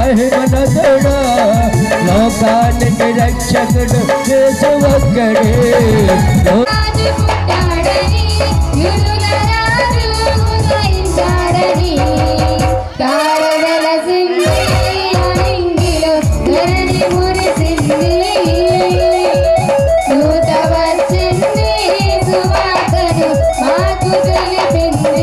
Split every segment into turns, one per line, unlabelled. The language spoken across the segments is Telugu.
మహిమనతుడు లోకానికి రక్షకుడు యేసు ఒక్కడే లో-
రాజు పుట్టాడని యూదుల రాజు ఉదయించాడని తార వెలసింది అనింగిలో ధరణి మురిసింది దూత వచ్చింది సువార్తను మాకు తెలిపింది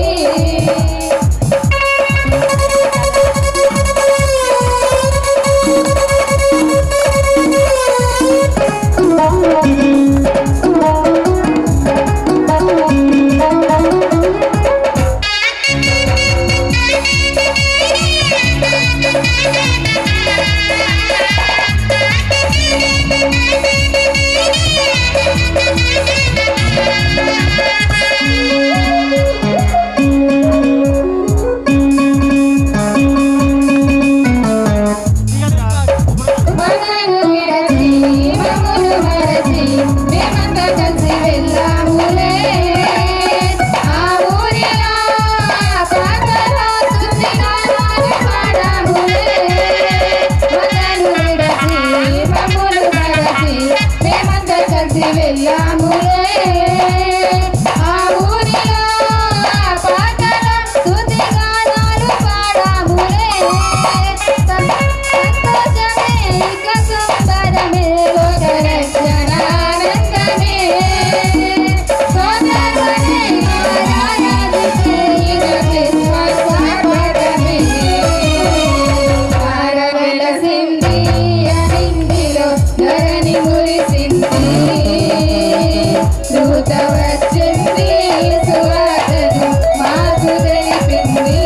మనను విడచి మమ్మును మరచి మేమంతా కలిసి వెళ్ళాములే ఆ ఊరిలో ఆ పాటలో స్తుతిగానాలు పాడాములే మనను విడచి మమ్మును మరచి మేమంతా కలిసి వెళ్ళాములే ఆ ఊరిలో ఆ పాటలో స్తుతిగానాలు పాడాములే సంతోషమే ఇక సుందరమే లోక రక్షణ ఆనందమే సోదరునే ఆరాధించే ఇక క్రిస్మస్ ఆర్భటమే తారవెలసింది అనిందిలో ధరణి మురిసింది దూత వచ్చింది సువార్తను మాకు తెలిపింది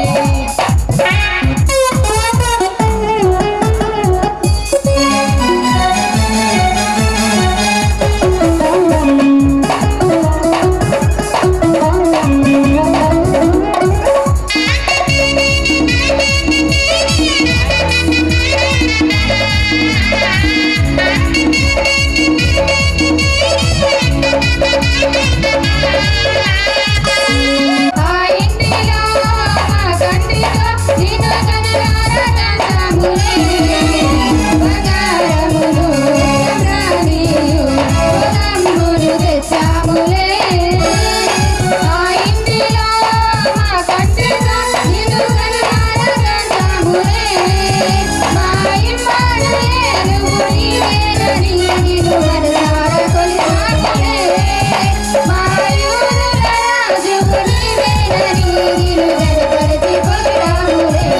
ఆ ఇంటిలో మా కంటితో నిన్ను కనులారా కాంతాములే. బంగారమును రమ్రాణియు పొలమ్మును తెచ్చాములే. ఆ ఇంటిలో మా కంటితో నిన్ను కనులారా కాంతాములే. మా ఇమ్మానుయేలు నీవేనని నిన్ను మనసారా కొలిచాములే. మా యూదుల రాజు నీవేనని నిన్ను గనపరిచి పొగిడాములే.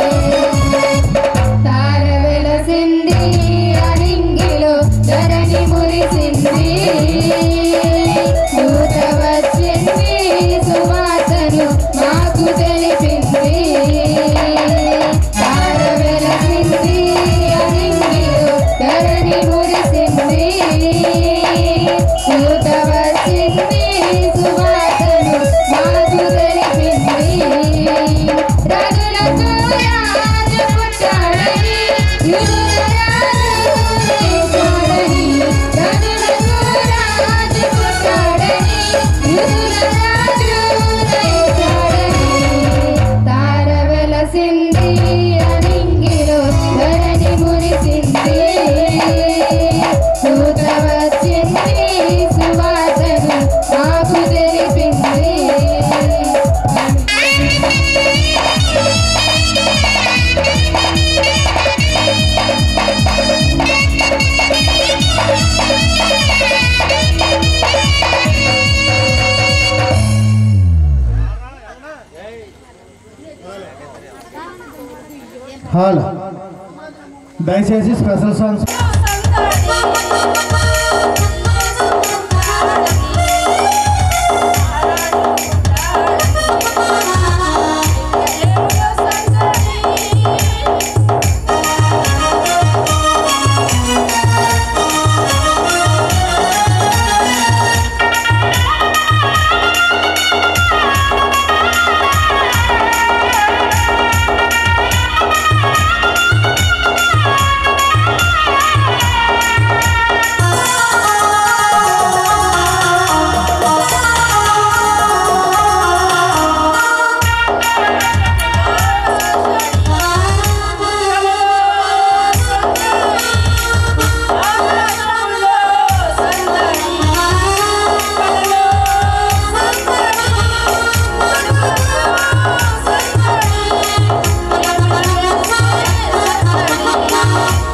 తార వెలసింది అనింగిలో ధరణి మురిసింది దూత వచ్చింది సువార్తను మాకు తెలిపింది తార వెలసింది అనింగిలో ధరణి మురిసింది దూత వచ్చింది సువార్తను మాకు తెలిపింది రాజులకు రాజు పుట్టాడని యూదుల రాజు ఉదయించాడని రాజులకు రాజు పుట్టాడని యూదుల రాజు ఉదయించాడని తార వెలసింది అనింగిలో ధరణి మురిసింది దూత వచ్చింది సువార్తను మాకు తెలిపింది
హాల్ దయచేసి స్పెషల్ సాంగ్స్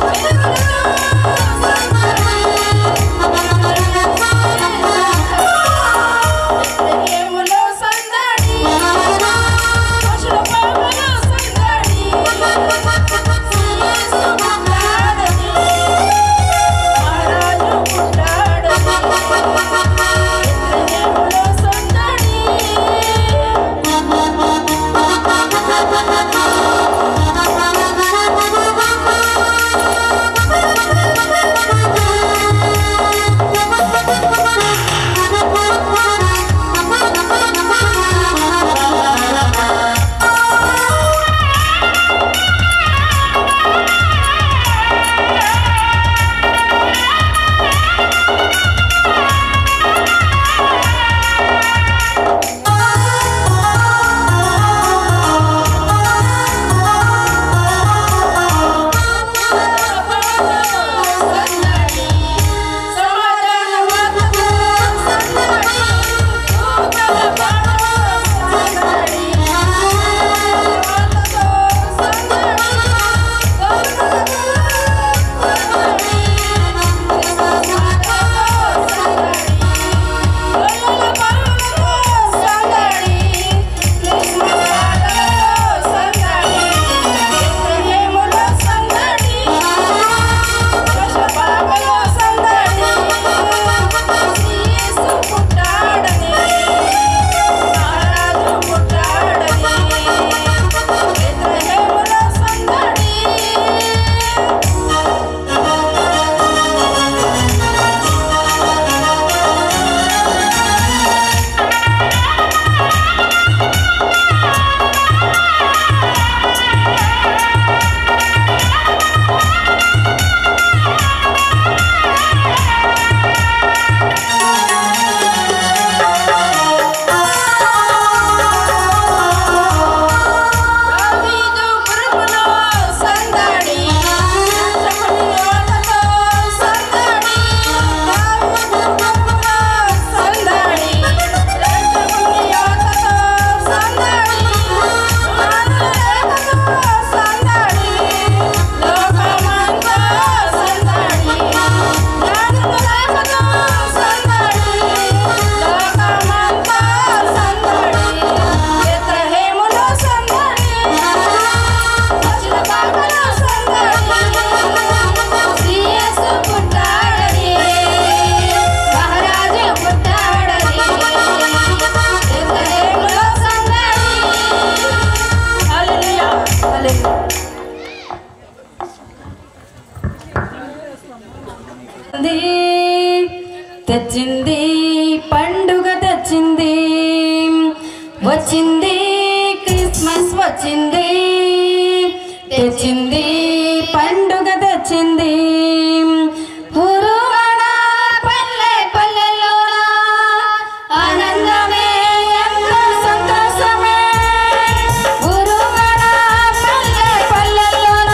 తెచ్చింది పండుగ తెచ్చింది వచ్చింది క్రిస్మస్ వచ్చింది తెచ్చింది పండుగ తెచ్చింది ఊరువాడ పల్లె పల్లెల్లోన ఆనందమే ఎంతో సంతోషమే ఊరువాడ పల్లె పల్లెల్లోన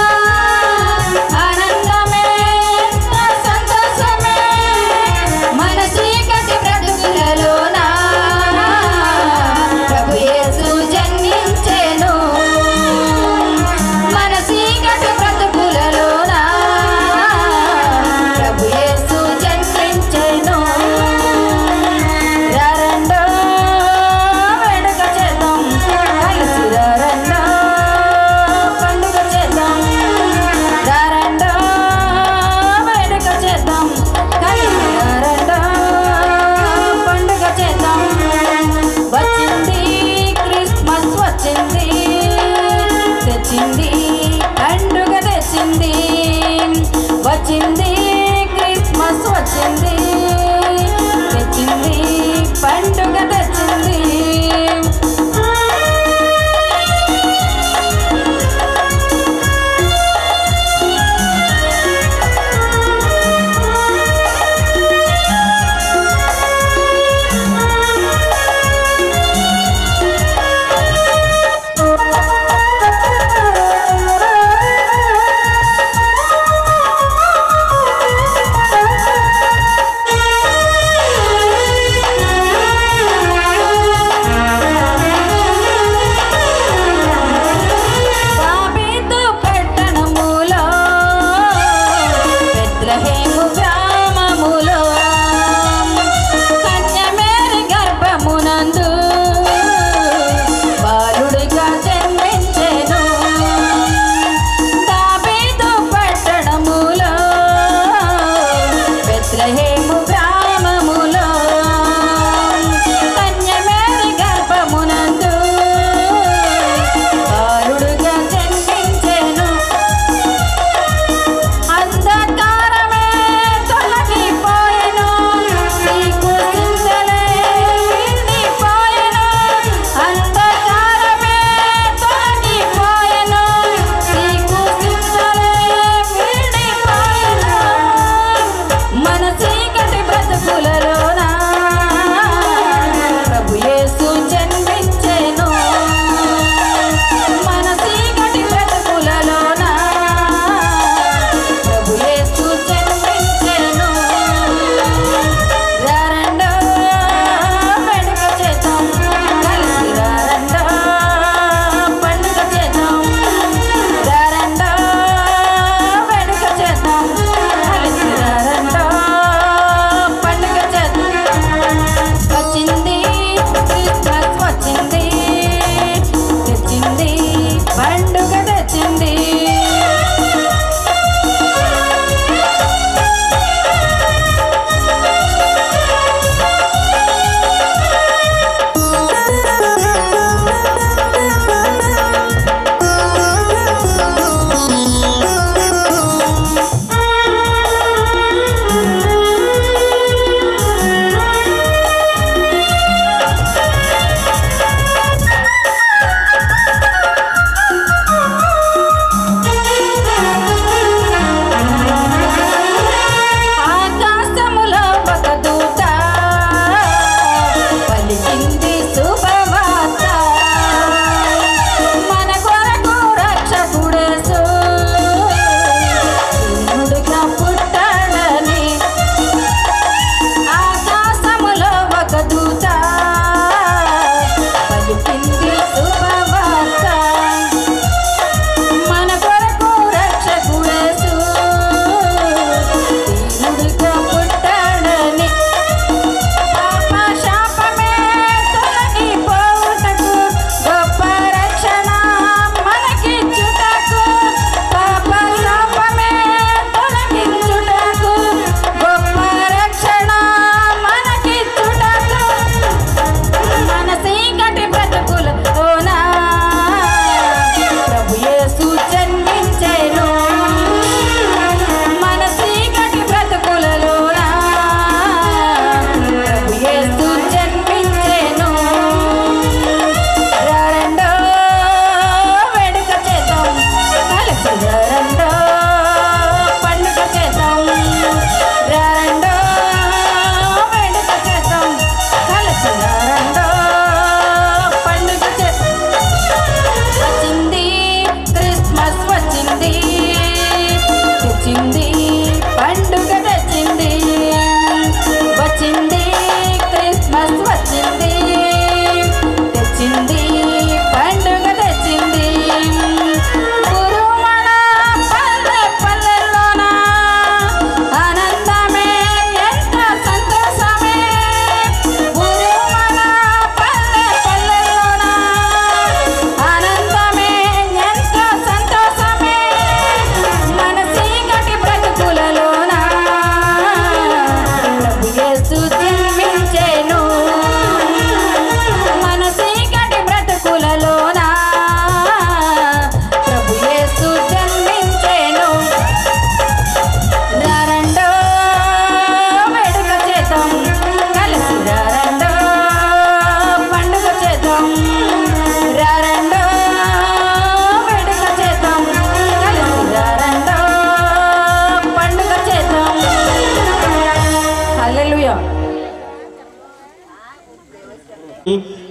ఆనందమే ఎంతో సంతోషమే మన చీకటి బ్రతుకులలోన ప్రభు యేసు జన్మించెను మన చీకటి బ్రతుకులలోన ప్రభు యేసు జన్మించెను రారండో వేడుక చేద్దాం కలిసి రారండో పండుగ చేద్దాం రారండో వేడుక చేద్దాం కలిసి రారండో పండుగ చేద్దాం వచ్చింది క్రిస్మస్ వచ్చింది తెచ్చింది పండుగ తెచ్చింది వచ్చింది క్రిస్మస్ వచ్చింది తెచ్చింది పండుగ తెచ్చింది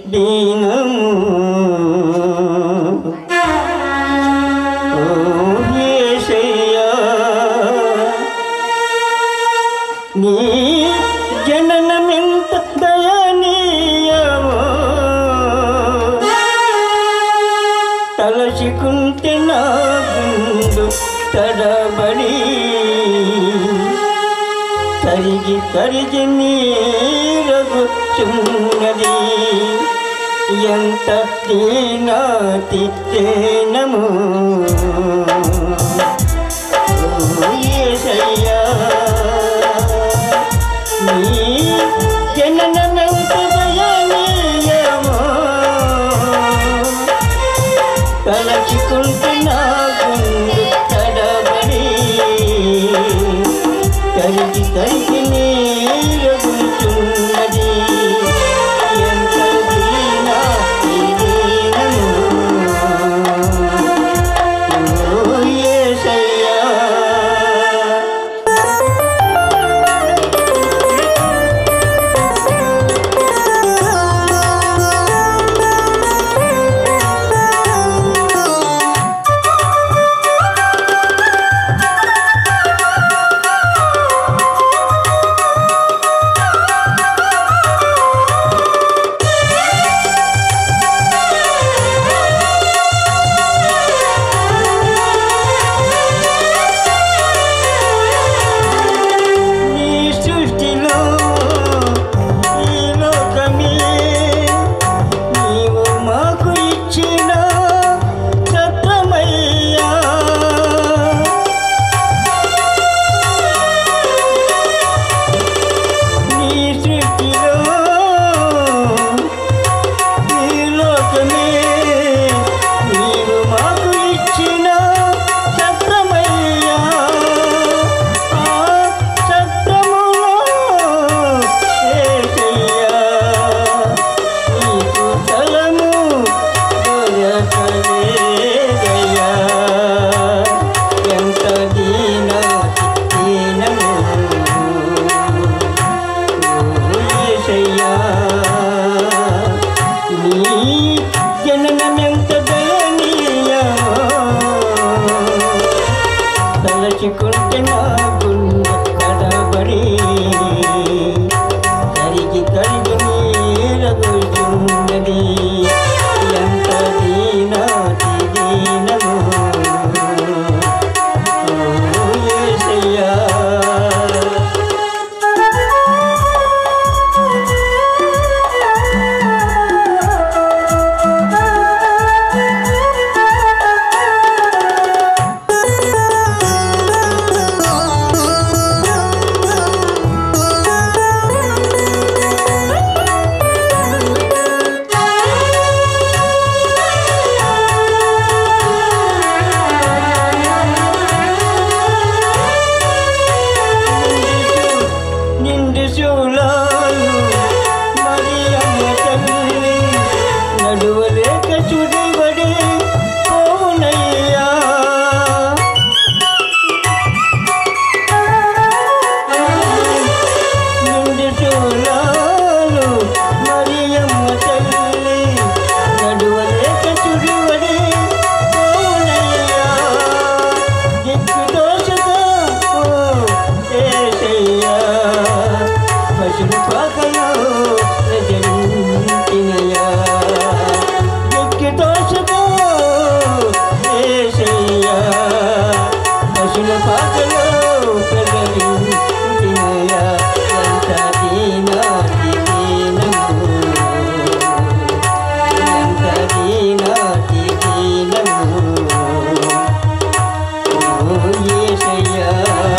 దీనము ఓ యేసయ్యా నీ జననమెంత దయనీయమో తలచుకుంటే నా గుండు తడబడి కరిగి కరిగి నీరగుచున్నది ఎంత దీనాతి తేనము యేసయ్యా నీ జననమెంత దయనీయమో తలచుకుంటున్నా గుండు తడబడి కరిగి కరిగి నీరగుచున్నది ఎంత దీనా ఈ దీనము ఓ యేసయ్యా నీ సృష్టిలో ఈ లోకమే నీవు మాకు ఇచ్చిన సత్రమయ్యా నీ సృష్టిలో ఈ లోకమే నీవు మాకు ఇచ్చిన సత్రమయ్యా ఆ సత్రములో యేసయ్యా నీకు స్థలము దొరకలేదయ్యా ఎంత దీన దీనము యేసయ్యా నీ జననమెంత దయనీయమో తలచుకుంటే నా గుండె కడబడి కరిగి కరిగి నీరగుచున్నది ఎంత దీనాతి దీనము ఓ యేసయ్యా నిండు శూలాలు మరియమ్మ తల్లి నడువలేక చుడిబడి పోనయ్యా నిండు శూలాలు మరియమ్మ తల్లి నడువలేక చుడిబడి పోనయ్యా దిక్కు దోషగా ఓ ఏసయ్యా పశువు పాకలో ప్రజలించినయా దిక్కు దోషగా ఏసయ్యా పశువుల పాకలో ప్రజలించినయా ఎంత దీనాతి దీనము ఎంత దీనాతి దీనము ఓ యేసయ్యా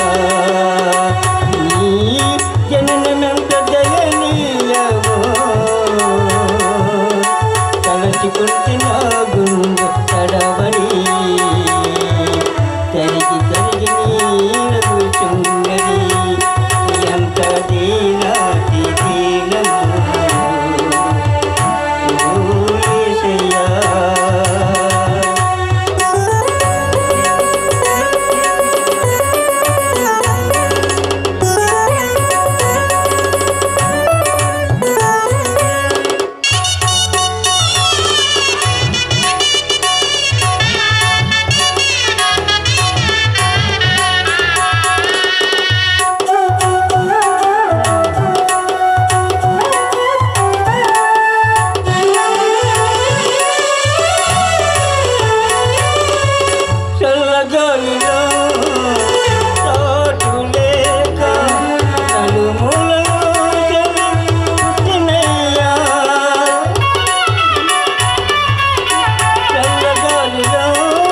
నీ జననమెంత దయనీయమో తలచుకుంటే నా గుండె తడబడి తరిగి తరిగి నీరగుచున్నది ఎంత దీనాతి దీనము ఓ యేసయ్యా చల్లగాలిలో తోటు లేక నలుమూలలో చెలి పుట్టినయ్యా చల్లగాలిలో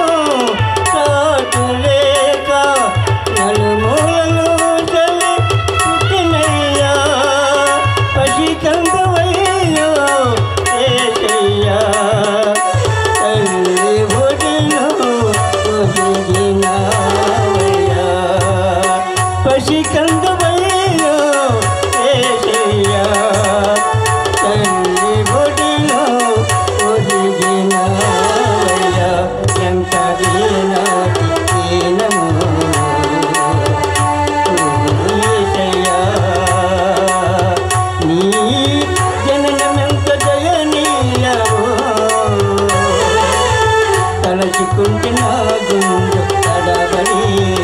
తోటు లేక నలుమూలలో చెలి పుట్టినయ్యా పసికందవయ్యో ఏసయ్యా తల్లి ఒడిలో ఒదిగినావయ్యా పసికందవయ్యో ఏసయ్యా తల్లి ఒడిలో ఒదిగినావయ్యా ఎంత దీనాతి దీనము ఏసయ్యా నీ జననమెంత దయనీయవో తలచుకుంటే నా గుండె తడబడి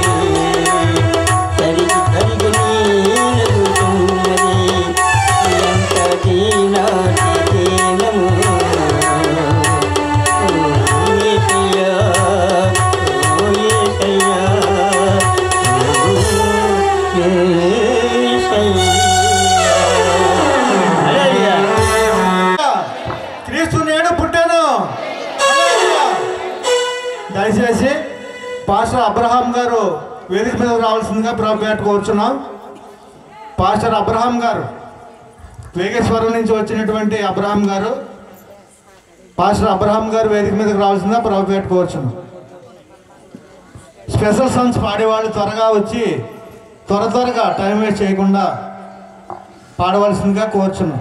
తరిగి తరిగి నీలగుతున్నది ఎంత దీనాతి దీనము ఓ యేసయ్యా, ఓ యేసయ్యా, ఓ యేసయ్యా.
క్రీస్తు నేడు పుట్టాను దయచేసి పాస్టర్ అబ్రహాం గారు వేదిక మీద రావాల్సిందిగా ప్రభుపేట కోరుచున్నాం పాస్టర్ అబ్రహాం గారు వేగేశ్వరం నుంచి వచ్చినటువంటి అబ్రహాం గారు పాస్టర్ అబ్రహాం గారు వేదిక మీదకి రావాల్సిందిగా ప్రభుపేట కోరుచున్నాం స్పెషల్ సాంగ్స్ పాడేవాళ్ళు త్వరగా వచ్చి త్వర త్వరగా టైం వేస్ట్ చేయకుండా పాడవలసిందిగా కోరుచున్నాం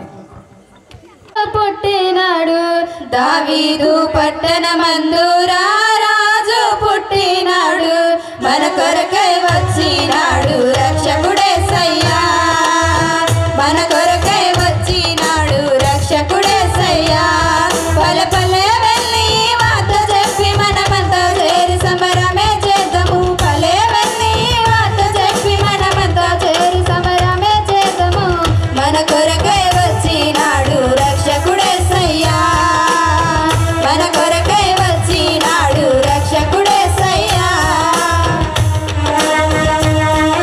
పుట్టినాడు దావీదు పట్టణమందు రాజు పుట్టినాడు మన కొరకై వచ్చినాడు రక్షకుడే సయ్యా మన కొరకై వచ్చినాడు రక్షకుడే సయ్యా పల పల్లె వెళ్ళి మాట చెప్పి మనమంతా చేరి సమరమే చేద్దాము పలే వెళ్ళి మాట చెప్పి మనమంతా చేరి సమరమే చేద్దాము మన కొరకై వచ్చినాడు రక్షకుడే సయ్యా మన కొరకై వచ్చినాడు రక్షకుడే సయ్యా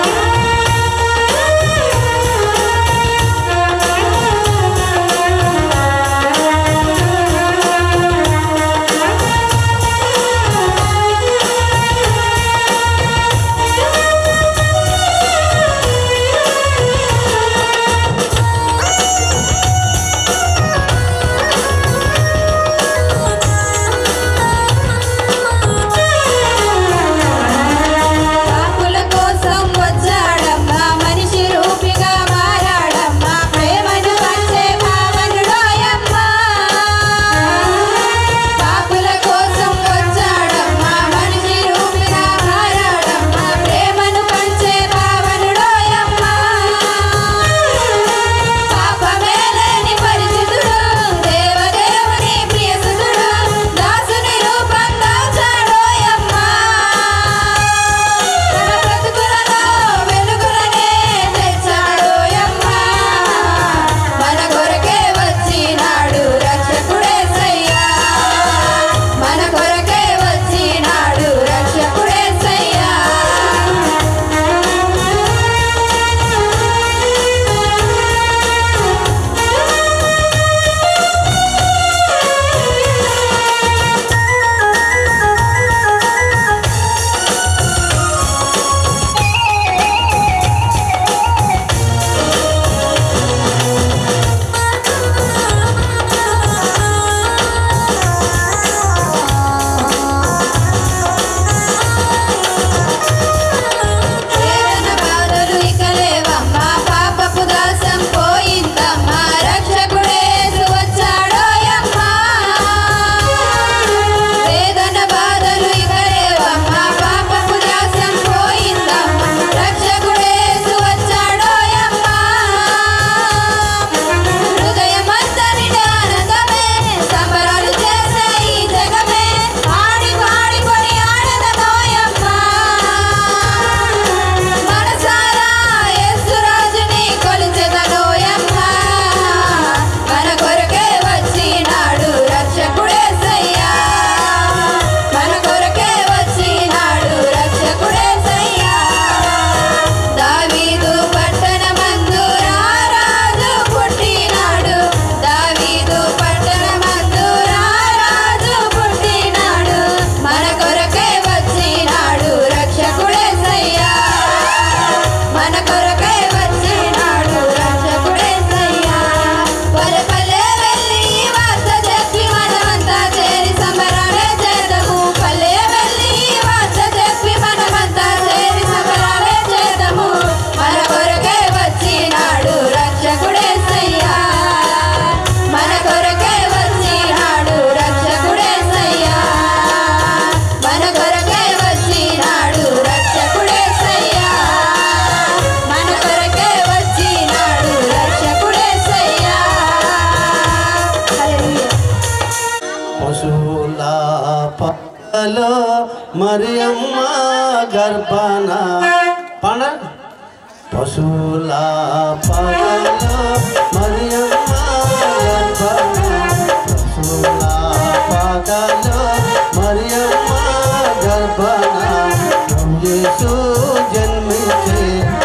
మరియమ్మ గర్భన పణ పశువుల పగలో మరియమ్మ గర్భన పశువుల పగలో మరియమ్మ గర్భన యేసు జన్మించే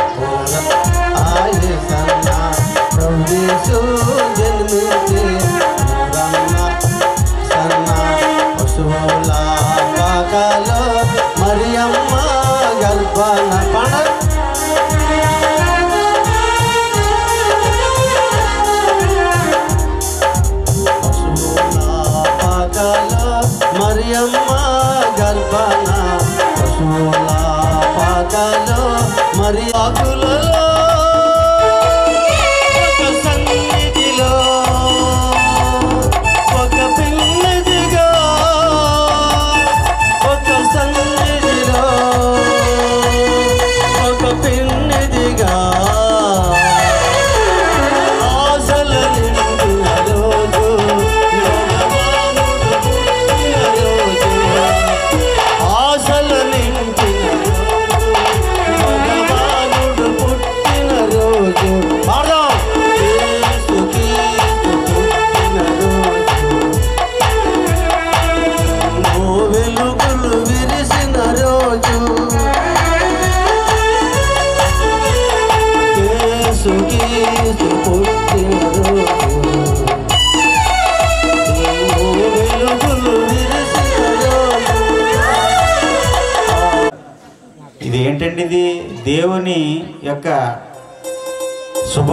ఆయే సన్న యేసు జన్మించే రమ్మ సన్న పశువుల పాకలో మరియమ్మ గర్భన పడ పశువుల పాకలో మరియమ్మ గర్భన పశువుల పాకలో మరి ఆకులలో ఒక సన్నిధిలో ఒక పిల్లదిగా ఒక సన్నిధిలో ఒక పిన్నదిగా ఆశల నిండిన రోజు యోగవానుడు పుట్టిన రోజు ఆశల నిండిన రోజు భగవానుడు పుట్టిన రోజు పాడదాం యేసు క్రీస్తు పుట్టిన రోజు ఓ వెలుగులు విరిసిన రోజు యేసు క్రీస్తు పుట్టిన రోజు ఓ వెలుగులు విరిసిన రోజు
ఇది ఏంటండి ఇది దేవుని యొక్క శుభ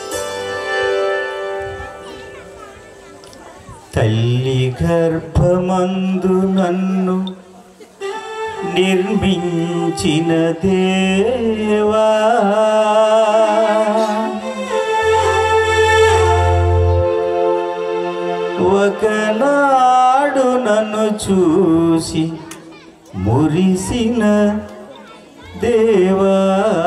తల్లి గర్భమందు నన్ను నిర్మించిన దేవా ఒకనాడు నన్ను చూసి మురిసిన దేవా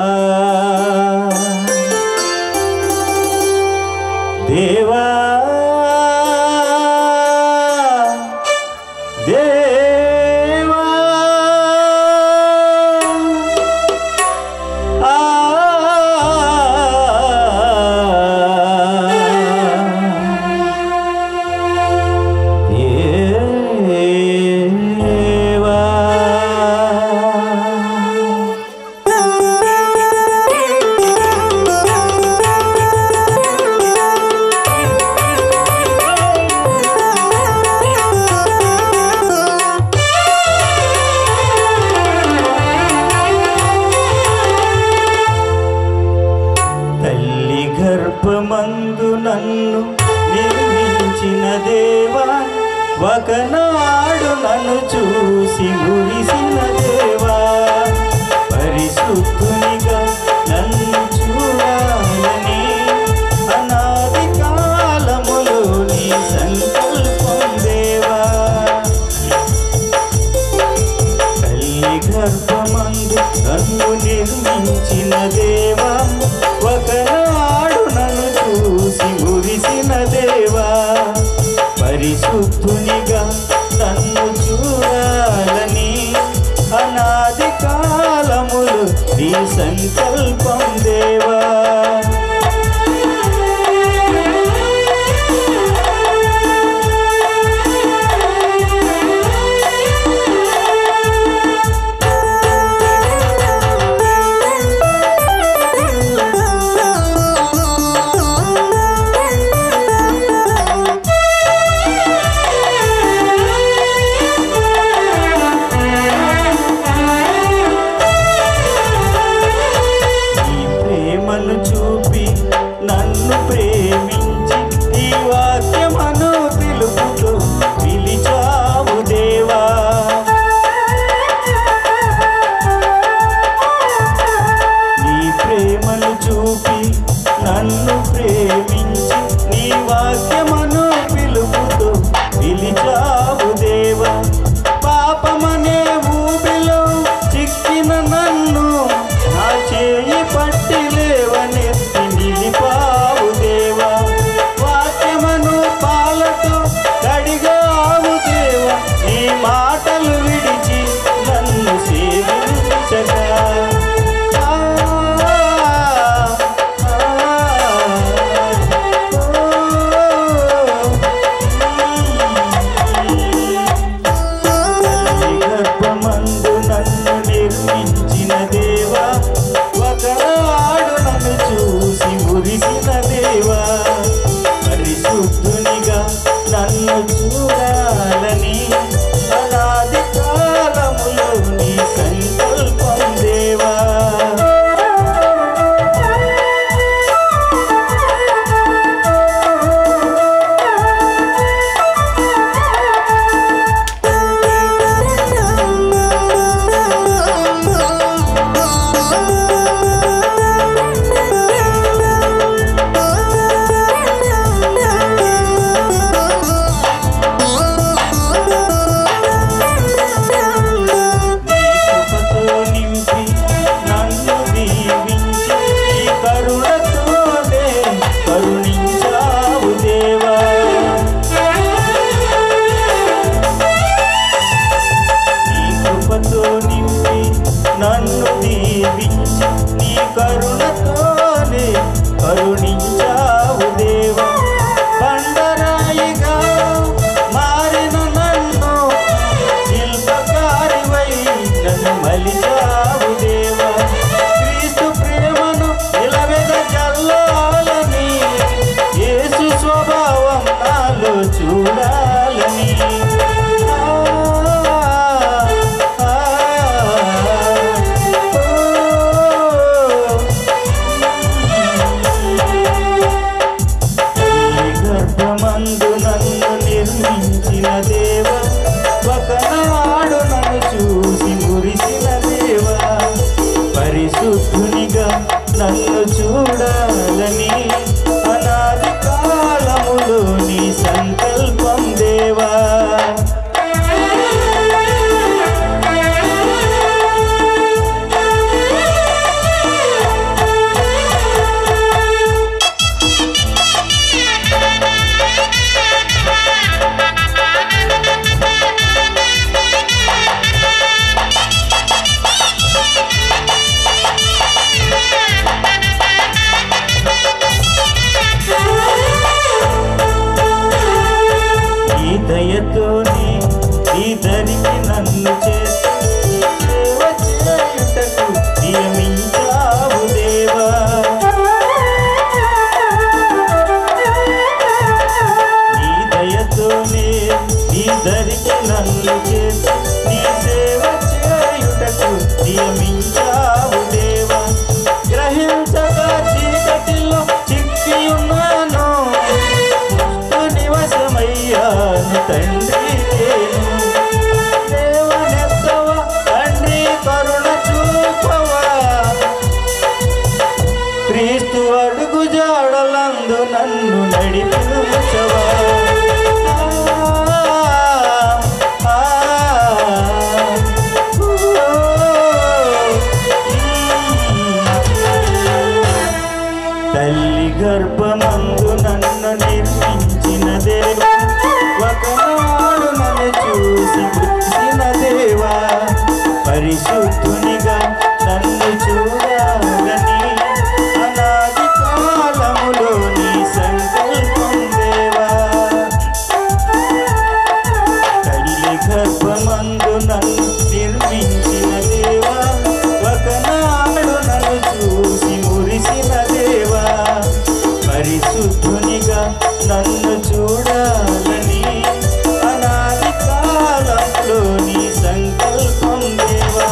దేవా దేవా ఆ దేవా తల్లి గర్భమందు నన్ను నిర్మించిన దేవా ఒకనాడు నన్ను చూసి మురిసిన దేవా పరిశుద్ధునిగా నన్ను చూడాలని అనాది కాలములో నీ సంకల్పం దేవా తల్లి గర్భమందు నన్ను నిర్మించిన దేవా ఒకనాడు నన్ను చూసి మురిసిన దేవా పరిశుద్ధునిగా నన్ను చూడాలని అనాది కాలములు నీ సంకల్పం దేవా నీ ప్రేమను చూ నిర్మించిన దేవా ఒకనాడు నన్ను చూసి మురిసిన దేవా పరిశుద్ధునిగా నన్ను చూడాలని అనాది కాలములో నీ సంకల్పం దేవా నీ కృపతో నింపి నన్ను దీవించి నీ కరుణతోనే కరుణించావు దేవా నీ కృపతో నింపి నన్ను దీవించి నీ కరుణతోనే కరుణించావు దేవా బండరాయిగా మారిన నన్ను శిల్పకారివై నన్ను మలిచావు దేవా క్రీస్తు ప్రేమను నిలవెద జల్లాలని యేసు స్వభావం నాలో చూడాలని ఆ, ఆ, తల్లి గర్భమందు నన్ను నిర్మించిన దేవ ఒకనాడు నన్ను చూసి మురిసిన దేవ పరిశుద్ధునిగా నన్ను చూడాలని అనాది కాలములో నీ సంకల్పం దేవా ఈ దయతోనే ఈ దరికి నన్ను చేసి సేవ చేయుటకు నియమించావు దేవా నీ దయతోనే నీ దరికి నన్ను చేసి నీ సేవ చేయుటకు నియమించావు దేవా గ్రహించగా చీకటిలో చిక్కి ఉన్నాను నివసమయ్యాను తండ్రి నేను దేవనెత్తవ తండ్రి కరుణ చూపవా క్రీస్తు అడుగు జాడలందు నన్ను నడిపించవా ఆ, ఆ, ఓ, తల్లి గర్భమందు నన్ను నిర్మించిన దేవా ఒకనాడు నన్ను చూసి పుట్టిన దేవా పరిశుద్ధునిగా నన్ను చూడాలని అనాది కాలములో నీ సంకల్పం దేవా తల్లి గర్భమందు నన్ను నిర్మించిన దేవా ఒకనాడు నన్ను చూసి మురిసిన దేవా పరిశుద్ధునిగా నన్ను చూడాలని అనాది కాలంలో నీ సంకల్పం దేవా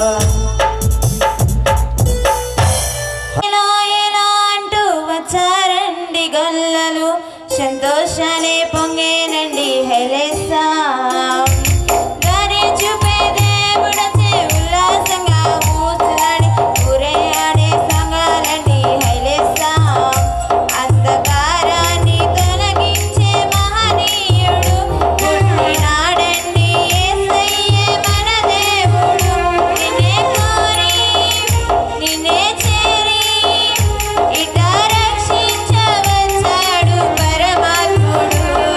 ఎలా ఎలా అంటూ వచ్చారండి గొల్లలు సంతోషాలే పొంగేనండి హెలెస్సా దారి చూపే దేవుడచే ఉల్లాసంగా ఊసలాడి ఊరే ఆడే సంఘాలండి హెలెస్సా అంధకారాన్ని తొలగించే మహనీయుడు పుట్టినాడండి యేసయ్యే మన దేవుడు నిన్నే కోరి నిన్నే చేరి ఇట రక్షించవచ్చాడు పరమాత్ముడు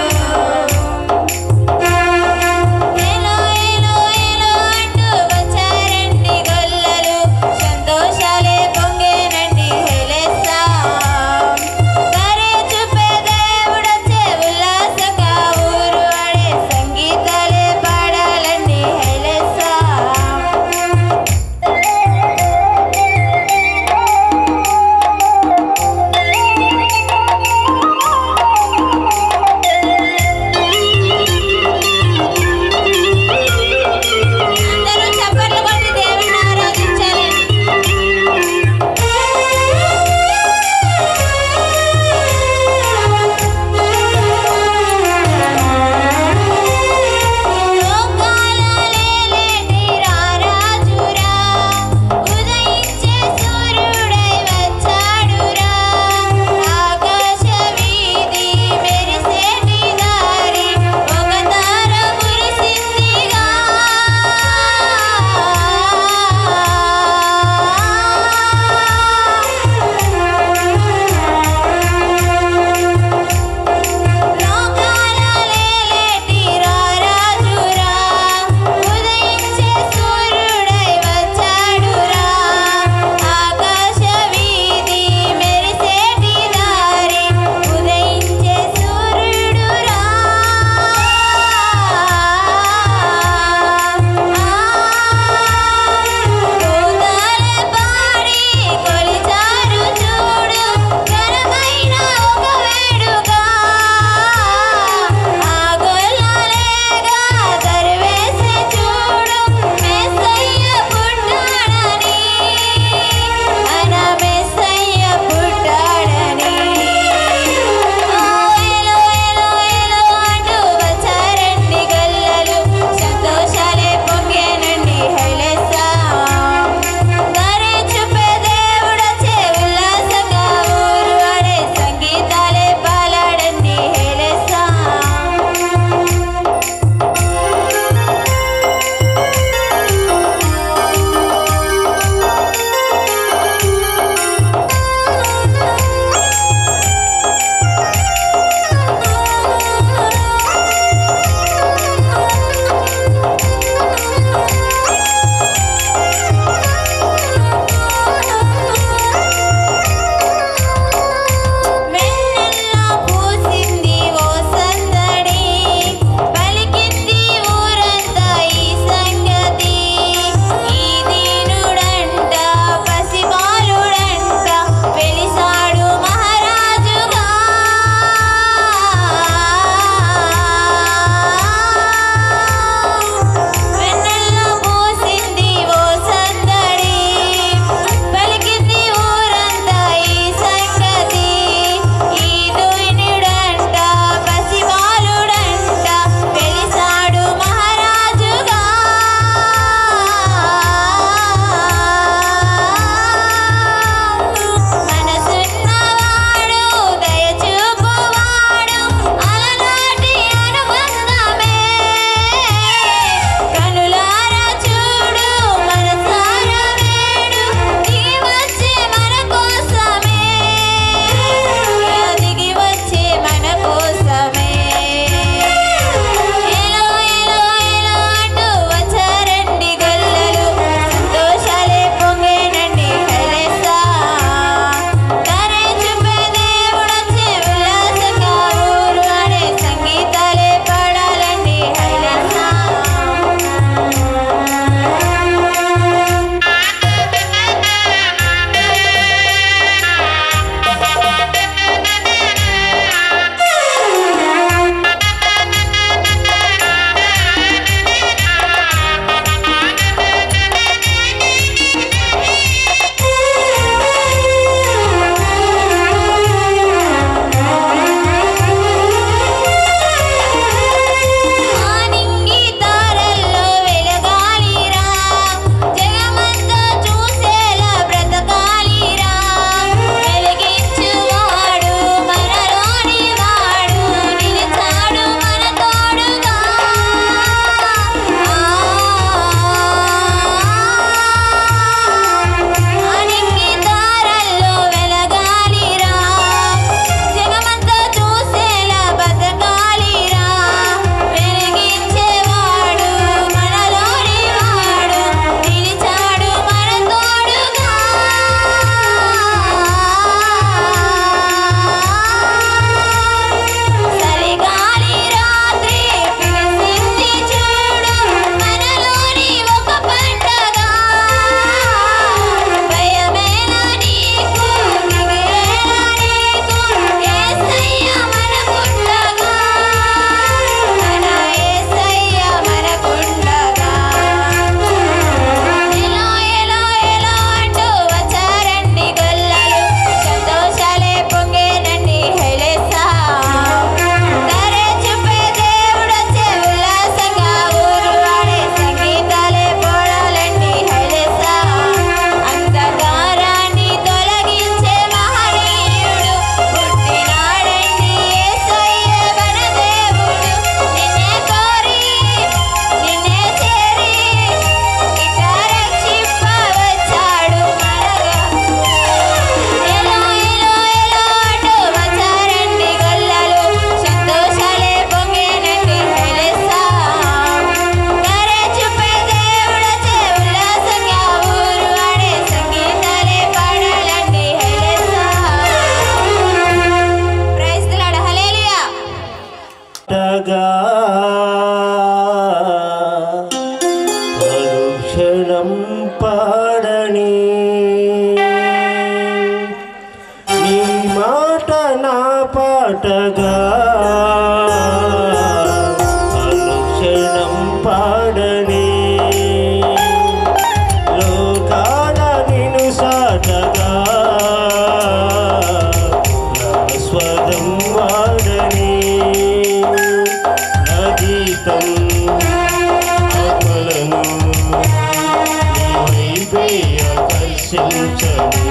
ఆకర్షించని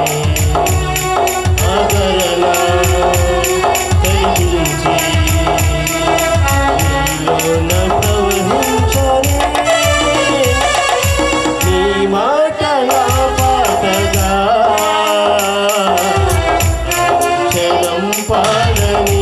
ఆదరణ కలిగించి నీలోన ప్రవహించని నీ మాట నా పాటగా క్షణం పాడని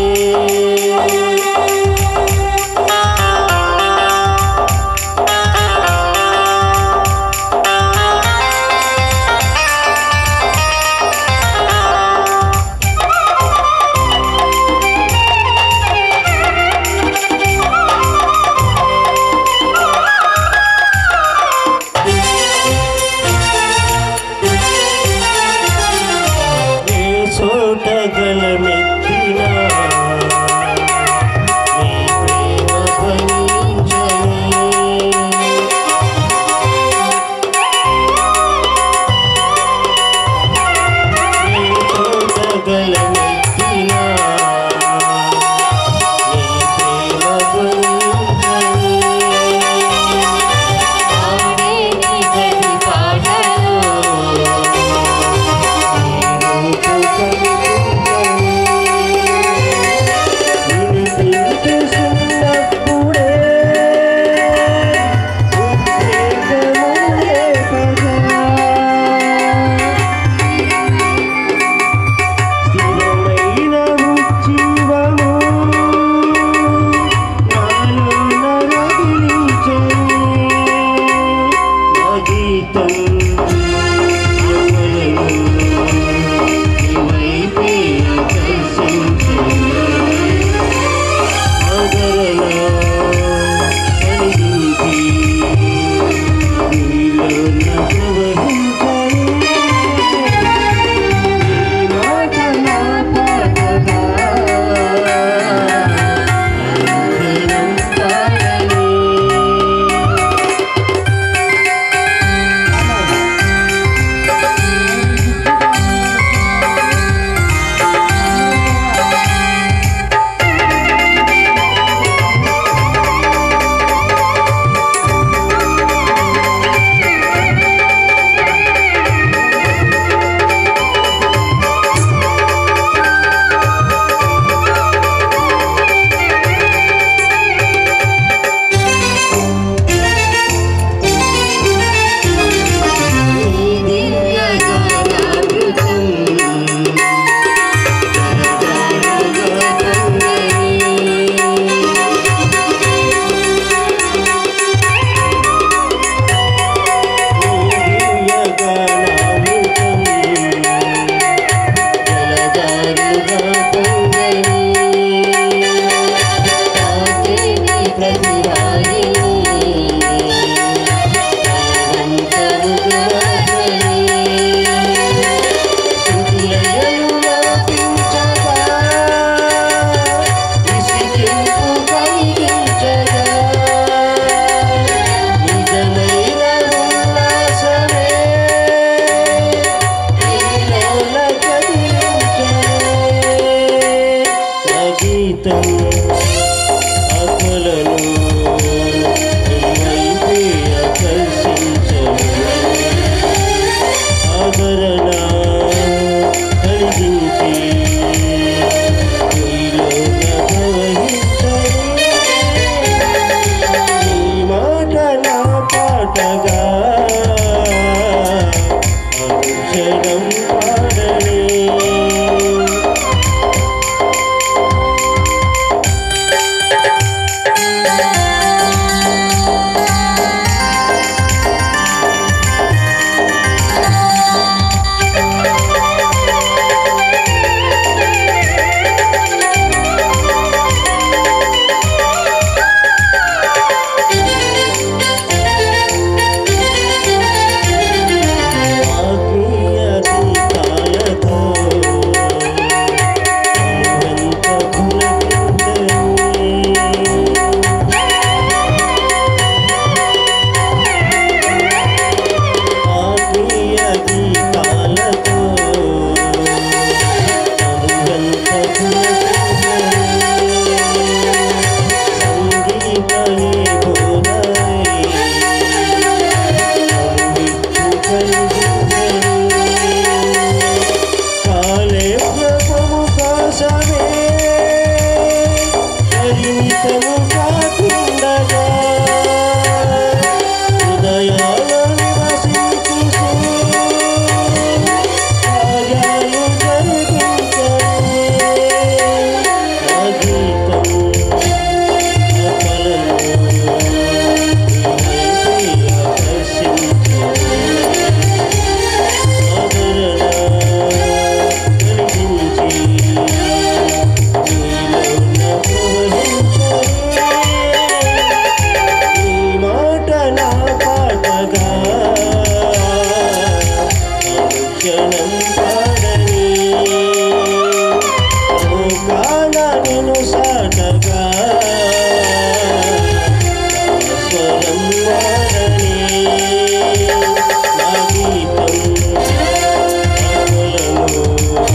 జనం పాడని లోకాన నేను సాటగా స్వరం వాడని నా గీతం అకులను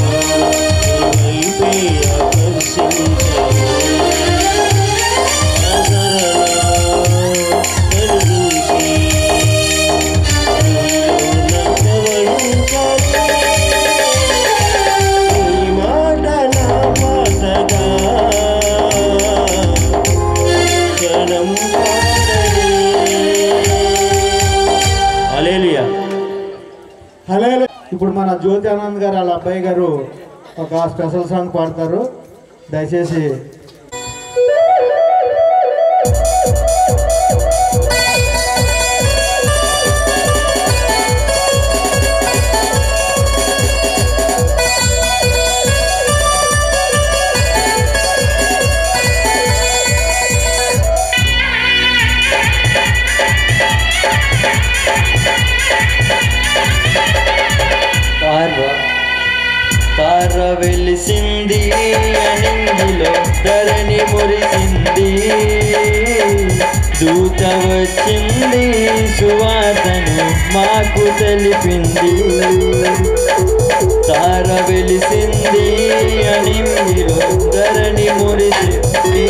వైపే ఆకర్షించను
హలో ఇప్పుడు మన జ్యోతి ఆనంద్ గారు వాళ్ళ అబ్బాయి గారు ఒక స్పెషల్ సాంగ్ పాడతారు దయచేసి
పార్వ పార్వ వెలిసింది అనింగిలో ధరణి మురిసింది దూత వచ్చింది సువాసను మాకు తెలిపింది తార వెలిసింది అనింగిలో ధరణి మురిసింది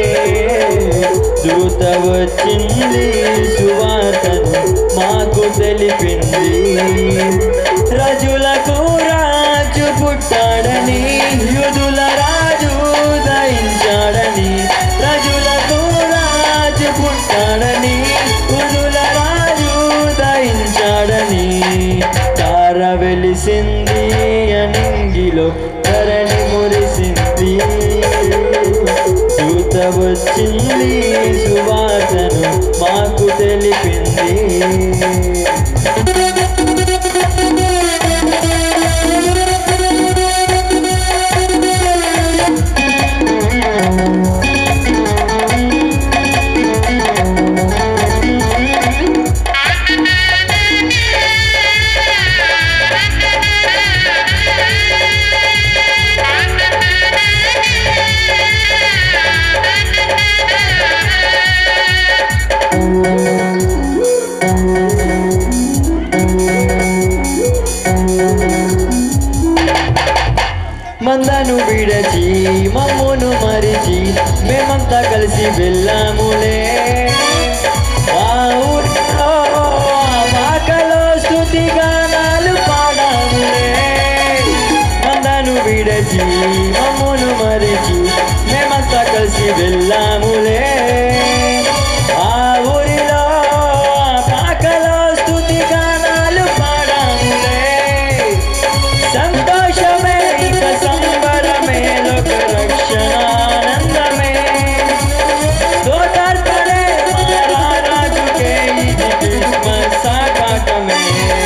దూత వచ్చింది సువాసను మాకు తెలిపింది రాజులకు రాజు పుట్టాడని యుధుల రాజు దయించాడని రాజులకు రాజు పుట్టాడని యుధుల రాజు దయించాడని తార వెలిసింది అనింగిలో ధరణి మురిసింది దూత వచ్చింది సువాసను మాకు తెలిపింది మందను విడచి మమ్మును మరిచి మేమంతా కలిసి వెళ్ళాములే ఆ ఊరిలో ఆ పాకలో స్తుతి గానాలు పాడాములే మందను విడచి మమ్మును మరిచి మేమంతా కలిసి వెళ్ళాములే ఆ ఊరిలో ఆ పాకలో స్తుతి గానాలు పాడాములే సంతోషమే ఇక సంబరమే లోక రక్షణానందమే స్తోత్రార్పణే మహారాజుకే ఇది క్రిస్మస్ సాకాటమే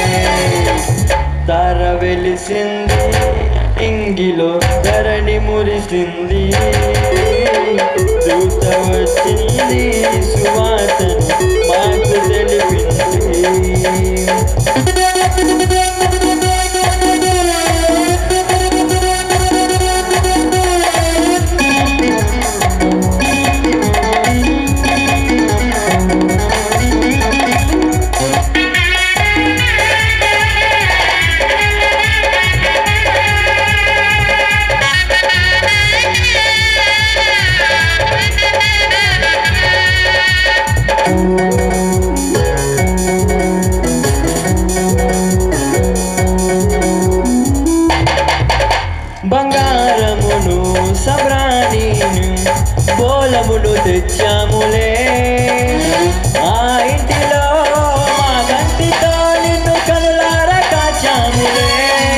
తర వెలిసింది ఇంగిలో ధరణి మురిసింది దూత వచ్చింది సువాసన మాకు తెలిపింది బంగారమును సబ్రాణిను బోలమును తెచ్చాములే ఆ ఇంటిలో మా గంటితో నిన్ను కనులార కాచాములే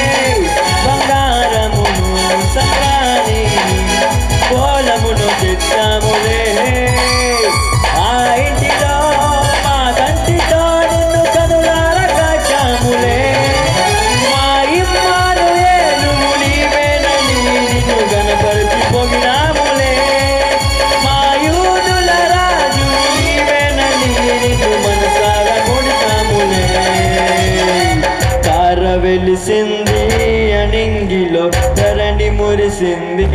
బంగారమును సబ్రాణి బోలమును తెచ్చాములే ఆ ఇంటిలో మా గంటితో నిన్ను కనులార కాచాములే మా ఇమ్మానుయేలు నీవేనని నిన్ను గనపరిచి పొగిడాములే మా యూదుల వచ్చింది అనింగిలో ధరణి మురిసింది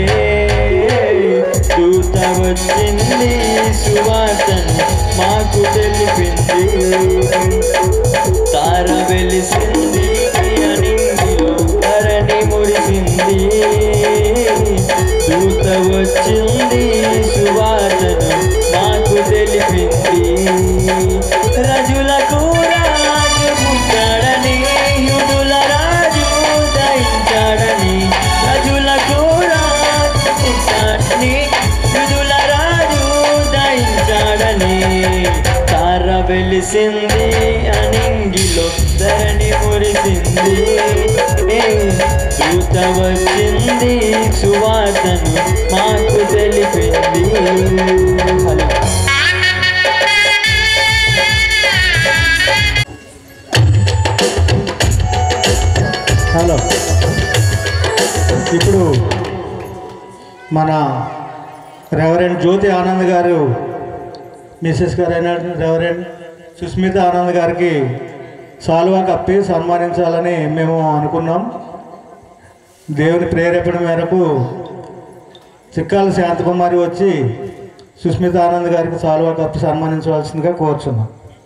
దూత వచ్చింది సువార్తను మాకు తెలిపింది తార వెలిసింది అనింగిలో ధరణి మురిసింది దూత వచ్చింది సువార్తను మాకు తెలిపింది రజులకు రాజు పుట్టాడని యుడుల రాజు దయించాడని రజులకు రాజు పుట్టాడని యుడుల రాజు దయించాడని తార వెలిసింది అనింగిలో ధరణి మురిసింది దూత వచ్చింది సువార్తను మాకు తెలిపింది హలో
హలో ఇప్పుడు మన రెవరెండ్ జ్యోతి ఆనంద్ గారు మిసెస్ గారైన రెవరెండ్ సుస్మిత ఆనంద్ గారికి సాల్వా కప్పి సన్మానించాలని మేము అనుకున్నాం దేవుని ప్రేరేపణ మేరకు చిక్కాల శాంతకుమారి వచ్చి సుస్మిత ఆనంద్ గారికి సాల్వా కప్పి సన్మానించవలసిందిగా కోరుచున్నాం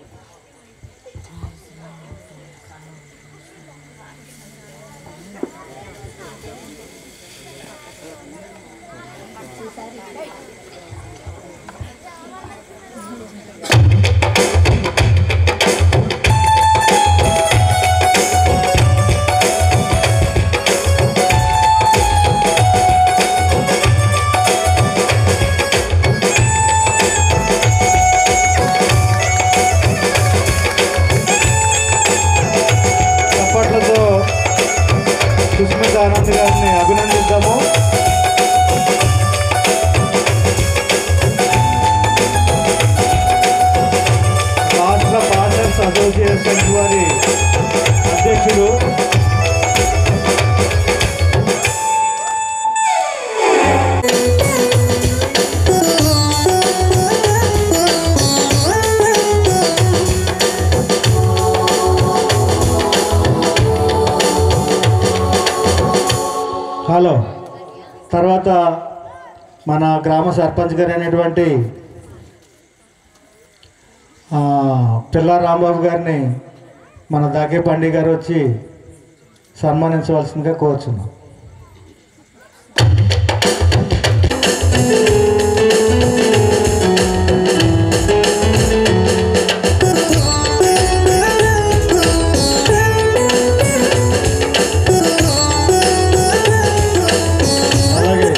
చప్పట్లతో సుస్మిత ఆనంద్ గారిని అభినందిద్దాము రాష్ట్ర పార్టనర్స్ అసోసియేషన్ వారి అధ్యక్షుడు హలో తర్వాత మన గ్రామ సర్పంచ్ గారు అయినటువంటి ఆ, పిల్ల రాంబాబు గారిని మన దాకే పండి గారు వచ్చి సన్మానించవలసిందిగా కోరుచున్నాం అలాగే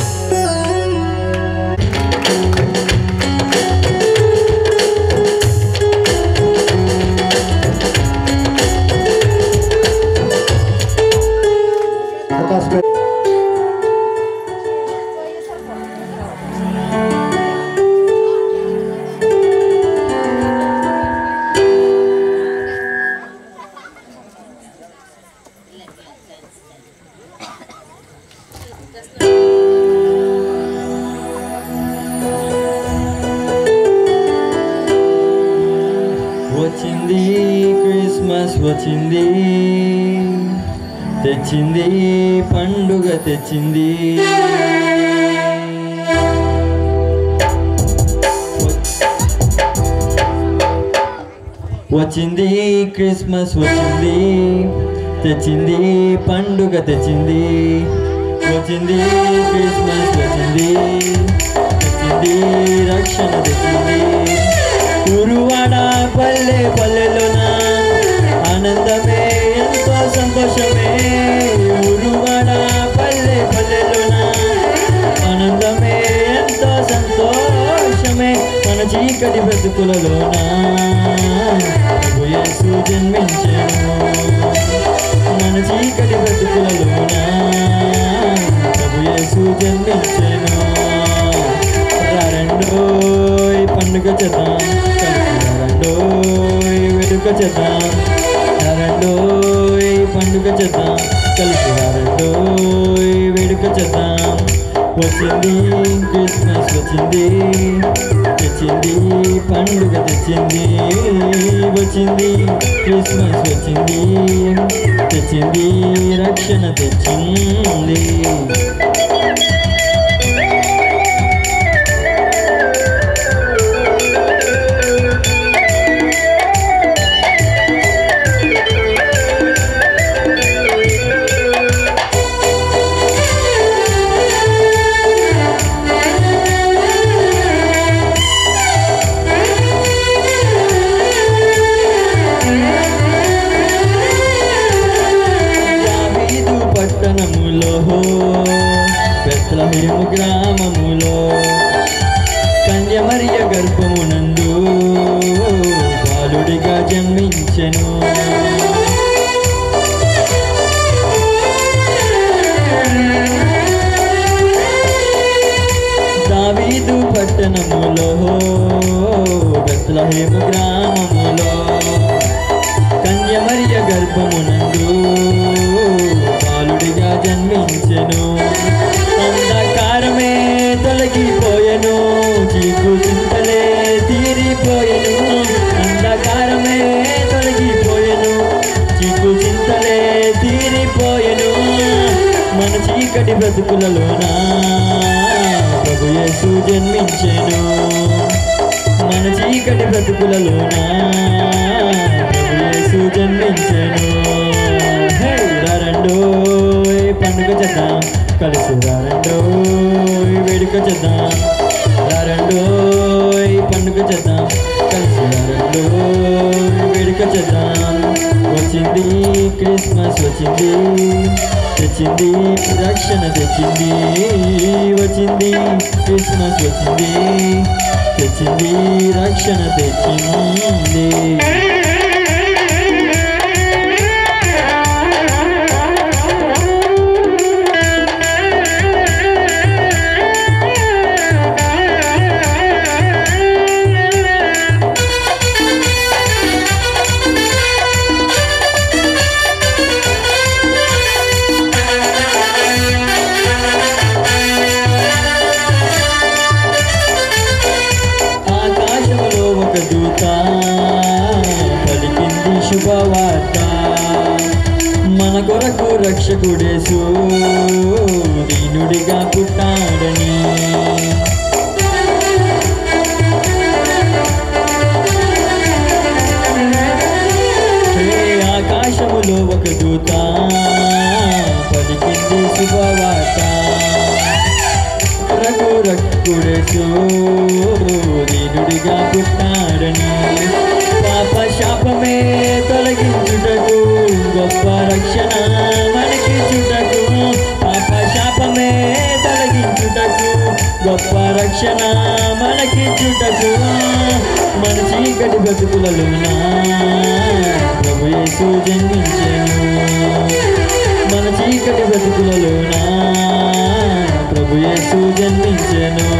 ఒక స్పె-
వచ్చింది క్రిస్మస్ వచ్చింది తెచ్చింది పండుగ తెచ్చింది వచ్చింది క్రిస్మస్ వచ్చింది తెచ్చింది పండుగ తెచ్చింది వచ్చింది క్రిస్మస్ వచ్చింది తెచ్చింది రక్షణ తెచ్చింది ఊరువాడ పల్లె పల్లెలోన ఆనందమే ఎంతో సంతోషమే ఊరువాడ పల్లె పల్లెలోన ఆనందమే ఎంతో సంతోషమే మన చీకటి బ్రతుకులలోన ప్రభు యేసు జన్మించెను మన చీకటి బ్రతుకులలోన ప్రభు యేసు జన్మించెను రారండోయ్ పండుగ చేద్దాం కలిసి రారండోయ్ వేడుక చేద్దాం రారండోయ్ పండుగ చేద్దాం కలిసి రారండోయ్ వేడుక చేద్దాం వచ్చింది క్రిస్మస్ వచ్చింది తెచ్చింది పండుగ తెచ్చింది వచ్చింది క్రిస్మస్ వచ్చింది తెచ్చింది రక్షణ తెచ్చింది దావీదు పట్టణములో బెత్లహేము గ్రామములో కన్యమర్య గర్భమునందు బాలుడిగా జన్మించెను దావీదు పట్టణములో బెత్లహేము గ్రామములో కన్యమర్య గర్భమునందు బాలుడిగా జన్మించెను అంధకారమే తొలగిపోయెను చీకు చింతలే తీరిపోయెను అంధకారమే తొలగిపోయెను చీకు చింతలే తీరిపోయెను మన చీకటి బ్రతుకులలోనా ప్రభు యేసు జన్మించెను మన చీకటి బ్రతుకులలోనా ప్రభు యేసు జన్మించెను హే, రారండోయ్ పండుగ చేద్దాం కలిసి రారండోయ్ వేడుక చేద్దాం రారండోయ్ పండుగ చేద్దాం కలిసి రారండోయ్ వేడుక చేద్దాం వచ్చింది క్రిస్మస్ వచ్చింది తెచ్చింది రక్షణ తెచ్చింది వచ్చింది క్రిస్మస్ వచ్చింది తెచ్చింది రక్షణ తెచ్చింది ఆకాశంలో ఒక దూత పలికింది శుభవార్త మన కొరకు రక్షకుడేసు దీనుడిగా పుట్టాడని హే ఆకాశములో ఒక దూత పలికింది శుభవార్త రఘు రక్షుడేసు దీనుడిగా పుట్టాడని పాప శాపమే తొలగించుటకు గొప్ప రక్షణ మనకి చుటకు పాప శాపమే తొలగించుటకు గొప్ప రక్షణ మనకి చుటకు మన చీకటి బ్రతుకులలోనా ప్రభు యేసు జన్మించెను మన చీకటి బ్రతుకులలోనా ప్రభు యేసు జన్మించెను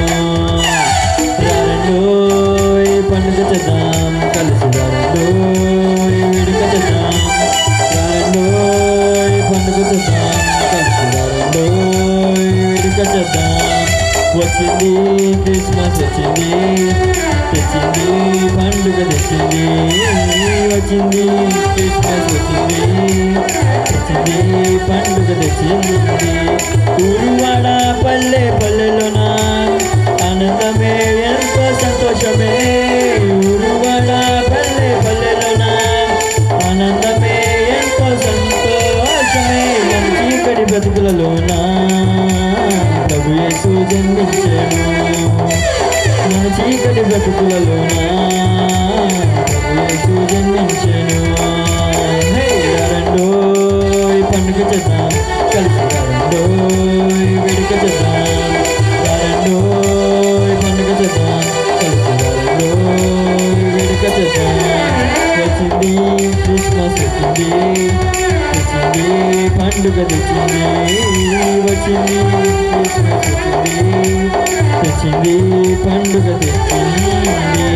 రారండోయ్ పండుగ చేద్దాం కలిసి రారండోయ్ వేడుక చేద్దాం రారండోయ్ పండుగ చేద్దాం కలిసి రారండోయ్ వేడుక చేద్దాం వచ్చింది క్రిస్మస్ వచ్చింది తెచ్చింది పండుగ తెచ్చింది వచ్చింది క్రిస్మస్ వచ్చింది తెచ్చింది పండుగ తెచ్చింది ఊరువాడ పల్లె పల్లెలోన ఆనందమే ఎంతో సంతోషమే ఊరువాడ పల్లె పల్లెలోన ఆనందమే ఎంతో సంతోషమే మన చీకటి బ్రతుకులలోన ప్రభు యేసు జన్మించాను మన చీకటి బ్రతుకులలోన ప్రభు యేసు జన్మించాను హే రారండోయ్ పండుగ చేద్దాం కలిసి రారండోయ్ వేడుక చేద్దాం రారండోయ్ పండుగ చేద్దాం కలిసి రారండోయ్ వేడుక చేద్దాం వచ్చింది క్రిస్మస్ వచ్చింది తెచ్చింది పండుగ తెచ్చింది వచ్చింది క్రిస్మస్ వచ్చింది తెచ్చింది పండుగ తెచ్చింది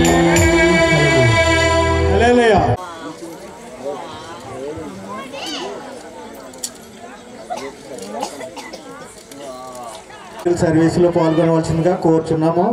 హల్లెలూయా. సర్వీసులో పాల్గొనవలసిందిగా కోరుచున్నాము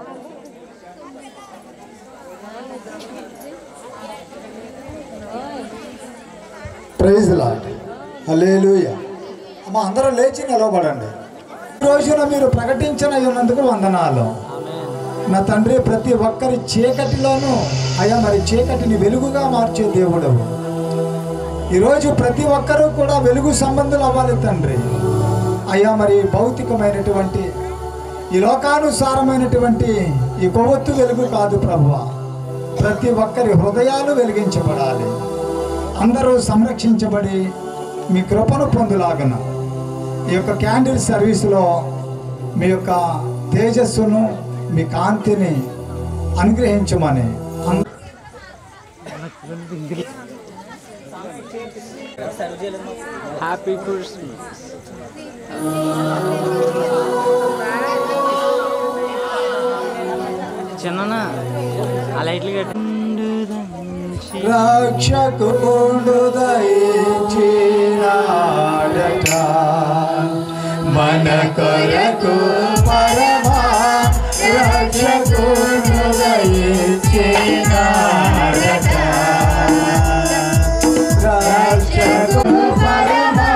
ప్రైజ్ లాడ్ హల్లెలూయా అమ్మ అందరూ లేచి నిలబడండి ఈ రోజున మీరు ప్రకటించిన ఉన్నందుకు వందనాలు నా తండ్రి ప్రతి ఒక్కరి చీకటిలోనూ అయ్యా మరి చీకటిని వెలుగుగా మార్చే దేవుడు ఈరోజు ప్రతి ఒక్కరూ కూడా వెలుగు సంబంధులు అవ్వాలి తండ్రి అయ్యా మరి భౌతికమైనటువంటి ఈ లోకానుసారమైనటువంటి ఈ కొవ్వొత్తు వెలుగు కాదు ప్రభువ ప్రతి ఒక్కరి హృదయాలు వెలిగించబడాలి అందరూ సంరక్షించబడి మీ కృపను పొందులాగన ఈ యొక్క క్యాండిల్ సర్వీసులో మీ యొక్క తేజస్సును మీ కాంతిని అనుగ్రహించమని అం-
హ్యాపీ క్రిస్మస్ చిన్న ఆ లైట్లు కట్టి
రక్షకుడు దయచేనాడట మన కొరకు పరమా రక్షకుడు దయచేనాడట రక్షకుడు పరమా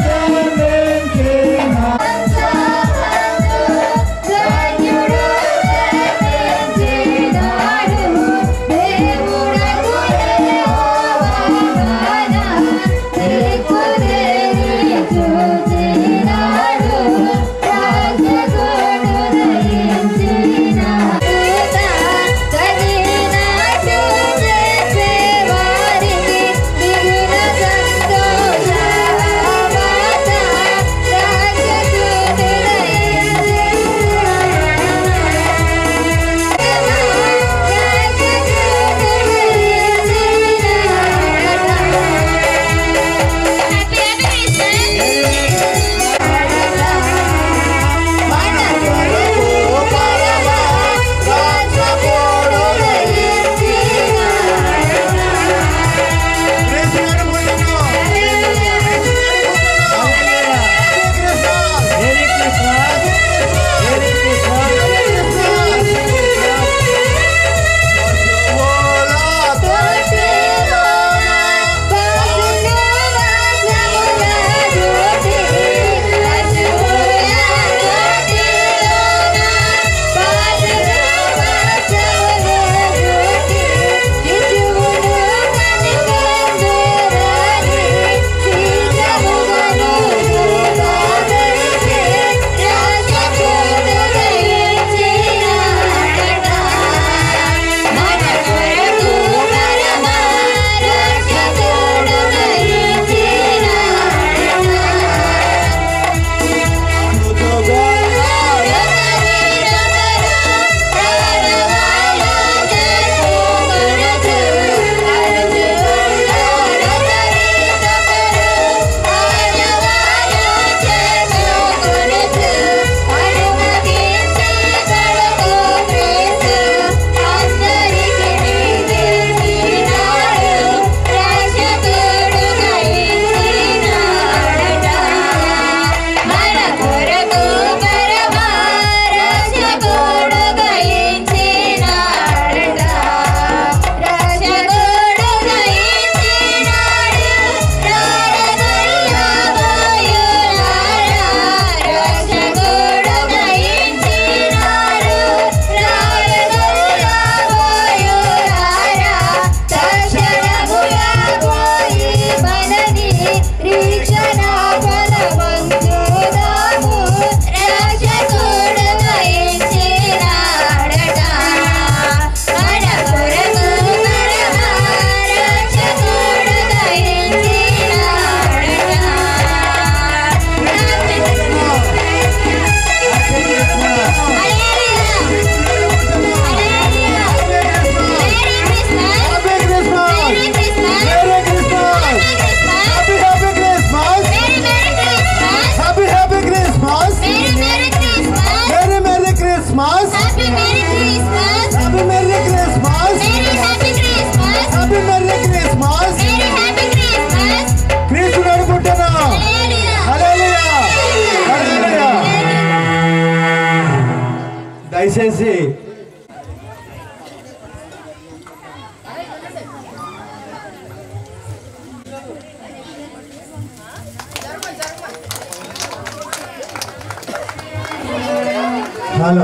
ధన్యుడు
దయచేసి హలో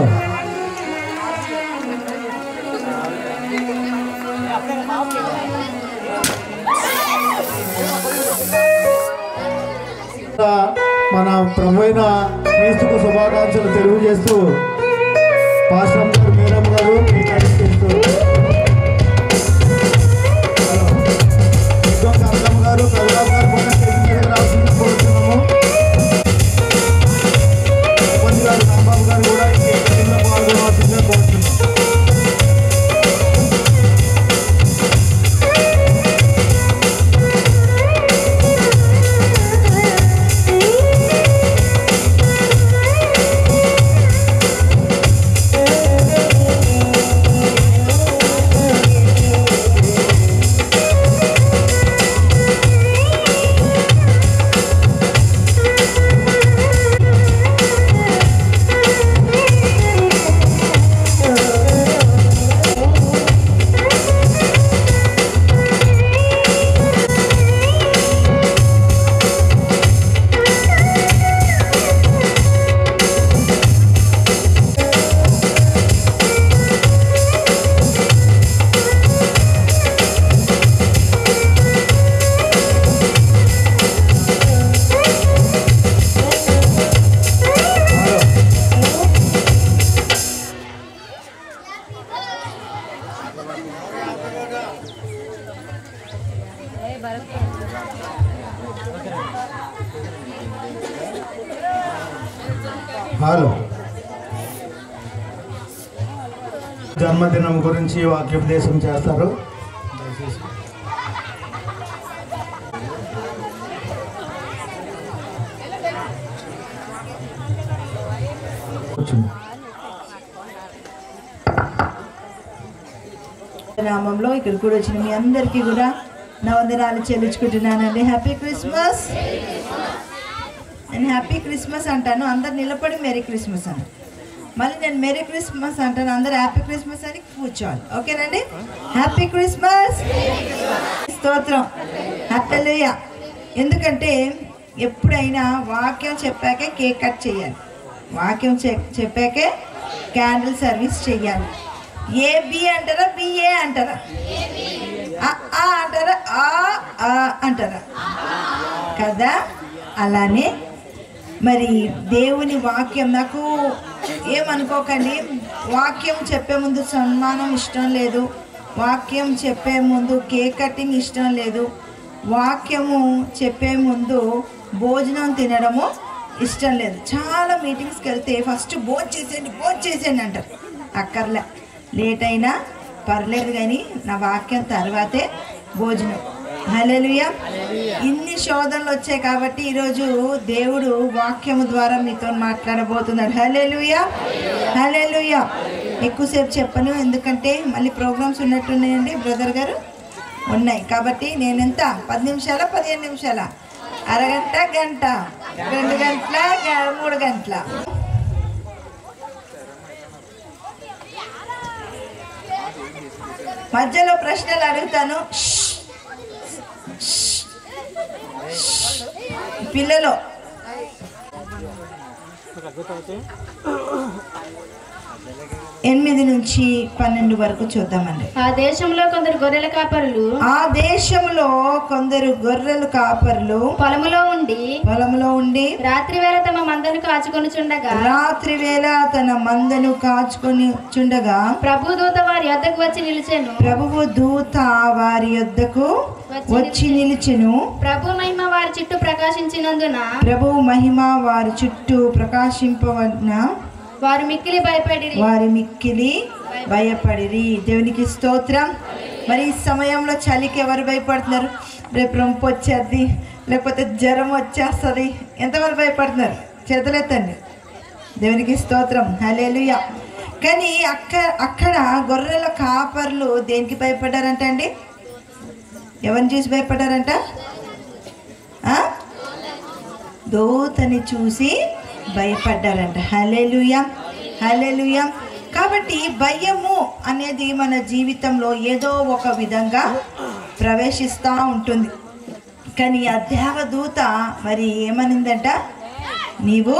మన ప్రభు అయిన క్రీస్తుకు శుభాకాంక్షలు తెలియజేస్తూ పాశ్రం గారు మేడం గారు మీకు అడిగిస్తూ విద్వాంస అర్థం గారు ప్రభురావు గారు కూడా స్టేజ్ మీద రావాల్సింది కోరుతున్నాము ఉపంది గారు రాంబాబు గారు కూడా ఈ కార్యక్రమంలో పాల్గొనవలసిందిగా కోరుతున్నాము హలో జన్మదినం గురించి వాక్యోపదేశం చేస్తారు కూర్చోండి.
నామంలో ఇక్కడ కూడా వచ్చిన మీ అందరికీ కూడా నా వందనాలు చెల్లించుకుంటున్నానండి హ్యాపీ క్రిస్మస్ నేను హ్యాపీ క్రిస్మస్ అంటాను అందరు నిలబడి మెరీ క్రిస్మస్ అని మళ్ళీ నేను మెరీ క్రిస్మస్ అంటాను అందరు హ్యాపీ క్రిస్మస్ అని కూర్చోవాలి ఓకేనండి హ్యాపీ క్రిస్మస్ స్తోత్రం హత్తలుయ ఎందుకంటే ఎప్పుడైనా వాక్యం చెప్పాకే కేక్ కట్ చేయాలి వాక్యం చె- చెప్పాకే క్యాండిల్ సర్వీస్ చెయ్యాలి ఏ బి అంటారా బిఏ అంటారా ఆ, ఆ అంటారా ఆ ఆ అంటారా కదా అలానే మరి దేవుని వాక్యం నాకు ఏమనుకోకండి వాక్యం చెప్పే ముందు సన్మానం ఇష్టం లేదు వాక్యం చెప్పే ముందు కేక్ కటింగ్ ఇష్టం లేదు వాక్యము చెప్పే ముందు భోజనం తినడము ఇష్టం లేదు చాలా మీటింగ్స్కి వెళ్తే ఫస్ట్ భోజనం చేసేయండి భోజనం చేసేయండి అంటారు అక్కర్లే లేట్ అయినా పర్లేదు కానీ నా వాక్యం తర్వాతే భోజనం హల్లెలూయా ఇన్ని శోధనలు వచ్చాయి కాబట్టి ఈరోజు దేవుడు వాక్యము ద్వారా మీతో మాట్లాడబోతున్నాడు హల్లెలూయా హల్లెలూయా ఎక్కువసేపు చెప్పను ఎందుకంటే మళ్ళీ ప్రోగ్రామ్స్ ఉన్నట్టున్నాయండి బ్రదర్ గారు ఉన్నాయి కాబట్టి నేను ఎంత పది నిమిషాల పదిహేను నిమిషాల అరగంట గంట రెండు గంటల గ- మూడు గంటల మధ్యలో ప్రశ్నలు అడుగుతాను షష్. షష్. షష్. పిల్లలు ఎనిమిది నుంచి పన్నెండు వరకు చూద్దామండి
ఆ దేశంలో కొందరు గొర్రెల కాపరులు
ఆ దేశంలో కొందరు గొర్రెలు కాపర్లు
పొలములో ఉండి
పొలంలో ఉండి
రాత్రి వేళ తమ మందను కాచుకొనుచుండగా
రాత్రి వేళ తన మందను కాచుకొని చుండగా
ప్రభు దూత వారి వద్దకు వచ్చి నిలిచెను
ప్రభువు దూత వారి యొద్దకు వచ్చి నిలిచెను
ప్రభు మహిమ వారి చుట్టూ ప్రకాశించినందున
ప్రభువు మహిమ వారి చుట్టూ ప్రకాశింపవన్న
వారు మిక్కిలి భయపడి
వారి మిక్కిలి భయపడిరి దేవునికి స్తోత్రం మరి ఈ సమయంలో చలికి ఎవరు భయపడుతున్నారు రేపు రొంపు వచ్చేది లేకపోతే జ్వరం వచ్చేస్తుంది ఎంతవరకు భయపడుతున్నారు చేతులెత్తండి దేవునికి స్తోత్రం హలేలుయ కానీ అక్క అక్కడ గొర్రెల కాపర్లు దేనికి భయపడ్డారంట అండి ఎవరిని చూసి భయపడ్డారంట ఆ? దోతని చూసి భయపడ్డారంట హలెలుయ హలెలుయ కాబట్టి భయము అనేది మన జీవితంలో ఏదో ఒక విధంగా ప్రవేశిస్తూ ఉంటుంది కానీ ఆ దేవదూత మరి ఏమనిందంట నీవు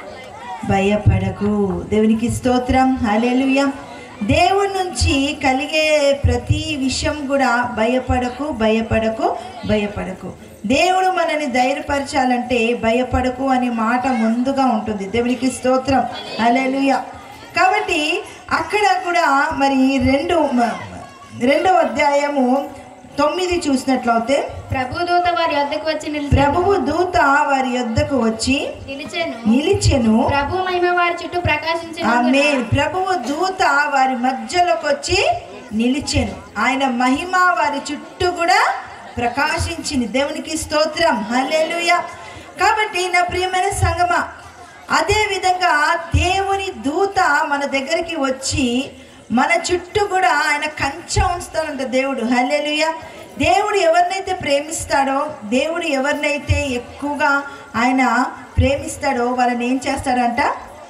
భయపడకు దేవునికి స్తోత్రం హల్లెలూయా దేవుని నుంచి కలిగే ప్రతి విషయం కూడా భయపడకు భయపడకు భయపడకు దేవుడు మనని ధైర్యపరచాలంటే భయపడకు అనే మాట ముందుగా ఉంటుంది దేవునికి స్తోత్రం హల్లెలూయా కాబట్టి అక్కడ కూడా మరి రెండు మ- రెండవ అధ్యాయము తొమ్మిది చూసినట్లయితే
ప్రభుదూత వారి వద్దకు వచ్చి నిలిచి
ప్రభువు దూత వారి యొద్దకు వచ్చి
నిలిచెను
నిలిచెను
ప్రభు మహిమ వారి చుట్టూ ప్రకాశించిన
ఆమె ప్రభువు దూత వారి మధ్యలోకి వచ్చి నిలిచెను ఆయన మహిమ వారి చుట్టూ కూడా ప్రకాశించింది దేవునికి స్తోత్రం హల్లెలూయా కాబట్టి నా ప్రియమైన సంగమ అదే విధంగా దేవుని దూత మన దగ్గరికి వచ్చి మన చుట్టూ కూడా ఆయన కంచె ఉంచుతాడంట దేవుడు హల్లెలూయా దేవుడు ఎవరినైతే ప్రేమిస్తాడో దేవుడు ఎవరినైతే ఎక్కువగా ఆయన ప్రేమిస్తాడో వాళ్ళని ఏం చేస్తాడంట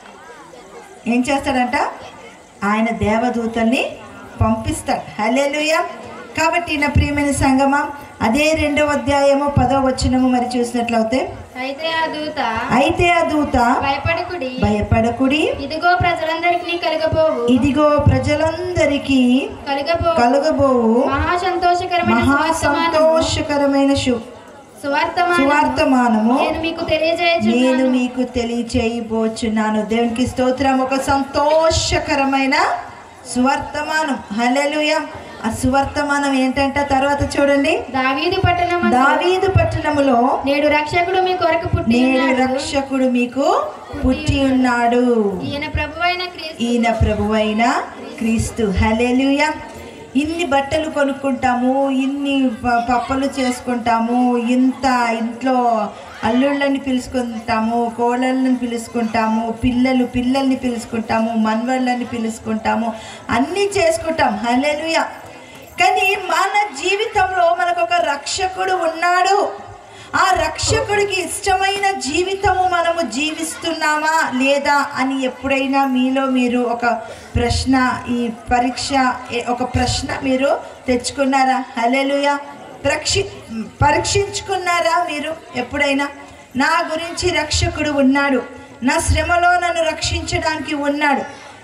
ఏం చేస్తాడంట ఆయన దేవదూతల్ని పంపిస్తాడు హల్లెలూయా కాబట్టి నా ప్రియమైన సంగమం అదే రెండవ అధ్యాయము పదో వచనము మరి చూసినట్లయితే
అయితే ఆ దూత
అయితే ఆ దూత
భయపడకుడి
భయపడకుడి
ఇదిగో ప్రజలందరికీ కలగబోవు
ఇదిగో ప్రజలందరికీ
కలగబోవు
కలుగబోవు
మహా సంతోషకరమైన
మహా
సువర్తమానము
సంతోషకరమైన శు-
సువార్తమానము
సువార్తమానము
నేను మీకు
నేను
తెలియజేయచున్నాను
మీకు తెలియచేయబోచున్నాను దేవునికి స్తోత్రం ఒక సంతోషకరమైన సువర్తమానం హల్లెలూయ ఆ సువర్తమానం ఏంటంటే తర్వాత చూడండి
దావీదు పట్టణం
దావీదు పట్టణములో
నేడు రక్షకుడు మీ కొరకు పుట్టి
నేడు
ఉన్నాడు.
రక్షకుడు మీకు పుట్టి ఉన్నాడు
ఈయన ప్రభువైన క్రీస్తు
ఈయన ప్రభువైన క్రీస్తు హల్లెలూయ ఇన్ని బట్టలు కొనుక్కుంటాము ఇన్ని ప- పప్పలు చేసుకుంటాము ఇంత ఇంట్లో అల్లుళ్ళని పిలుచుకుంటాము కోడళ్ళని పిలుచుకుంటాము పిల్లలు పిల్లల్ని పిలుచుకుంటాము మన్వళ్ళని పిలుచుకుంటాము అన్నీ చేసుకుంటాం హల్లెలూయ కానీ మన జీవితంలో మనకు ఒక రక్షకుడు ఉన్నాడు ఆ రక్షకుడికి ఇష్టమైన జీవితము మనము జీవిస్తున్నామా లేదా అని ఎప్పుడైనా మీలో మీరు ఒక ప్రశ్న ఈ పరీక్ష ఏ- ఒక ప్రశ్న మీరు తెచ్చుకున్నారా హలెలుయ ప్రక్షి పరీక్షించుకున్నారా మీరు ఎప్పుడైనా నా గురించి రక్షకుడు ఉన్నాడు నా శ్రమలో నన్ను రక్షించడానికి ఉన్నాడు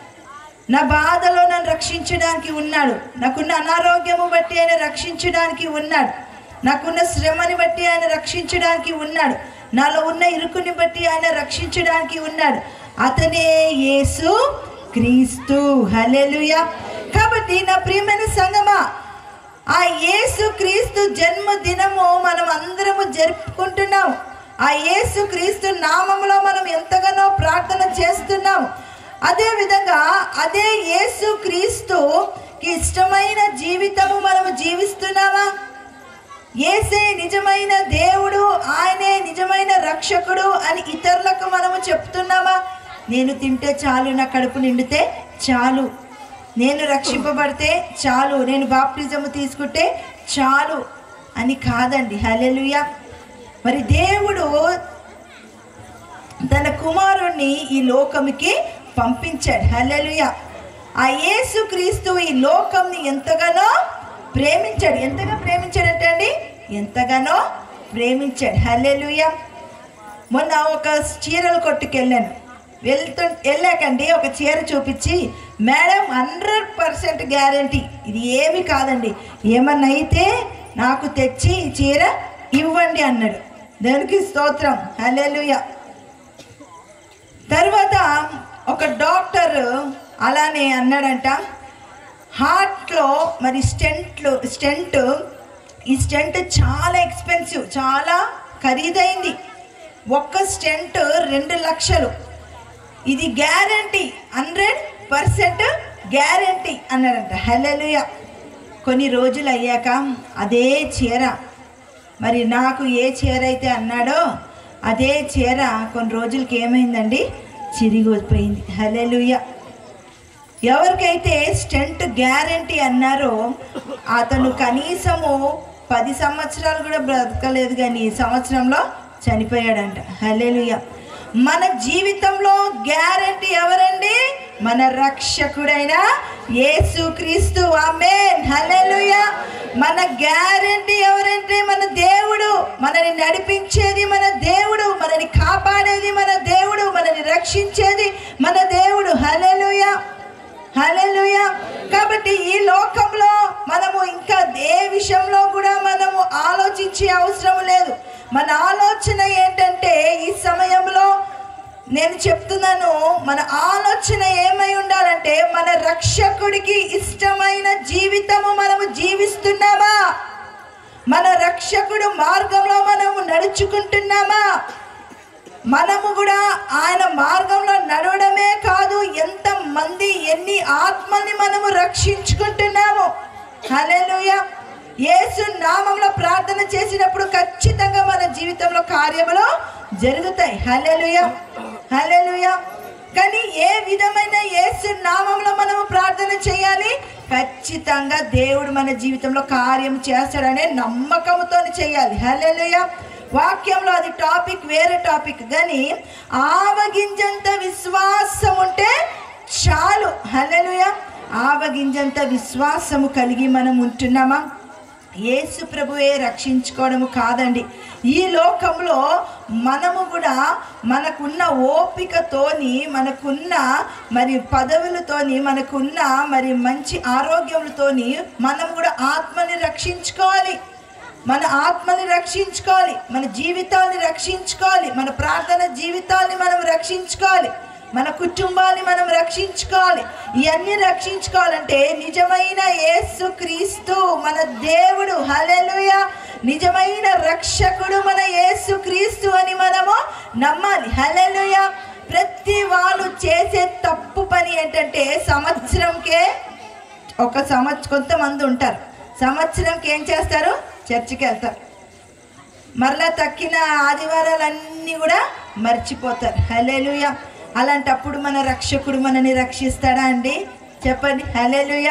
నా బాధలో నన్ను రక్షించడానికి ఉన్నాడు నాకున్న అనారోగ్యము బట్టి ఆయన రక్షించడానికి ఉన్నాడు నాకున్న శ్రమని బట్టి ఆయన రక్షించడానికి ఉన్నాడు నాలో ఉన్న ఇరుకుని బట్టి ఆయన రక్షించడానికి ఉన్నాడు అతనే యేసు క్రీస్తు హల్లెలూయా కాబట్టి నా ప్రియమైన సంగమా ఆ యేసు క్రీస్తు జన్మదినము మనం అందరము జరుపుకుంటున్నాం ఆ యేసు క్రీస్తు నామములో మనం ఎంతగానో ప్రార్థన చేస్తున్నాం అదే విధంగా అదే యేసు క్రీస్తుకి ఇష్టమైన జీవితము మనము జీవిస్తున్నామా ఏసే నిజమైన దేవుడు ఆయనే నిజమైన రక్షకుడు అని ఇతరులకు మనము చెప్తున్నామా నేను తింటే చాలు నా కడుపు నిండితే చాలు నేను రక్షింపబడితే చాలు నేను బాప్టిజము తీసుకుంటే చాలు అని కాదండి హల్లెలూయా మరి దేవుడు తన కుమారుణ్ణి ఈ లోకముకి పంపించాడు హల్లెలూయా ఆ యేసు క్రీస్తు ఈ లోకంని ఎంతగానో ప్రేమించాడు ఎంతగా ప్రేమించాడంటే అండి ఎంతగానో ప్రేమించాడు హల్లెలూయా మొన్న ఒక చీరల కొట్టుకు వెళ్ళాను వెళ్తు వెళ్ళాకండి ఒక చీర చూపించి మేడం హండ్రెడ్ పర్సెంట్ గ్యారంటీ ఇది ఏమి కాదండి ఏమన్నా అయితే నాకు తెచ్చి ఈ చీర ఇవ్వండి అన్నాడు దానికి స్తోత్రం హల్లెలూయా తర్వాత ఒక డాక్టర్ అలానే అన్నాడంట హార్ట్లో మరి స్టెంట్లు స్టెంట్ ఈ స్టెంట్ చాలా ఎక్స్పెన్సివ్ చాలా ఖరీదైంది ఒక్క స్టెంట్ రెండు లక్షలు ఇది గ్యారంటీ హండ్రెడ్ పర్సెంట్ గ్యారంటీ అన్నాడంట హల్లెలూయా కొన్ని రోజులు అయ్యాక అదే చీర మరి నాకు ఏ చీర అయితే అన్నాడో అదే చీర కొన్ని రోజులకి ఏమైందండి చిరిగిపోయింది హల్లెలూయా ఎవరికైతే స్టెంట్ గ్యారంటీ అన్నారో అతను కనీసము పది సంవత్సరాలు కూడా బ్రతకలేదు కానీ ఈ సంవత్సరంలో చనిపోయాడంట హల్లెలూయా మన జీవితంలో గ్యారంటీ ఎవరండి మన రక్షకుడైన యేసుక్రీస్తు ఆమేన్ హల్లెలూయా మన గ్యారంటీ ఎవరంటే మన దేవుడు మనని నడిపించేది మన దేవుడు మనని కాపాడేది మన దేవుడు మనని రక్షించేది మన దేవుడు హల్లెలూయా హల్లెలూయా కాబట్టి ఈ లోకంలో మనము ఇంకా ఏ విషయంలో కూడా మనము ఆలోచించే అవసరం లేదు మన ఆలోచన ఏంటంటే ఈ సమయంలో నేను చెప్తున్నాను మన ఆలోచన ఏమై ఉండాలంటే మన రక్షకుడికి ఇష్టమైన జీవితము మనము జీవిస్తున్నామా మన రక్షకుడు మార్గంలో మనము నడుచుకుంటున్నామా మనము కూడా ఆయన మార్గంలో నడవడమే కాదు ఎంత మంది ఎన్ని ఆత్మల్ని మనము రక్షించుకుంటున్నాము హల్లెలూయా యేసు నామంలో ప్రార్థన చేసినప్పుడు ఖచ్చితంగా మన జీవితంలో కార్యములు జరుగుతాయి హల్లెలూయా హల్లెలూయా కానీ ఏ విధమైన యేసు నామంలో మనము ప్రార్థన చేయాలి ఖచ్చితంగా దేవుడు మన జీవితంలో కార్యం చేస్తాడనే నమ్మకంతో చేయాలి హల్లెలూయా వాక్యంలో అది టాపిక్ వేరే టాపిక్ కానీ ఆవగింజంత విశ్వాసం ఉంటే చాలు హల్లెలూయా ఆవగింజంత విశ్వాసము కలిగి మనం ఉంటున్నామా యేసు ప్రభువే రక్షించుకోవడము కాదండి ఈ లోకంలో మనము కూడా మనకున్న ఓపికతోని మనకున్న మరి పదవులతోని మనకున్న మరి మంచి ఆరోగ్యములతోని మనం కూడా ఆత్మని రక్షించుకోవాలి మన ఆత్మని రక్షించుకోవాలి మన జీవితాన్ని రక్షించుకోవాలి మన ప్రార్థన జీవితాన్ని మనం రక్షించుకోవాలి మన కుటుంబాన్ని మనం రక్షించుకోవాలి ఇవన్నీ రక్షించుకోవాలంటే నిజమైన యేసు క్రీస్తు మన దేవుడు హలెలుయ నిజమైన రక్షకుడు మన యేసు క్రీస్తు అని మనము నమ్మాలి హలెలుయ ప్రతి వాళ్ళు చేసే తప్పు పని ఏంటంటే సంవత్సరంకే ఒక సంవత్సరం కొంతమంది ఉంటారు సంవత్సరంకి ఏం చేస్తారు చర్చికి వెళ్తారు మరలా తక్కిన ఆదివారాలన్నీ కూడా మర్చిపోతారు హలేలుయ అలాంటప్పుడు మన రక్షకుడు మనని రక్షిస్తాడా అండి చెప్పండి హలేలుయ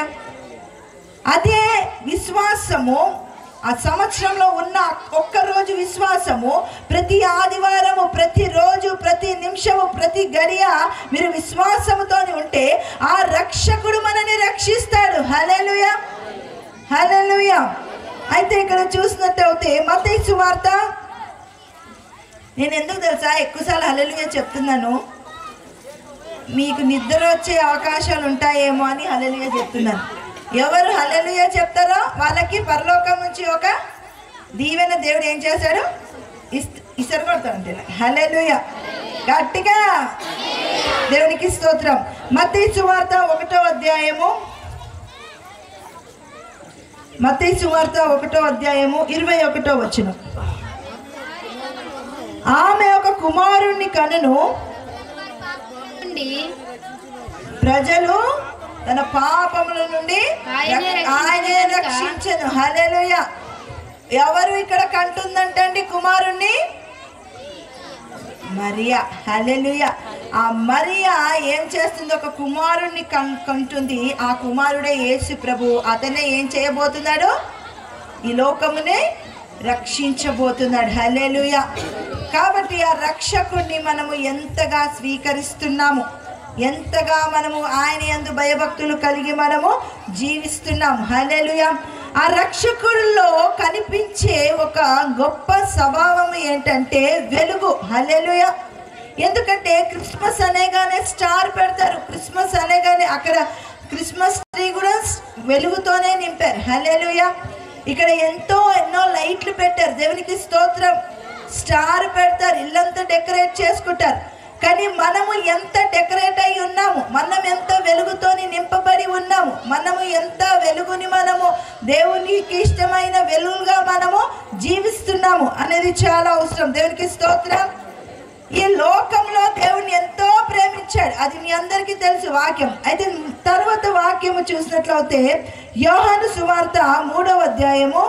అదే విశ్వాసము ఆ సంవత్సరంలో ఉన్న ఒక్క రోజు విశ్వాసము ప్రతి ఆదివారము ప్రతి రోజు ప్రతి నిమిషము ప్రతి గడియ మీరు విశ్వాసముతో ఉంటే ఆ రక్షకుడు మనని రక్షిస్తాడు హలేలుయ హల్లెలూయా అయితే ఇక్కడ చూసినట్టయితే మత్తయి సువార్త నేను ఎందుకు తెలుసా ఎక్కువసార్లు హల్లెలూయా చెప్తున్నాను మీకు నిద్ర వచ్చే అవకాశాలు ఉంటాయేమో అని హల్లెలూయా చెప్తున్నాను ఎవరు హల్లెలూయా చెప్తారో వాళ్ళకి పరలోకం నుంచి ఒక దీవెన దేవుడు ఏం చేశాడు ఇస్- ఇసరు కొడతాడు అంతే హల్లెలూయా గట్టిగా దేవునికి స్తోత్రం మత్తయి సువార్త ఒకటో అధ్యాయము మత్తయి సువార్త ఒకటో అధ్యాయము ఇరవై ఒకటో వచ్చిన ఆమె ఒక కుమారుణ్ణి కనును
నుండి
ప్రజలు తన పాపముల నుండి
ఆయనే
రక్ష- ఆయనే
రక్షించును గనుక.
రక్షించను హల్లెలూయా ఎవరు ఇక్కడ కంటుందంటండి కుమారుణ్ణి మరియా హల్లెలూయా ఆ మరియా ఏం చేస్తుంది ఒక కుమారుణ్ణి కన్ కంటుంది ఆ కుమారుడే యేసు ప్రభు అతనే ఏం చేయబోతున్నాడు ఈ లోకమునే రక్షించబోతున్నాడు హల్లెలూయా కాబట్టి ఆ రక్షకుడిని మనము ఎంతగా స్వీకరిస్తున్నాము ఎంతగా మనము ఆయన యందు భయభక్తులు కలిగి మనము జీవిస్తున్నాము హల్లెలూయా ఆ రక్షకుడిలో కనిపించే ఒక గొప్ప స్వభావం ఏంటంటే వెలుగు హల్లెలూయా ఎందుకంటే క్రిస్మస్ అనేగానే స్టార్ పెడతారు క్రిస్మస్ అనేగానే అక్కడ క్రిస్మస్ ట్రీ కూడా వెలుగుతోనే నింపారు హల్లెలూయా ఇక్కడ ఎంతో ఎన్నో లైట్లు పెట్టారు దేవునికి స్తోత్రం స్టార్ పెడతారు ఇల్లంతా డెకరేట్ చేసుకుంటారు కానీ మనము ఎంత డెకరేట్ అయి ఉన్నాము మనం ఎంత వెలుగుతోని నింపబడి ఉన్నాము మనము ఎంత వెలుగుని మనము దేవునికి ఇష్టమైన వెలుగుగా మనము జీవిస్తున్నాము అనేది చాలా అవసరం దేవునికి స్తోత్రం ఈ లోకంలో దేవుని ఎంతో ప్రేమించాడు అది మీ అందరికీ తెలుసు వాక్యం అయితే తర్వాత వాక్యము చూసినట్లయితే యోహాను సువార్త మూడవ అధ్యాయము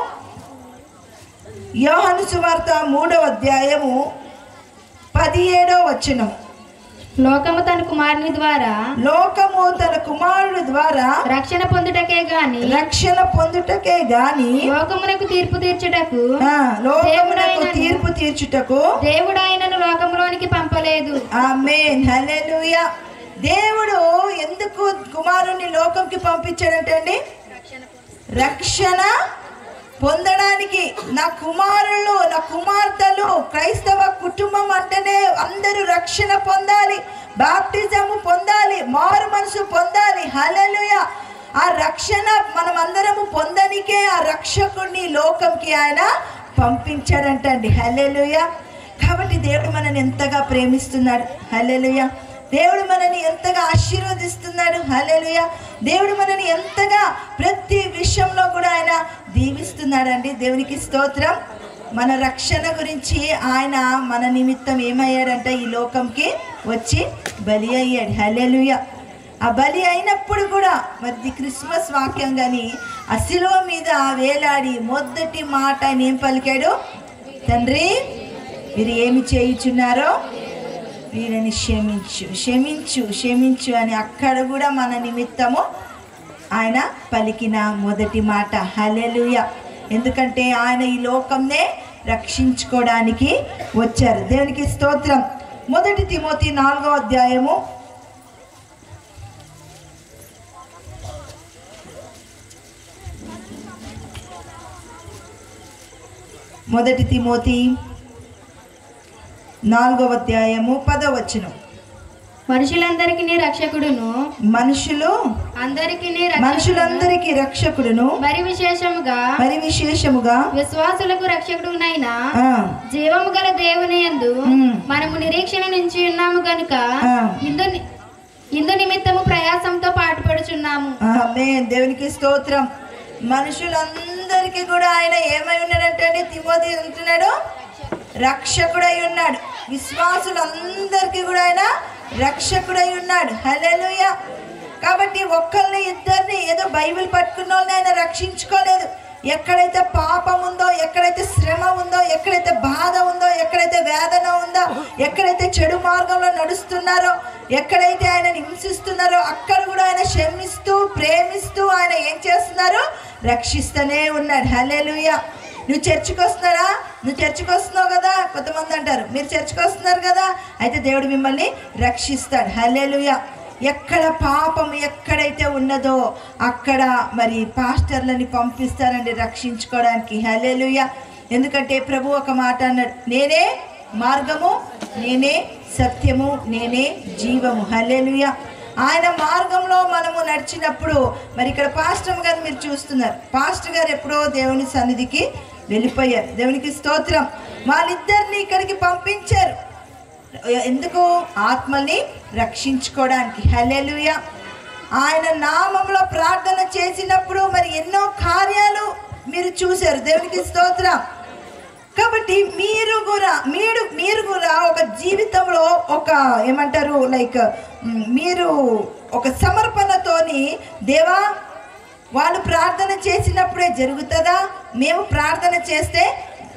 యోహాను సువార్త మూడవ అధ్యాయము పదిహేడో వచనం
లోకము తన కుమారుని ద్వారా
లోకము తన కుమారుడు ద్వారా
రక్షణ పొందుటకే గాని
రక్షణ పొందుటకే గాని
లోకమునకు తీర్పు తీర్చుటకు
ఆ, లోకమునకు
దేవుడైన-
తీర్పు తీర్చుటకు
దేవుడు ఆయనను లోకములోనికి పంపలేదు
ఆమేన్ హల్లెలూయా దేవుడు ఎందుకు కుమారుణ్ణి లోకంకి పంపించాడంటండి రక్షణ పొందడానికి నా కుమారులు నా కుమార్తెలు క్రైస్తవ కుటుంబం అంటేనే అందరూ రక్షణ పొందాలి బాప్టిజము పొందాలి మారు మనసు పొందాలి హల్లెలూయా ఆ రక్షణ మనం అందరము పొందనికే ఆ రక్షకుడిని లోకంకి ఆయన పంపించాడంటండి హల్లెలూయా కాబట్టి దేవుడు మనని ఎంతగా ప్రేమిస్తున్నాడు హల్లెలూయా దేవుడు మనని ఎంతగా ఆశీర్వదిస్తున్నాడు హల్లెలూయ దేవుడు మనని ఎంతగా ప్రతి విషయంలో కూడా ఆయన దీవిస్తున్నాడండి దేవునికి స్తోత్రం మన రక్షణ గురించి ఆయన మన నిమిత్తం ఏమయ్యాడంటే ఈ లోకంకి వచ్చి బలి అయ్యాడు హల్లెలూయ ఆ బలి అయినప్పుడు కూడా మరి క్రిస్మస్ వాక్యం కానీ ఆ శిలువ మీద వేలాడి మొదటి మాట ఆయన ఏం పలికాడు తండ్రి మీరు ఏమి చేయుచున్నారో వీరిని క్షమించు క్షమించు క్షమించు అని అక్కడ కూడా మన నిమిత్తము ఆయన పలికిన మొదటి మాట హలెలుయ ఎందుకంటే ఆయన ఈ లోకంనే రక్షించుకోవడానికి వచ్చారు దేవునికి స్తోత్రం మొదటి తిమోతి నాలుగో అధ్యాయము మొదటి తిమోతి నాలుగవ అధ్యాయము పదవచనం
మనుషులందరికీ రక్షకుడును
మనుషులు
అందరికీ
మనుషులందరికీ రక్షకుడును
మరి విశేషముగా
మరి విశేషముగా
విశ్వాసులకు రక్షకుడునైన
ఆ,
జీవము గల దేవుని యందు
మ్.
మనము నిరీక్షణ నుంచి ఉన్నాము గనుక
ఆ.
ఇందు ని- ఇందు నిమిత్తము ప్రయాసంతో పాటుపడుచున్నాము
ఆమేన్. దేవునికి స్తోత్రం మనుషులందరికీ కూడా ఆయన ఏమై ఉన్నాడంటే తిమోతి అంటున్నాడు రక్షకుడై ఉన్నాడు విశ్వాసులందరికీ కూడా ఆయన రక్షకుడై ఉన్నాడు హల్లెలూయ కాబట్టి ఒక్కరిని ఇద్దరిని ఏదో బైబిల్ పట్టుకున్న వాళ్ళని ఆయన రక్షించుకోలేదు ఎక్కడైతే పాపం ఉందో ఎక్కడైతే శ్రమ ఉందో ఎక్కడైతే బాధ ఉందో ఎక్కడైతే వేదన ఉందో ఎక్కడైతే చెడు మార్గంలో నడుస్తున్నారో ఎక్కడైతే ఆయన హింసిస్తున్నారో అక్కడ కూడా ఆయన క్షమిస్తూ ప్రేమిస్తూ ఆయన ఏం చేస్తున్నారు రక్షిస్తూనే ఉన్నాడు హల్లెలూయా నువ్వు చర్చికి వస్తున్నారా నువ్వు చర్చికి వస్తున్నావు కదా కొంతమంది అంటారు మీరు చర్చికి వస్తున్నారు కదా అయితే దేవుడు మిమ్మల్ని రక్షిస్తాడు హల్లెలూయా ఎక్కడ పాపం ఎక్కడైతే ఉన్నదో అక్కడ మరి పాస్టర్లని పంపిస్తారండి రక్షించుకోవడానికి హల్లెలూయ ఎందుకంటే ప్రభు ఒక మాట అన్నాడు నేనే మార్గము నేనే సత్యము నేనే జీవము హల్లెలూయ ఆయన మార్గంలో మనము నడిచినప్పుడు మరి ఇక్కడ పాస్టర్ గారు మీరు చూస్తున్నారు పాస్టర్ గారు ఎప్పుడో దేవుని సన్నిధికి వెళ్ళిపోయారు దేవునికి స్తోత్రం వాళ్ళిద్దరిని ఇక్కడికి పంపించారు ఎందుకు ఆత్మల్ని రక్షించుకోవడానికి హల్లెలూయ ఆయన నామంలో ప్రార్థన చేసినప్పుడు మరి ఎన్నో కార్యాలు మీరు చూశారు దేవునికి స్తోత్రం కాబట్టి మీరు కూడా మీరు మీరు కూడా ఒక జీవితంలో ఒక ఏమంటారు లైక్ మ్, మీరు ఒక సమర్పణతోని దేవా వాళ్ళు ప్రార్థన చేసినప్పుడే జరుగుతుందా మేము ప్రార్థన చేస్తే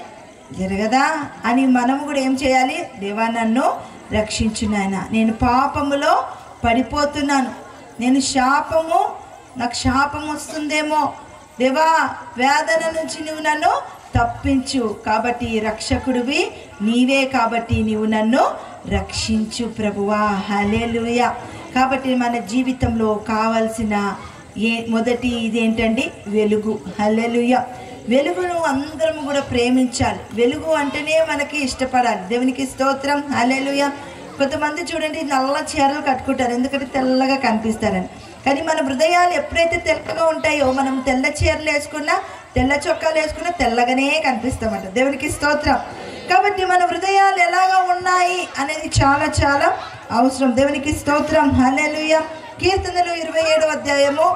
జరగదా అని మనము కూడా ఏం చేయాలి దేవా నన్ను రక్షించు నాయన నేను పాపములో పడిపోతున్నాను నేను శాపము నాకు శాపం వస్తుందేమో దేవా వేదన నుంచి నువ్వు నన్ను తప్పించు కాబట్టి రక్షకుడివి నీవే కాబట్టి నీవు నన్ను రక్షించు ప్రభువా హలేలుయ కాబట్టి మన జీవితంలో కావలసిన ఏ మొదటి ఇదేంటండి వెలుగు హల్లెలూయ వెలుగును అందరం కూడా ప్రేమించాలి వెలుగు అంటేనే మనకి ఇష్టపడాలి దేవునికి స్తోత్రం హల్లెలూయ కొంతమంది చూడండి నల్ల చీరలు కట్టుకుంటారు ఎందుకంటే తెల్లగా కనిపిస్తారని కానీ మన హృదయాలు ఎప్పుడైతే తెల్లగా ఉంటాయో మనం తెల్ల చీరలు వేసుకున్నా తెల్ల చొక్కాలు వేసుకున్నా తెల్లగానే కనిపిస్తామంట దేవునికి స్తోత్రం కాబట్టి మన హృదయాలు ఎలాగా ఉన్నాయి అనేది చాలా చాలా అవసరం దేవునికి స్తోత్రం హల్లెలూయ కీర్తనలు ఇరవై ఏడవ అధ్యాయము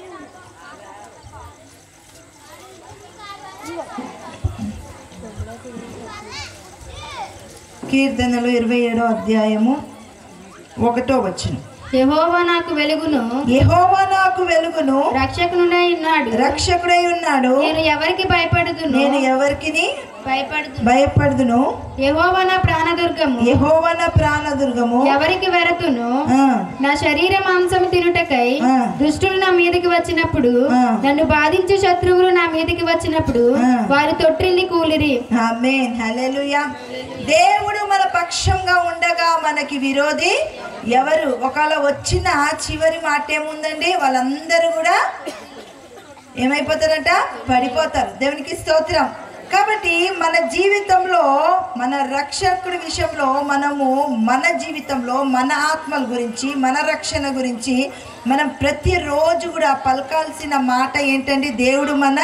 కీర్తనలు ఇరవై ఏడవ అధ్యాయము ఒకటో వచ్చిన
యెహోవా నాకు వెలుగును
యెహోవా నాకు వెలుగును
రక్షకునుడై ఉన్నాడు
రక్షకుడై ఉన్నాడు
నేను ఎవరికి భయపడుదును
నేను ఎవరికి
భయపడుదు
భయపడుదును
యెహోవా నా ప్రాణదుర్గము
యెహోవా నా ప్రాణదుర్గము
ఎవరికి వెరతును
ఆ,
నా శరీర మాంసం తినుటకై
ఆ.
దుష్టులు నా మీదకి వచ్చినప్పుడు
ఆ.
నన్ను బాధించే శత్రువులు నా మీదకి వచ్చినప్పుడు
ఆ.
వారు తొట్టిల్లి కూలిరి
ఆమేన్ హల్లెలూయా దేవుడు మన పక్షంగా ఉండగా మనకి విరోధి ఎవరు ఒకవేళ వచ్చిన చివరి మాట ఏముందండి వాళ్ళందరూ కూడా ఏమైపోతారంట పడిపోతారు దేవునికి స్తోత్రం కాబట్టి మన జీవితంలో మన రక్షకుడి విషయంలో మనము మన జీవితంలో మన ఆత్మల గురించి మన రక్షణ గురించి మనం ప్రతిరోజు కూడా పలకాల్సిన మాట ఏంటండి దేవుడు మన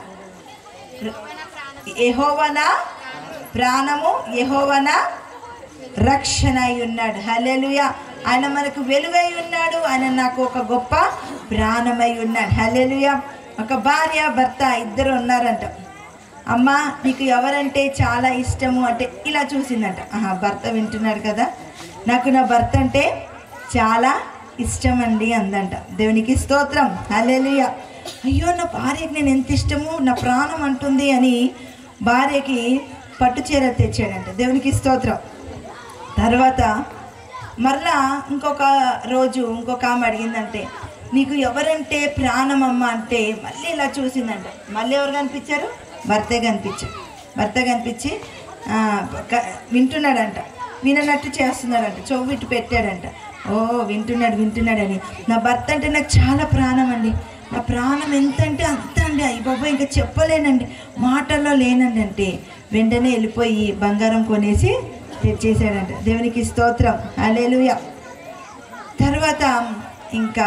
యెహోవన ప్రాణము యెహోవన రక్షణ అయి ఉన్నాడు హల్లెలూయా ఆయన మనకు వెలుగై ఉన్నాడు ఆయన నాకు ఒక గొప్ప ప్రాణమై ఉన్నాడు హల్లెలూయా ఒక భార్య భర్త ఇద్దరు ఉన్నారంట అమ్మ నీకు ఎవరంటే చాలా ఇష్టము అంటే ఇలా చూసిందంట ఆహా భర్త వింటున్నాడు కదా నాకు నా భర్త అంటే చాలా ఇష్టం అండి అందంట దేవునికి స్తోత్రం హల్లెలూయా అయ్యో నా భార్యకి నేను ఎంత ఇష్టము నా ప్రాణం అంటుంది అని భార్యకి పట్టు చీర తెచ్చాడంట దేవునికి స్తోత్రం తర్వాత మరలా ఇంకొక రోజు ఇంకొక ఆమె అడిగిందంటే నీకు ఎవరంటే ప్రాణమమ్మ అంటే మళ్ళీ ఇలా చూసిందంట మళ్ళీ ఎవరు కనిపించారు భర్తే కనిపించారు భర్త కనిపించి ఆ, క- వింటున్నాడంట విననట్టు చేస్తున్నాడంట చెవు ఇటు పెట్టాడంట ఓ వింటున్నాడు వింటున్నాడని నా భర్త అంటే నాకు చాలా ప్రాణం అండి నా ప్రాణం ఎంత అంటే అంత అండి అయ్యి బాబా ఇంకా చెప్పలేనండి మాటల్లో లేనండి అంటే వెంటనే వెళ్ళిపోయి బంగారం కొనేసి తెచ్చేసాడంట దేవునికి స్తోత్రం అలేలుయ తర్వాత ఇంకా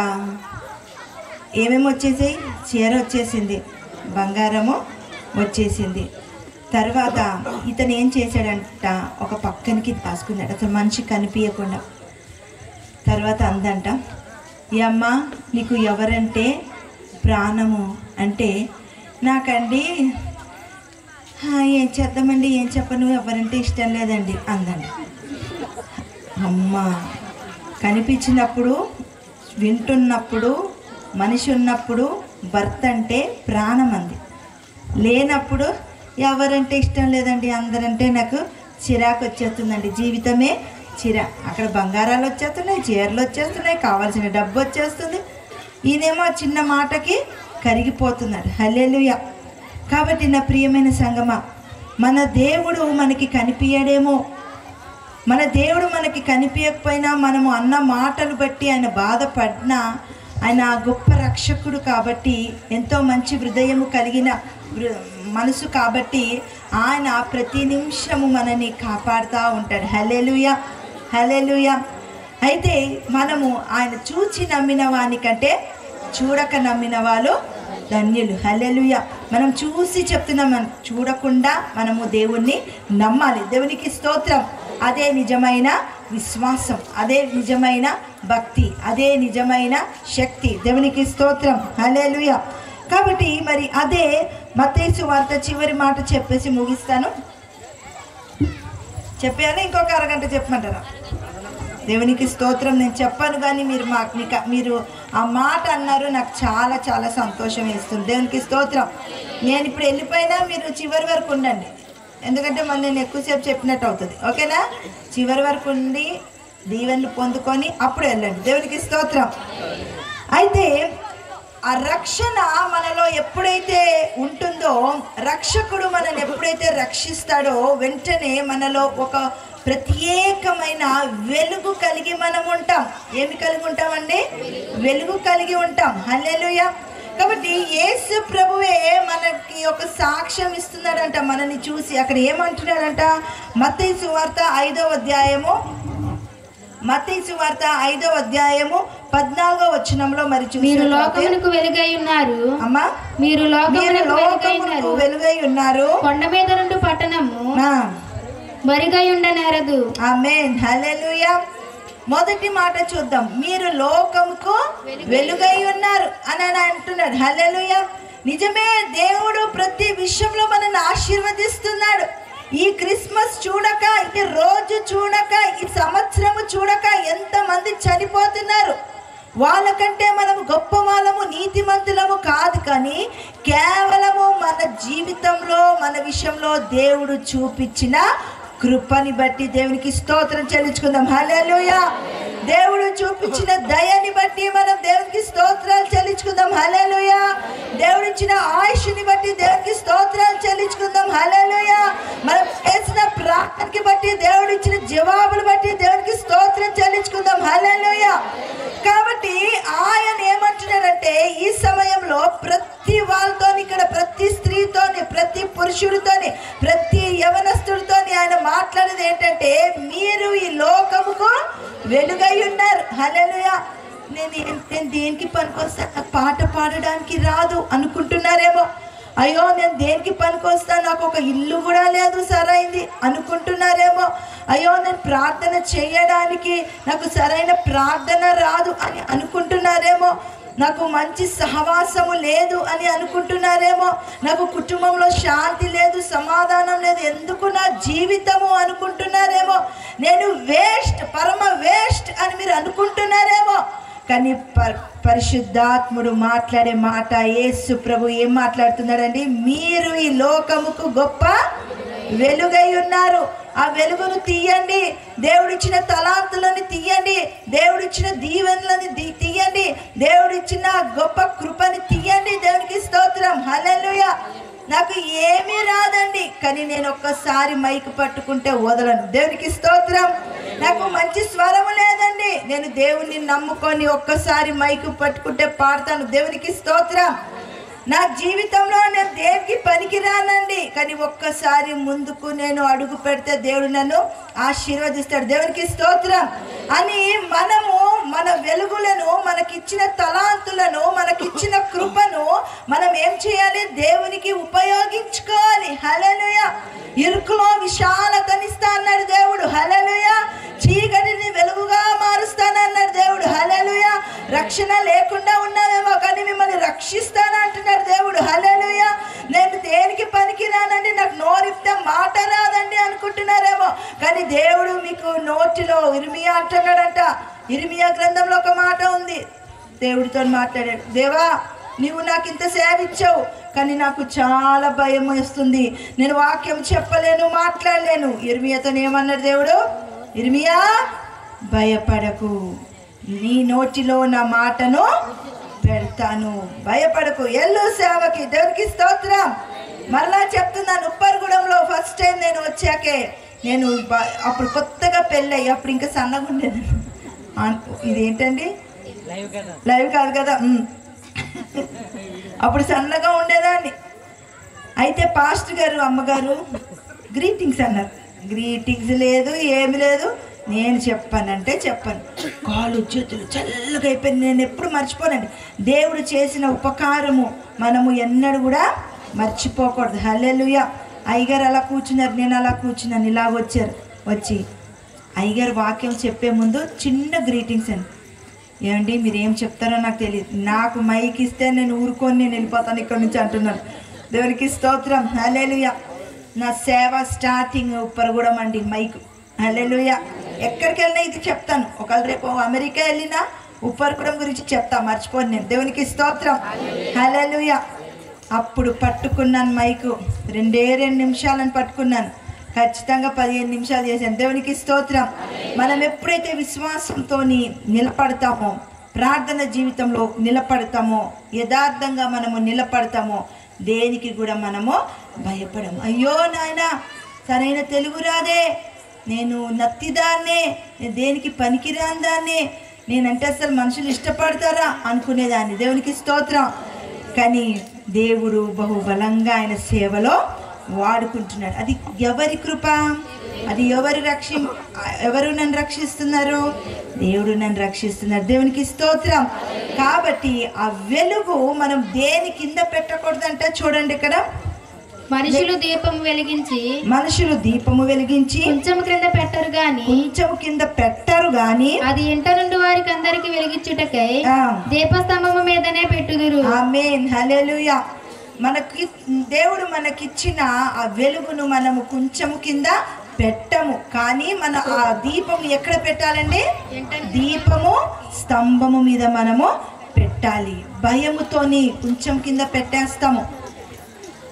ఏమేమి వచ్చేసాయి చీర వచ్చేసింది బంగారము వచ్చేసింది తర్వాత ఇతను ఏం చేశాడంట ఒక పక్కనికి దాచుకున్నాడు అసలు మనిషి కనిపించకుండా తర్వాత అందంట ఈ అమ్మ నీకు ఎవరంటే ప్రాణము అంటే నాకండి "ఆ, ఏం చేద్దామండి ఏం చెప్పను ఎవరంటే ఇష్టం లేదండి అందండి అమ్మ కనిపించినప్పుడు వింటున్నప్పుడు మనిషి ఉన్నప్పుడు భర్త అంటే ప్రాణం అంది లేనప్పుడు ఎవరంటే ఇష్టం లేదండి అందరంటే నాకు చిరాకు వచ్చేస్తుందండి జీవితమే చిరా అక్కడ బంగారాలు వచ్చేస్తున్నాయి చీరలు వచ్చేస్తున్నాయి కావాల్సిన డబ్బు వచ్చేస్తుంది ఈయనేమో చిన్న మాటకి కరిగిపోతున్నాడు హల్లెలూయా కాబట్టి నా ప్రియమైన సంగమా మన దేవుడు మనకి కనిపించడేమో మన దేవుడు మనకి కనిపించకపోయినా మనము అన్న మాటలు బట్టి ఆయన బాధపడినా ఆయన గొప్ప రక్షకుడు కాబట్టి ఎంతో మంచి హృదయము కలిగిన హృ- మనసు కాబట్టి ఆయన ప్రతి నిమిషము మనని కాపాడుతూ ఉంటాడు హలెలుయ హలెలుయ అయితే మనము ఆయన చూచి నమ్మిన వానికంటే చూడక నమ్మిన వాళ్ళు ధన్యులు హల్లెలూయా మనం చూసి చెప్తున్నాం మనం చూడకుండా మనము దేవుణ్ణి నమ్మాలి దేవునికి స్తోత్రం అదే నిజమైన విశ్వాసం అదే నిజమైన భక్తి అదే నిజమైన శక్తి దేవునికి స్తోత్రం హల్లెలూయా కాబట్టి మరి అదే మత్తేసు వార్త చివరి మాట చెప్పేసి ముగిస్తాను చెప్పాను ఇంకొక అరగంట చెప్పమంటారా దేవునికి స్తోత్రం నేను చెప్పాను కానీ మీరు మా మీకు మీరు ఆ మాట అన్నారు నాకు చాలా చాలా సంతోషం వేస్తుంది దేవునికి స్తోత్రం నేను ఇప్పుడు వెళ్ళిపోయినా మీరు చివరి వరకు ఉండండి ఎందుకంటే మళ్ళీ నేను ఎక్కువసేపు చెప్పినట్టు అవుతుంది ఓకేనా చివరి వరకు ఉండి దీవెనలు పొందుకొని అప్పుడు వెళ్ళండి దేవునికి స్తోత్రం అయితే ఆ రక్షణ మనలో ఎప్పుడైతే ఉంటుందో రక్షకుడు మనల్ని ఎప్పుడైతే రక్షిస్తాడో వెంటనే మనలో ఒక ప్రత్యేకమైన వెలుగు కలిగి మనం ఉంటాం ఏమి కలిగి ఉంటామండి వెలుగు కలిగి ఉంటాం హల్లెలూయా కాబట్టి యేసు ప్రభువే మనకి ఒక సాక్ష్యం ఇస్తున్నాడంట మనని చూసి అక్కడ ఏమంటున్నాడంట మత్తయి సువార్త ఐదో అధ్యాయము మత్తయి సువార్త ఐదో అధ్యాయము పద్నాలుగో వచనంలో మరి
మీరు
చూసినట్లయితే
లోకమునకు వెలుగై ఉన్నారు
అమ్మా
మీరు
మీరు
లోకమునకు వెలుగై
లోకమునకు
ఉన్నారు
వెలుగై ఉన్నారు
కొండ మీద నుండి పట్టణము
ఆ,
మరుగై ఉండనేరదు
ఆమేన్ హల్లెలూయా మొదటి మాట చూద్దాం మీరు లోకముకు వెలుగై ఉన్నారు అని ఆయన అంటున్నాడు హల్లెలూయా నిజమే దేవుడు ప్రతి విషయంలో మనల్ని ఆశీర్వదిస్తున్నాడు ఈ క్రిస్మస్ చూడక ఈ రోజు చూడక ఈ సంవత్సరము చూడక ఎంతమంది చనిపోతున్నారు వాళ్ళకంటే మనము గొప్ప వాళ్ళము నీతిమంతులము కాదు కానీ కేవలము మన జీవితంలో మన విషయంలో దేవుడు చూపించిన కృపని బట్టి దేవునికి స్తోత్రం చెల్లించుకుందాం హల్లెలూయా దేవుడు చూపించిన దయని బట్టి మనం దేవునికి స్తోత్రాలు చెల్లించుకుందాం హల్లెలూయా దేవుడు ఇచ్చిన ఆయుష్ని బట్టి దేవునికి స్తోత్రాలు చెల్లించుకుందాం హల్లెలూయా మనం చేసిన ప్రార్థనకి బట్టి దేవుడు ఇచ్చిన జవాబులు బట్టి దేవునికి స్తోత్రం చెల్లించుకుందాం హల్లెలూయా కాబట్టి ఆయన ఏమంటున్నాడంటే ఈ సమయంలో ప్రతి వాళ్ళతోని ఇక్కడ ప్రతి స్త్రీతోని ప్రతి పురుషుడితోని ప్రతి యవనస్తుడితోని ఆయన మాట్లాడేది ఏంటంటే మీరు ఈ లోకముకు వెలుగై ఉన్నారు హల్లెలూయా నేను ఏం- నేను దేనికి పనికొస్తా నాకు పాట పాడడానికి రాదు అనుకుంటున్నారేమో అయ్యో నేను దేనికి పనికొస్తా నాకు ఒక ఇల్లు కూడా లేదు సరైంది అనుకుంటున్నారేమో అయ్యో నేను ప్రార్థన చేయడానికి నాకు సరైన ప్రార్థన రాదు అని అనుకుంటున్నారేమో నాకు మంచి సహవాసము లేదు అని అనుకుంటున్నారేమో నాకు కుటుంబంలో శాంతి లేదు సమాధానం లేదు ఎందుకు నా జీవితము అనుకుంటున్నారేమో నేను వేస్ట్ పరమ వేస్ట్ అని మీరు అనుకుంటున్నారేమో కానీ ప- పరిశుద్ధాత్ముడు మాట్లాడే మాట యేసు ప్రభు ఏం మాట్లాడుతున్నాడండి మీరు ఈ లోకముకు గొప్ప వెలుగై ఉన్నారు ఆ వెలుగును తీయండి దేవుడిచ్చిన తలాంతులను తీయండి దేవుడిచ్చిన దీవెనలను తీ- తీయండి దేవుడిచ్చిన ఆ గొప్ప కృపని తీయండి దేవునికి స్తోత్రం హల్లెలూయా నాకు ఏమీ రాదండి కానీ నేను ఒక్కసారి మైక్ పట్టుకుంటే వదలను దేవునికి స్తోత్రం నాకు మంచి స్వరము లేదండి నేను దేవుణ్ణి నమ్ముకొని ఒక్కసారి మైక్ పట్టుకుంటే పాడతాను దేవునికి స్తోత్రం నా జీవితంలో నేను దేనికి పనికిరానండి కానీ ఒక్కసారి ముందుకు నేను అడుగు పెడితే దేవుడు నన్ను ఆశీర్వదిస్తాడు దేవునికి స్తోత్రం అని మనము మన వెలుగులను మనకిచ్చిన తలాంతులను మనకిచ్చిన కృపను మనం ఏం చేయాలి దేవునికి ఉపయోగించుకోవాలి హలలుయ ఇరుకులో విశాలతనిస్తా అన్నాడు దేవుడు హలలుయ చీకటిని వెలుగుగా మారుస్తానన్నాడు దేవుడు హలలుయ రక్షణ లేకుండా ఉన్నావేమో కానీ మిమ్మల్ని రక్షిస్తాను అంటున్నాడు దేవుడు హలలుయ నేను దేనికి పనికిరానండి నాకు నోరిప్తే మాట రాదండి అనుకుంటున్నారేమో కానీ దేవుడు మీకు నోటిలో ఇరిమియా అంటున్నాడంట ఇరిమియా గ్రంథంలో ఒక మాట ఉంది దేవుడితో మాట్లాడాడు దేవా నీవు నాకు ఇంత సేవ ఇచ్చావు కానీ నాకు చాలా భయం వేస్తుంది నేను వాక్యం చెప్పలేను మాట్లాడలేను ఇర్మియాతో ఏమన్నాడు దేవుడు ఇర్మియా భయపడకు నీ నోటిలో నా మాటను పెడతాను భయపడకు ఎల్లు సేవకి దేవునికి స్తోత్రం మరలా చెప్తున్నాను ఉప్పరగూడెంలో ఫస్ట్ టైం నేను వచ్చాకే నేను బ- అప్పుడు కొత్తగా పెళ్ళయి అప్పుడు ఇంకా సన్నగా ఉండేది ఆన్- ఇదేంటండి
లైవ్ కదా
లైవ్ కాదు కదా ఉమ్. అప్పుడు సన్నగా ఉండేదాన్ని అయితే పాస్ట్ గారు అమ్మగారు గ్రీటింగ్స్ అన్నారు గ్రీటింగ్స్ లేదు ఏమి లేదు నేను చెప్పానంటే చెప్పాను కాళ్ళు చేతులు చల్లగా అయిపోయింది నేను ఎప్పుడు మర్చిపోనండి దేవుడు చేసిన ఉపకారము మనము ఎన్నడూ కూడా మర్చిపోకూడదు హల్లెలూయ అయ్యగారు అలా కూర్చున్నారు నేను అలా కూర్చున్నాను ఇలాగ వచ్చారు వచ్చి అయ్యగారు వాక్యం చెప్పే ముందు చిన్న గ్రీటింగ్స్ అండి ఏమండి మీరు ఏం చెప్తారో నాకు తెలియదు నాకు మైక్ ఇస్తే నేను ఊరుకొని నేను వెళ్ళిపోతాను ఇక్కడ నుంచి అంటున్నాను దేవునికి స్తోత్రం హల్లెలూయ నా సేవ స్టార్టింగ్ ఉప్పరగూడెం అండి మైక్ హల్లెలూయ ఎక్కడికి వెళ్ళినా ఇది చెప్తాను ఒకవేళ రేపు అమెరికా వెళ్ళినా ఉప్పరగూడెం గురించి చెప్తా మర్చిపోను నేను దేవునికి స్తోత్రం హల్లెలూయ అప్పుడు పట్టుకున్నాను మైకు రెండే రెండు నిమిషాలను పట్టుకున్నాను ఖచ్చితంగా పదిహేను నిమిషాలు చేశాను దేవునికి స్తోత్రం మనం ఎప్పుడైతే విశ్వాసంతో నిలబడతామో ప్రార్థన జీవితంలో నిలబడతామో యథార్థంగా మనము నిలబడతామో దేనికి కూడా మనము భయపడము అయ్యో నాయన సరైన తెలుగు రాదే నేను నత్తిదాన్నే నేను దేనికి పనికిరాని దాన్నే నేనంటే అసలు మనుషులు ఇష్టపడతారా అనుకునేదాన్ని దేవునికి స్తోత్రం కానీ దేవుడు బహుబలంగా ఆయన సేవలో వాడుకుంటున్నాడు అది ఎవరి కృప అది ఎవరు రక్షి ఎవరు నన్ను రక్షిస్తున్నారు దేవుడు నన్ను రక్షిస్తున్నారు దేవునికి స్తోత్రం కాబట్టి ఆ వెలుగు మనం దేని కింద పెట్టకూడదంట చూడండి ఇక్కడ
మనుషులు దీపం వెలిగించి
మనుషులు దీపము వెలిగించి
కొంచెం క్రింద పెట్టరు గాని
కొంచెం కింద పెట్టరు గాని
అది ఇంట నుండి వారికి అందరికి వెలిగించుటకై
ఆ.
దీపస్తంభము మీదనే పెట్టుదురు
ఆమేన్ హల్లెలూయా మనకి దేవుడు మనకిచ్చిన ఆ వెలుగును మనము కొంచెము కింద పెట్టము కానీ మన ఆ దీపం ఎక్కడ పెట్టాలండి దీపము స్తంభము మీద మనము పెట్టాలి భయముతోని కొంచెం కింద పెట్టేస్తాము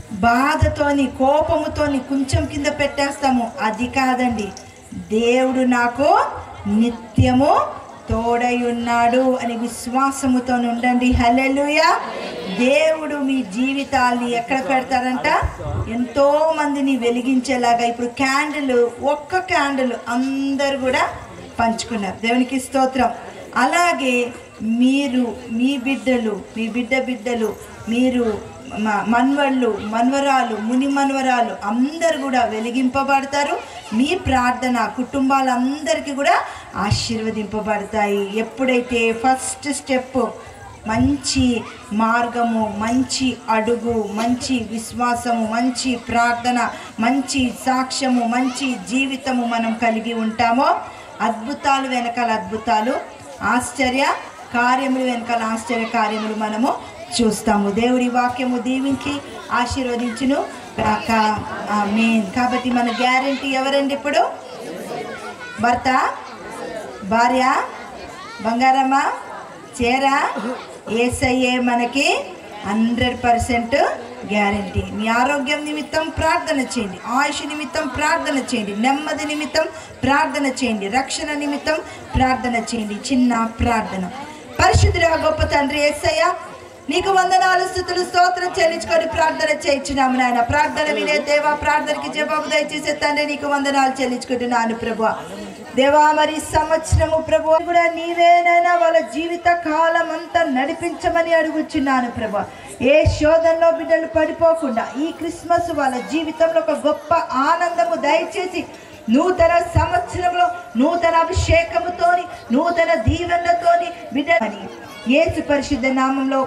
బాధతోని కోపముతోని కొంచెం కింద పెట్టేస్తాము అది కాదండి దేవుడు నాకు నిత్యము తోడై ఉన్నాడు అని విశ్వాసముతో ఉండండి హల్లెలూయా దేవుడు మీ జీవితాల్ని ఎక్కడ పెడతారంట ఎంతో మందిని వెలిగించేలాగా ఇప్పుడు క్యాండిల్ ఒక్క క్యాండిల్ అందరు కూడా పంచుకున్నారు దేవునికి స్తోత్రం అలాగే మీరు మీ బిడ్డలు మీ బిడ్డ బిడ్డలు మీరు మ- మన్వళ్ళు మన్వరాలు ముని మన్వరాలు అందరు కూడా వెలిగింపబడతారు మీ ప్రార్థన కుటుంబాలందరికీ కూడా ఆశీర్వదింపబడతాయి ఎప్పుడైతే ఫస్ట్ స్టెప్ మంచి మార్గము మంచి అడుగు మంచి విశ్వాసము మంచి ప్రార్థన మంచి సాక్ష్యము మంచి జీవితము మనం కలిగి ఉంటామో అద్భుతాలు వెనకాల అద్భుతాలు ఆశ్చర్య కార్యములు వెనకాల ఆశ్చర్య కార్యములు మనము చూస్తాము దేవుడి వాక్యము దీవించి ఆశీర్వదించును కాక మెయిన్ కాబట్టి మన గ్యారంటీ ఎవరండి ఇప్పుడు భర్త భార్య బంగారమ్మ చీర ఏసయ్యే మనకి హండ్రెడ్ పర్సెంట్ గ్యారంటీ మీ ఆరోగ్యం నిమిత్తం ప్రార్థన చేయండి ఆయుష్ నిమిత్తం ప్రార్థన చేయండి నెమ్మది నిమిత్తం ప్రార్థన చేయండి రక్షణ నిమిత్తం ప్రార్థన చేయండి చిన్న ప్రార్థన పరిశుద్ధుడా గొప్ప తండ్రి ఏసయ్య నీకు వందనాలు స్థుతులు స్తోత్రం చెల్లించుకొని ప్రార్థన చేయించున్నాము నాయన ప్రార్థన వినే దేవా ప్రార్థనకి జవాబు దయచేసే తండ్రి నీకు వందనాలు చెల్లించుకుంటున్నాను ప్రభు దేవా మరి సంవత్సరము ప్రభు కూడా నీవేనైనా వాళ్ళ జీవిత కాలం అంతా నడిపించమని అడుగుచున్నాను ప్రభు ఏ శోధనలో బిడ్డలు పడిపోకుండా ఈ క్రిస్మస్ వాళ్ళ జీవితంలో ఒక గొప్ప ఆనందము దయచేసి నూతన సంవత్సరంలో నూతన అభిషేకముతోని నూతన దీవెనలతోని బిడ్డని యేసు పరిశుద్ధ నామంలో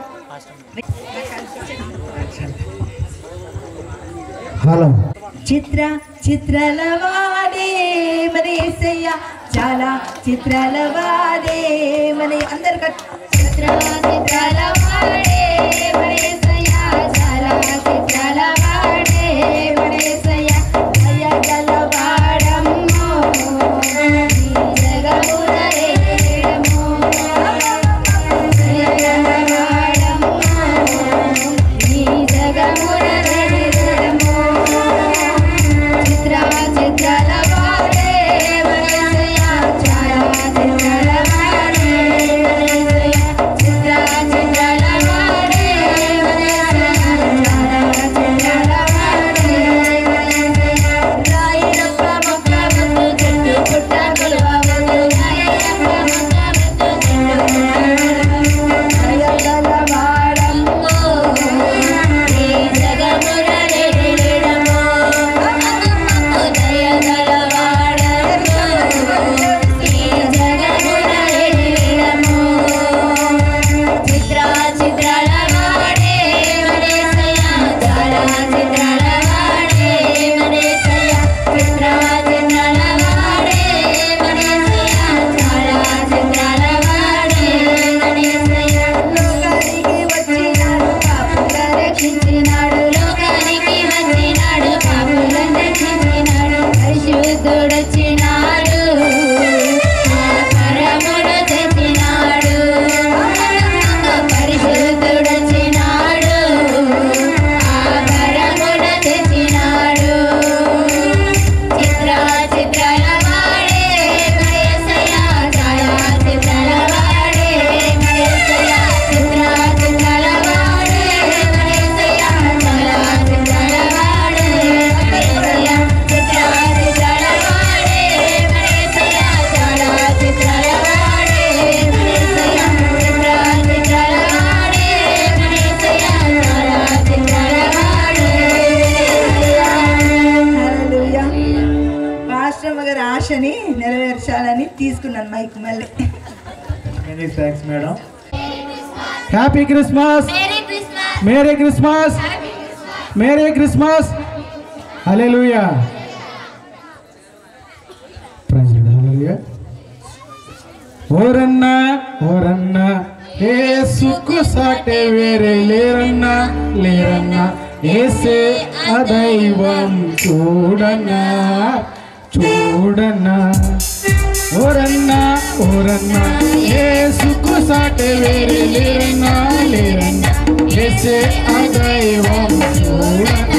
హలో
చిత్ర చిత్రాల వాడే మరి ఏసయ్య చాలా చిత్రాల వాడే మరి అందరు కట్-
చిత్ర చిత్రాల వాడే వరేసయ్య చాలా చిత్రాల వాడే వరేసయ్య దయగల వాడమ్మో ఈ జగమున రేడమో దయగల వాడమ్మో ఈ జగమున రేడమో చిత్ర చిత్రాల వాడే వరేసయ్య చాలా చిత్రాల వాడే వరేసయ్య చిత్ర చిత్రాల వాడే వరేసయ్య చాలా చిత్రాల వాడే వరేసయ్య రాయిరప్ప మొక్క ముద్దు చెట్టు పుట్ట కొలవవద్దు రాయిరప్ప మొక్క ముద్దు చెట్టు దయగల వాడమ్మో ఈ జగమున రేడమో దయగల వాడమ్మో ఈ జగమున రేడమో చిత్ర చిత్రాల వాడే వరేసయ్య చాలా చిత్రాల వాడే వరేసయ్య చిత్ర చిత్రాల వాడే వరేసయ్య చాలా చిత్రాల వాడే వరేసయ్య లోకానికి వచ్చినాడు పాపుల రక్షించినాడు లోకానికి వచ్చినాడు పాపుల రక్షించినాడు పరిశుద్ధుడొచ్చినాడు పరముడు తెచ్చినాడు పరిశుద్ధుడొచ్చినాడు ఆ పరముడు తెచ్చినాడు చిత్ర చిత్రాల వాడే మరేసయ్య ఛాయా చిత్రాల వాడే మరేసయ్య చిత్ర చిత్రాల వాడే మరేసయ్య ఛాయా చిత్రాల వాడే మరేసయ్య చిత్ర చిత్రాల వాడే మరేసయ్య ఛాయా చిత్రాల వాడే మరేసయ్య చిత్ర చిత్రాల వాడే మరేసయ్య ఛాయా చిత్రాల వాడే
హల్లెలూయా. పాస్టమ్మ గారి ఆశని నెరవేర్చాలని తీసుకున్నాను మైక్ మళ్ళీ
many thanks madam happy Christmas
merry Christmas
merry Christmas merry Christmas హల్లెలూయా ప్రైజ్ లార్డ్ హల్లెలూయా ఓరన్నా ఓరన్నా ఏసుకు సాటే వేరే లేరన్నా లేరన్నా ఏసే అదైవం చూడన్నా చూడన్నా ఓరన్నా ఓరన్నా ఏసుకు సాటే వేరే లేరన్నా లేరన్నా ఏసే అదైవం చూడన్నా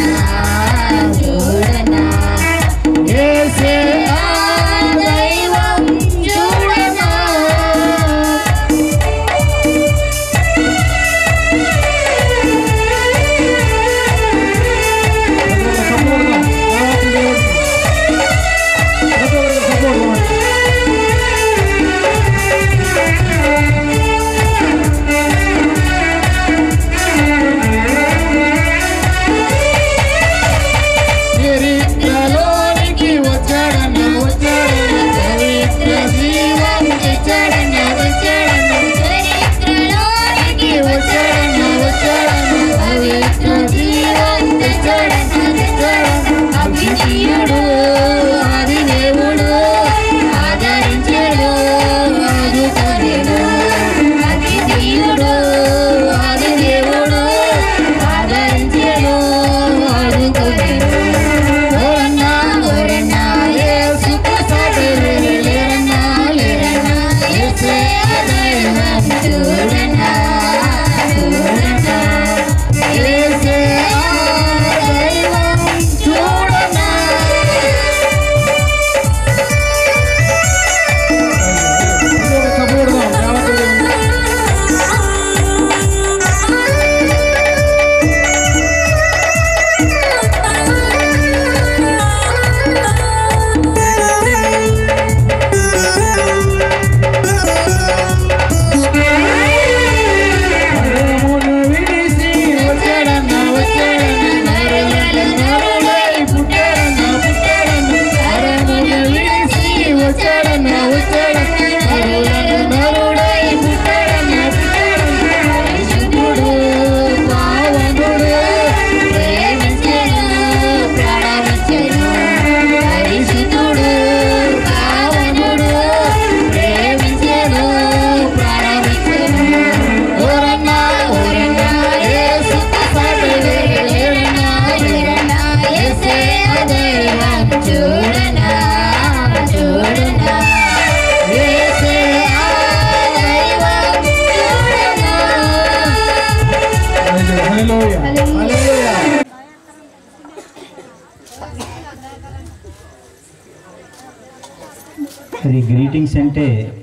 మీటింగ్స్ అంటే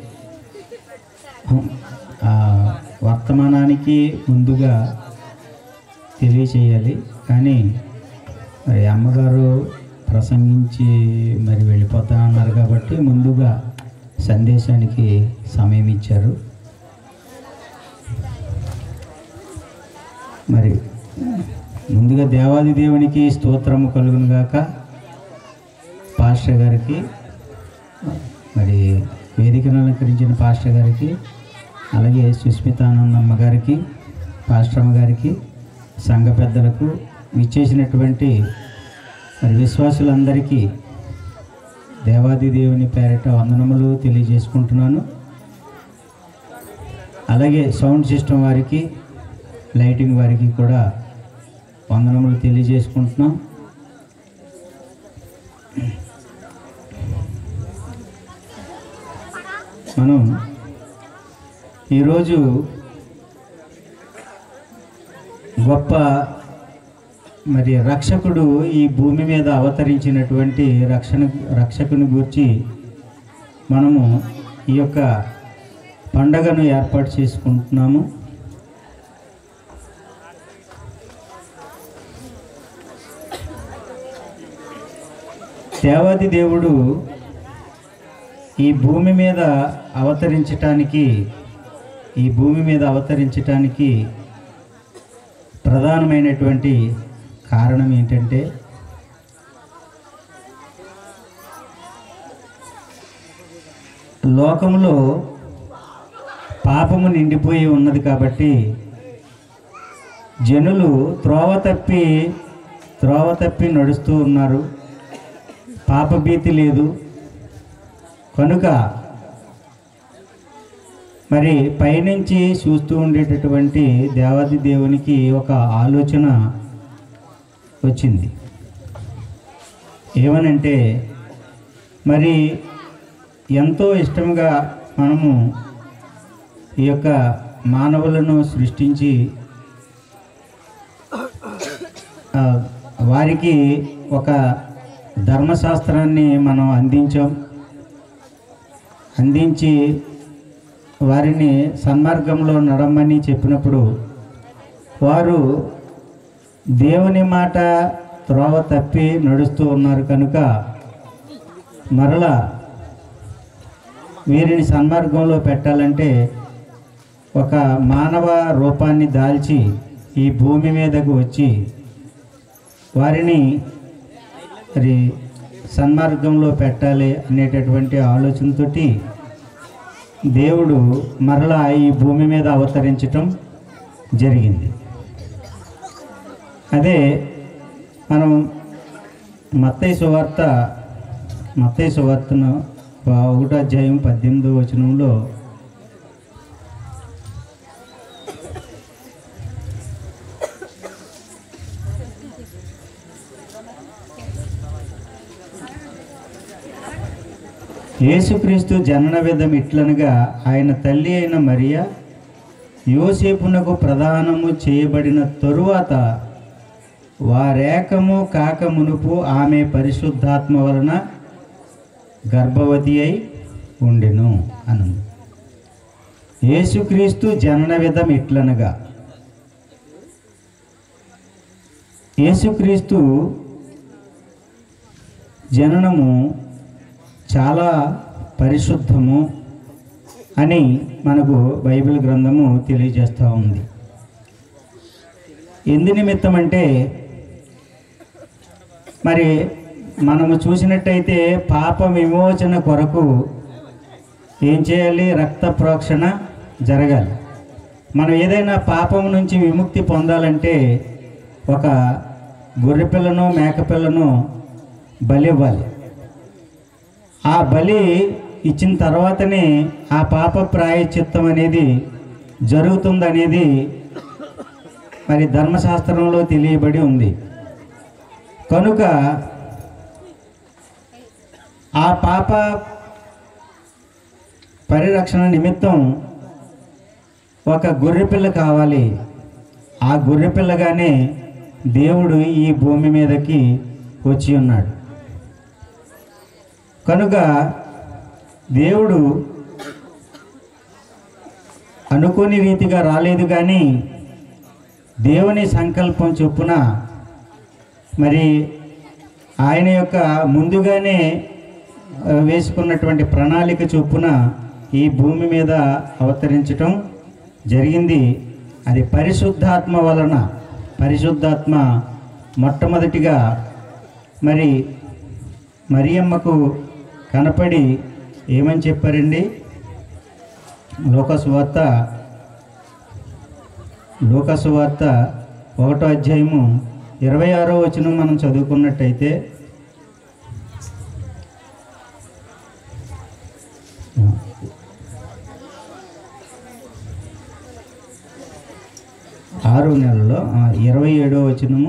ఆ, వర్తమానానికి ముందుగా తెలియచేయాలి కానీ మరి అమ్మగారు ప్రసంగించి మరి వెళ్ళిపోతా అన్నారు కాబట్టి ముందుగా సందేశానికి సమయం ఇచ్చారు మరి ముందుగా దేవాది దేవునికి స్తోత్రము కలుగును గాక పాస్టర్ గారికి మరి వేదికను అలంకరించిన పాస్టర్ గారికి అలాగే సుస్మితానందమ్మ గారికి పాస్టర్మ గారికి సంఘ పెద్దలకు విచ్చేసినటువంటి మరి విశ్వాసులందరికీ దేవాది దేవుని పేరిట వందనములు తెలియజేసుకుంటున్నాను అలాగే సౌండ్ సిస్టమ్ వారికి లైటింగ్ వారికి కూడా వందనములు తెలియజేసుకుంటున్నాం మనం ఈరోజు గొప్ప మరి రక్షకుడు ఈ భూమి మీద అవతరించినటువంటి రక్షణ రక్షకుని గూర్చి మనము ఈ యొక్క పండగను ఏర్పాటు చేసుకుంటున్నాము దేవాది దేవుడు ఈ భూమి మీద అవతరించటానికి ఈ భూమి మీద అవతరించటానికి ప్రధానమైనటువంటి కారణం ఏంటంటే లోకంలో పాపము నిండిపోయి ఉన్నది కాబట్టి జనులు త్రోవ తప్పి త్రోవ తప్పి నడుస్తూ ఉన్నారు పాపభీతి లేదు కనుక మరి పైనుంచి చూస్తూ ఉండేటటువంటి దేవాది దేవునికి ఒక ఆలోచన వచ్చింది ఏమనంటే మరి ఎంతో ఇష్టంగా మనము ఈ యొక్క మానవులను సృష్టించి ఆ, వారికి ఒక ధర్మశాస్త్రాన్ని మనం అందించాం అందించి వారిని సన్మార్గంలో నడమని చెప్పినప్పుడు వారు దేవుని మాట త్రోవ తప్పి నడుస్తూ ఉన్నారు కనుక మరలా వీరిని సన్మార్గంలో పెట్టాలంటే ఒక మానవ రూపాన్ని దాల్చి ఈ భూమి మీదకు వచ్చి వారిని మరి సన్మార్గంలో పెట్టాలి అనేటటువంటి ఆలోచనతోటి దేవుడు మరలా ఈ భూమి మీద అవతరించటం జరిగింది అదే మనం మత్తయి సువార్త మత్తయి సువార్తను ఒకటో అధ్యాయం పద్దెనిమిదో వచనంలో యేసుక్రీస్తు జనన విధం ఇట్లనగా ఆయన తల్లి అయిన మరియా యోసేపునకు ప్రదానము చేయబడిన తరువాత వారేకము కాక మునుపు ఆమె పరిశుద్ధాత్మ వలన గర్భవతి అయి ఉండెను అను యేసుక్రీస్తు జనన విధం ఇట్లనగా యేసుక్రీస్తు జననము చాలా పరిశుద్ధము అని మనకు బైబిల్ గ్రంథము తెలియజేస్తూ ఉంది ఎందు నిమిత్తం అంటే మరి మనము చూసినట్టయితే పాప విమోచన కొరకు ఏం చేయాలి రక్త ప్రోక్షణ జరగాలి మనం ఏదైనా పాపం నుంచి విముక్తి పొందాలంటే ఒక గొర్రెపిల్లను మేకపిల్లను బలి ఇవ్వాలి ఆ బలి ఇచ్చిన తర్వాతనే ఆ పాప ప్రాయచిత్తం అనేది జరుగుతుందనేది మరి ధర్మశాస్త్రంలో తెలియబడి ఉంది కనుక ఆ పాప పరిరక్షణ నిమిత్తం ఒక గొర్రెపిల్ల కావాలి ఆ గొర్రెపిల్లగానే దేవుడు ఈ భూమి మీదకి వచ్చి ఉన్నాడు కనుక దేవుడు అనుకోని రీతిగా రాలేదు కానీ దేవుని సంకల్పం చొప్పున మరి ఆయన యొక్క ముందుగానే ఆ, వేసుకున్నటువంటి ప్రణాళిక చొప్పున ఈ భూమి మీద అవతరించటం జరిగింది అది పరిశుద్ధాత్మ వలన పరిశుద్ధాత్మ మొట్టమొదటిగా మరి మరియమ్మకు కనపడి ఏమని చెప్పారండి లోకసువార్త లోకసువార్త ఒకటో అధ్యాయము ఇరవై ఆరో వచనం మనం చదువుకున్నట్టయితే ఆరు నెలలో ఆ, ఇరవై ఏడో వచనము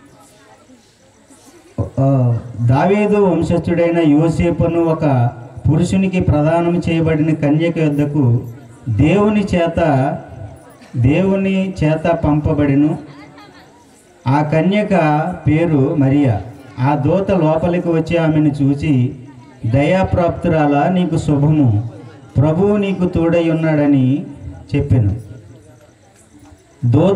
ఆ, దావీదు వంశస్థుడైన యోసేపును ఒక పురుషునికి ప్రదానం చేయబడిన కన్యక యొద్దకు దేవుని చేత దేవుని చేత పంపబడిను ఆ కన్యక పేరు మరియా ఆ దూత లోపలికి వచ్చి ఆమెను చూసి దయాప్రాప్తురాలా నీకు శుభము ప్రభువు నీకు తోడై ఉన్నాడని చెప్పాను దూత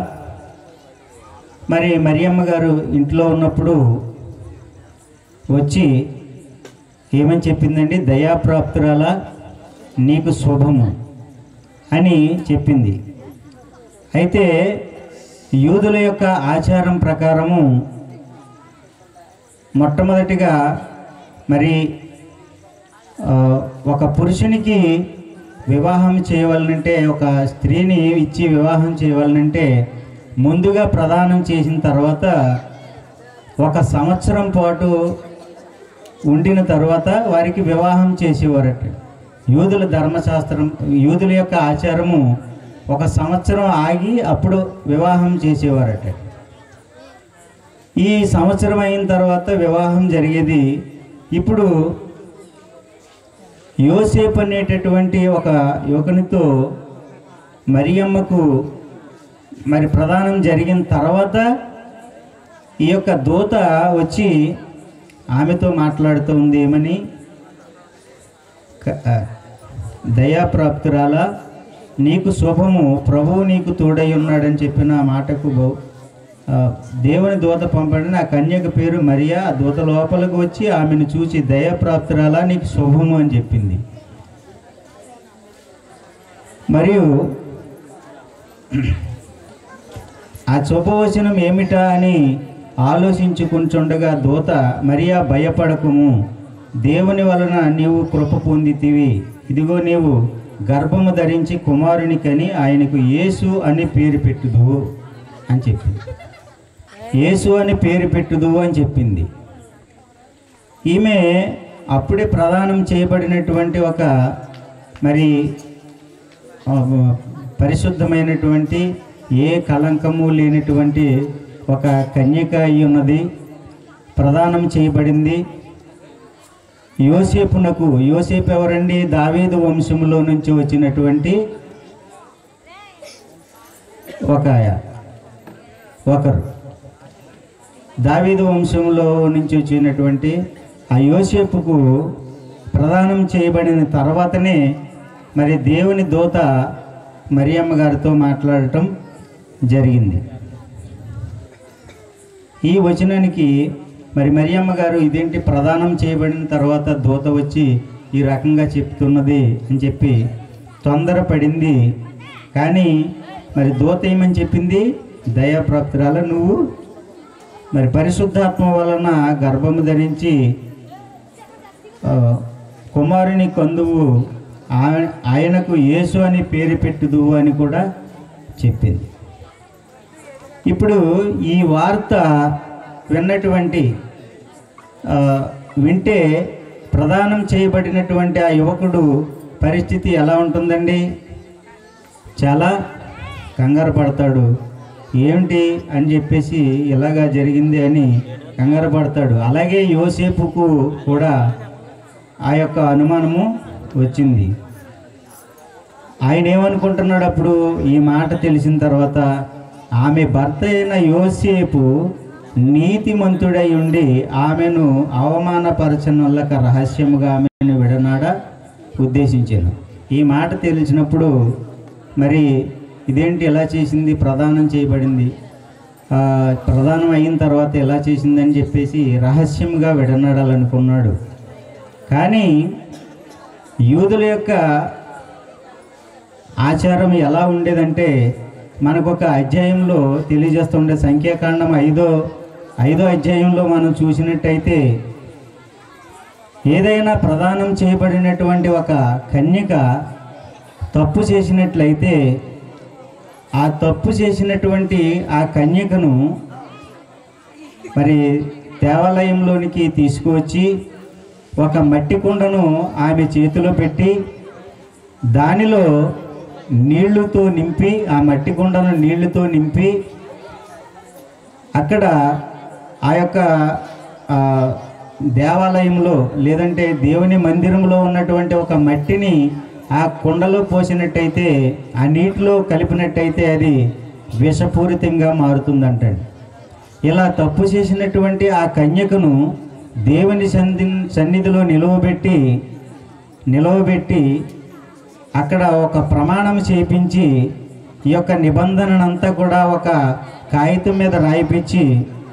మరి మరియమ్మ గారు ఇంట్లో ఉన్నప్పుడు వచ్చి ఏమని చెప్పిందండి దయాప్రాప్తురాలా నీకు శుభము అని చెప్పింది అయితే యూదుల యొక్క ఆచారం ప్రకారము మొట్టమొదటిగా మరి ఆ, ఒక పురుషునికి వివాహం చేయవాలనంటే ఒక స్త్రీని ఇచ్చి వివాహం చేయవాలనంటే ముందుగా ప్రదానం చేసిన తర్వాత ఒక సంవత్సరం పాటు ఉండిన తర్వాత వారికి వివాహం చేసేవారట యూదుల ధర్మశాస్త్రం యూదుల యొక్క ఆచారము ఒక సంవత్సరం ఆగి అప్పుడు వివాహం చేసేవారట ఈ సంవత్సరం అయిన తర్వాత వివాహం జరిగేది ఇప్పుడు యోసేపు అనేటటువంటి ఒక యువకునితో మరియమ్మకు మరి ప్రదానం జరిగిన తర్వాత ఈ యొక్క దూత వచ్చి ఆమెతో మాట్లాడుతూ ఉంది ఏమని క- ఆ, దయాప్రాప్తురాల నీకు శుభము ప్రభువు నీకు తోడై ఉన్నాడని చెప్పిన ఆ మాటకు బహు- ఆ, దేవుని దూత పంపడిన ఆ కన్యక పేరు మరియా ఆ దూత లోపలికి వచ్చి ఆమెను చూసి దయాప్రాప్తురాలా నీకు శుభము అని చెప్పింది మరియు ఆ శుభవచనం ఏమిటా అని ఆలోచించుకుంటుండగా దూత మరియా భయపడకుము దేవుని వలన నీవు కృప పొందితివి ఇదిగో నీవు గర్భము ధరించి కుమారుని కని ఆయనకు యేసు అని పేరు పెట్టుదు అని చెప్పింది యేసు అని పేరు పెట్టుదు అని చెప్పింది ఈమె అప్పుడే ప్రదానం చేయబడినటువంటి ఒక మరి ఆ, పరిశుద్ధమైనటువంటి ఏ కలంకము లేనటువంటి ఒక కన్యక అయి ఉన్నది ప్రదానం చేయబడింది యోసేపునకు యోసేపు ఎవరండి దావీదు వంశములో నుంచి వచ్చినటువంటి ఒక ఒకరు దావీదు వంశంలో నుంచి వచ్చినటువంటి ఆ యోసేపుకు ప్రదానం చేయబడిన తర్వాతనే మరి దేవుని దూత మరియమ్మ గారితో మాట్లాడటం జరిగింది ఈ వచనానికి మరి మరియమ్మ గారు ఇదేంటి ప్రదానం చేయబడిన తర్వాత దూత వచ్చి ఈ రకంగా చెప్తున్నది అని చెప్పి తొందరపడింది కానీ మరి దూత ఏమని చెప్పింది దయాప్రాప్తురాల నువ్వు మరి పరిశుద్ధాత్మ వలన గర్భము ధరించి ఆ, కుమారుని కందువు ఆ- ఆయనకు యేసు అని పేరు పెట్టుదు అని కూడా చెప్పింది ఇప్పుడు ఈ వార్త విన్నటువంటి ఆ, వింటే ప్రదానం చేయబడినటువంటి ఆ యువకుడు పరిస్థితి ఎలా ఉంటుందండి చాలా కంగారు పడతాడు ఏమిటి అని చెప్పేసి ఇలాగా జరిగింది అని కంగారు పడతాడు అలాగే యోసేపుకు కూడా ఆ యొక్క అనుమానము వచ్చింది ఆయన ఏమనుకుంటున్నాడు అప్పుడు ఈ మాట తెలిసిన తర్వాత ఆమె భర్త అయిన యోసేపు నీతిమంతుడై ఉండి ఆమెను అవమానపరచనొల్లక రహస్యముగా ఆమెను విడనాడా ఉద్దేశించాను ఈ మాట తెలిసినప్పుడు మరి ఇదేంటి ఎలా చేసింది ప్రదానం చేయబడింది ఆ, ప్రదానం అయిన తర్వాత ఎలా చేసిందని చెప్పేసి రహస్యంగా విడనాడాలనుకున్నాడు కానీ యూదుల యొక్క ఆచారం ఎలా ఉండేదంటే మనకు ఒక అధ్యాయంలో తెలియజేస్తుండే సంఖ్యాకాండం ఐదో ఐదో అధ్యాయంలో మనం చూసినట్టయితే ఏదైనా ప్రదానం చేయబడినటువంటి ఒక కన్యక తప్పు చేసినట్లయితే ఆ తప్పు చేసినటువంటి ఆ కన్యకను మరి దేవాలయంలోనికి తీసుకువచ్చి ఒక మట్టి కుండను ఆమె చేతిలో పెట్టి దానిలో నీళ్లతో నింపి ఆ మట్టి కుండను నీళ్లతో నింపి అక్కడ ఆ యొక్క ఆ, దేవాలయంలో లేదంటే దేవుని మందిరంలో ఉన్నటువంటి ఒక మట్టిని ఆ కుండలో పోసినట్టయితే ఆ నీటిలో కలిపినట్టయితే అది విషపూరితంగా మారుతుందంటండి ఇలా తప్పు చేసినటువంటి ఆ కన్యకను దేవుని సన్నిధి సన్నిధిలో నిలువబెట్టి నిలవబెట్టి అక్కడ ఒక ప్రమాణం చేపించి ఈ యొక్క నిబంధననంతా కూడా ఒక కాగితం మీద రాయిపించి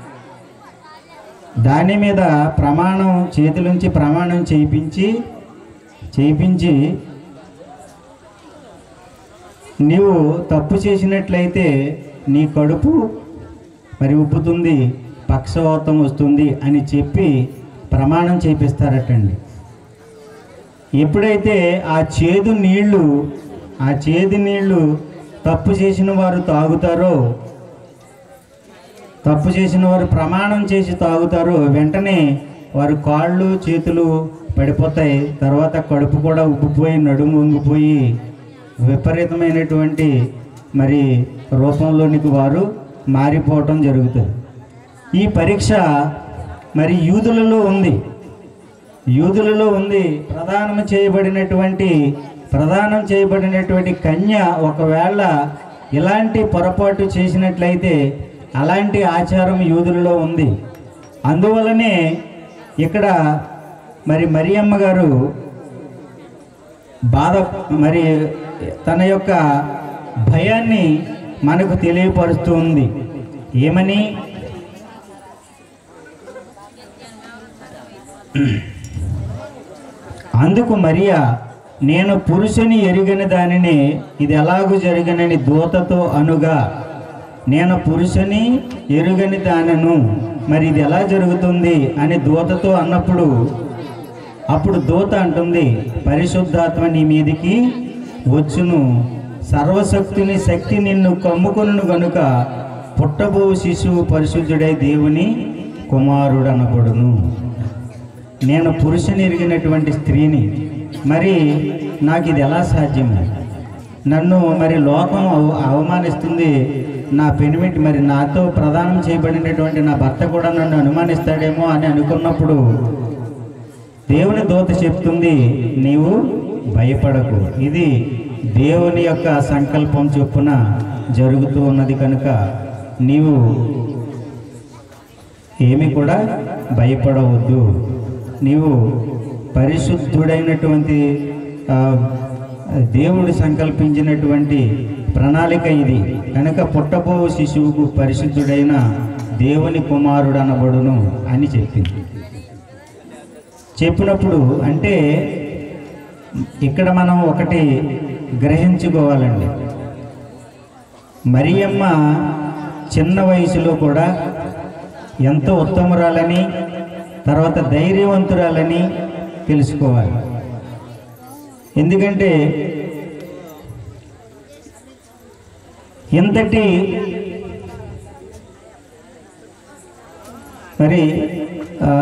దాని మీద ప్రమాణం చేతిలోంచి ప్రమాణం చేయించి చేయించి నీవు తప్పు చేసినట్లయితే నీ కడుపు మరి ఉబ్బుతుంది పక్షవాతం వస్తుంది అని చెప్పి ప్రమాణం చేపిస్తారటండి ఎప్పుడైతే ఆ చేదు నీళ్లు ఆ చేదు నీళ్లు తప్పు చేసిన వారు తాగుతారో తప్పు చేసిన వారు ప్రమాణం చేసి తాగుతారో వెంటనే వారి కాళ్ళు చేతులు పడిపోతాయి తర్వాత కడుపు కూడా ఉబ్బిపోయి నడుము వంగిపోయి విపరీతమైనటువంటి మరి రూపంలోనికి వారు మారిపోవటం జరుగుతుంది ఈ పరీక్ష మరి యూదులలో ఉంది యూదులలో ఉంది ప్రదానం చేయబడినటువంటి ప్రదానం చేయబడినటువంటి కన్య ఒకవేళ ఇలాంటి పొరపాటు చేసినట్లయితే అలాంటి ఆచారం యూదులలో ఉంది అందువలనే ఇక్కడ మరి మరియమ్మ గారు బాధ మరి తన యొక్క భయాన్ని మనకు తెలియపరుస్తూ ఉంది ఏమని అందుకు మరియా నేను పురుషుని ఎరిగిన దానిని ఇది ఎలాగూ జరిగినని దూతతో అనుగా నేను పురుషుని ఎరుగని దానను మరి ఇది ఎలా జరుగుతుంది అని దూతతో అన్నప్పుడు అప్పుడు దూత అంటుంది పరిశుద్ధాత్మ నీ మీదికి వచ్చును సర్వశక్తిని శక్తి నిన్ను కమ్ముకొను గనుక పుట్టబో శిశువు పరిశుద్ధుడై దేవుని కుమారుడు అనబడును నేను పురుషుని ఎరిగినటువంటి స్త్రీని మరి నాకు ఇది ఎలా సాధ్యం నన్ను మరి లోకం అవ- అవమానిస్తుంది నా పెనిమిటి మరి నాతో ప్రదానం చేయబడినటువంటి నా భర్త కూడా నన్ను అనుమానిస్తాడేమో అని అనుకున్నప్పుడు దేవుని దూత చెప్తుంది నీవు భయపడకు ఇది దేవుని యొక్క సంకల్పం చొప్పున జరుగుతూ ఉన్నది కనుక నీవు ఏమి కూడా భయపడవద్దు నీవు పరిశుద్ధుడైనటువంటి ఆ, దేవుడు సంకల్పించినటువంటి ప్రణాళిక ఇది కనుక పుట్టబో శిశువుకు పరిశుద్ధుడైన దేవుని కుమారుడు అనబడును అని చెప్పింది చెప్పినప్పుడు అంటే ఇక్కడ మనం ఒకటి గ్రహించుకోవాలండి మరియమ్మ చిన్న వయసులో కూడా ఎంతో ఉత్తమురాలని తర్వాత ధైర్యవంతురాలని తెలుసుకోవాలి ఎందుకంటే ఇంతటి మరి ఆ,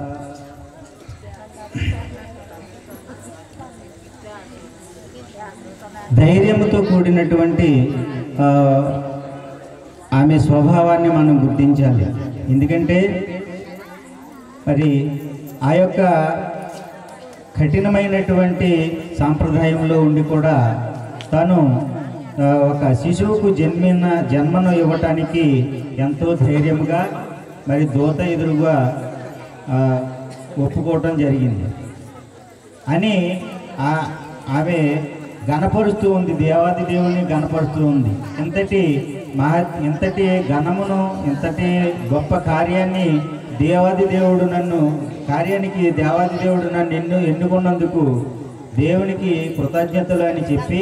ధైర్యంతో కూడినటువంటి ఆ, ఆమె స్వభావాన్ని మనం గుర్తించాలి ఎందుకంటే మరి ఆ యొక్క కఠినమైనటువంటి సాంప్రదాయంలో ఉండి కూడా తను ఆ, ఒక శిశువుకు జన్మిన జన్మను ఇవ్వటానికి ఎంతో ధైర్యంగా మరి దూత ఎదురుగా ఆ, ఒప్పుకోవటం జరిగింది అని ఆ- ఆమె గణపరుస్తూ ఉంది దేవాది దేవుని గణపరుస్తూ ఉంది ఇంతటి మహా ఇంతటి ఘనమును ఇంతటి గొప్ప కార్యాన్ని దేవాది దేవుడు నన్ను కార్యానికి దేవాది దేవుడు నన్ను ఎన్ను ఎన్నుకున్నందుకు దేవునికి కృతజ్ఞతలు అని చెప్పి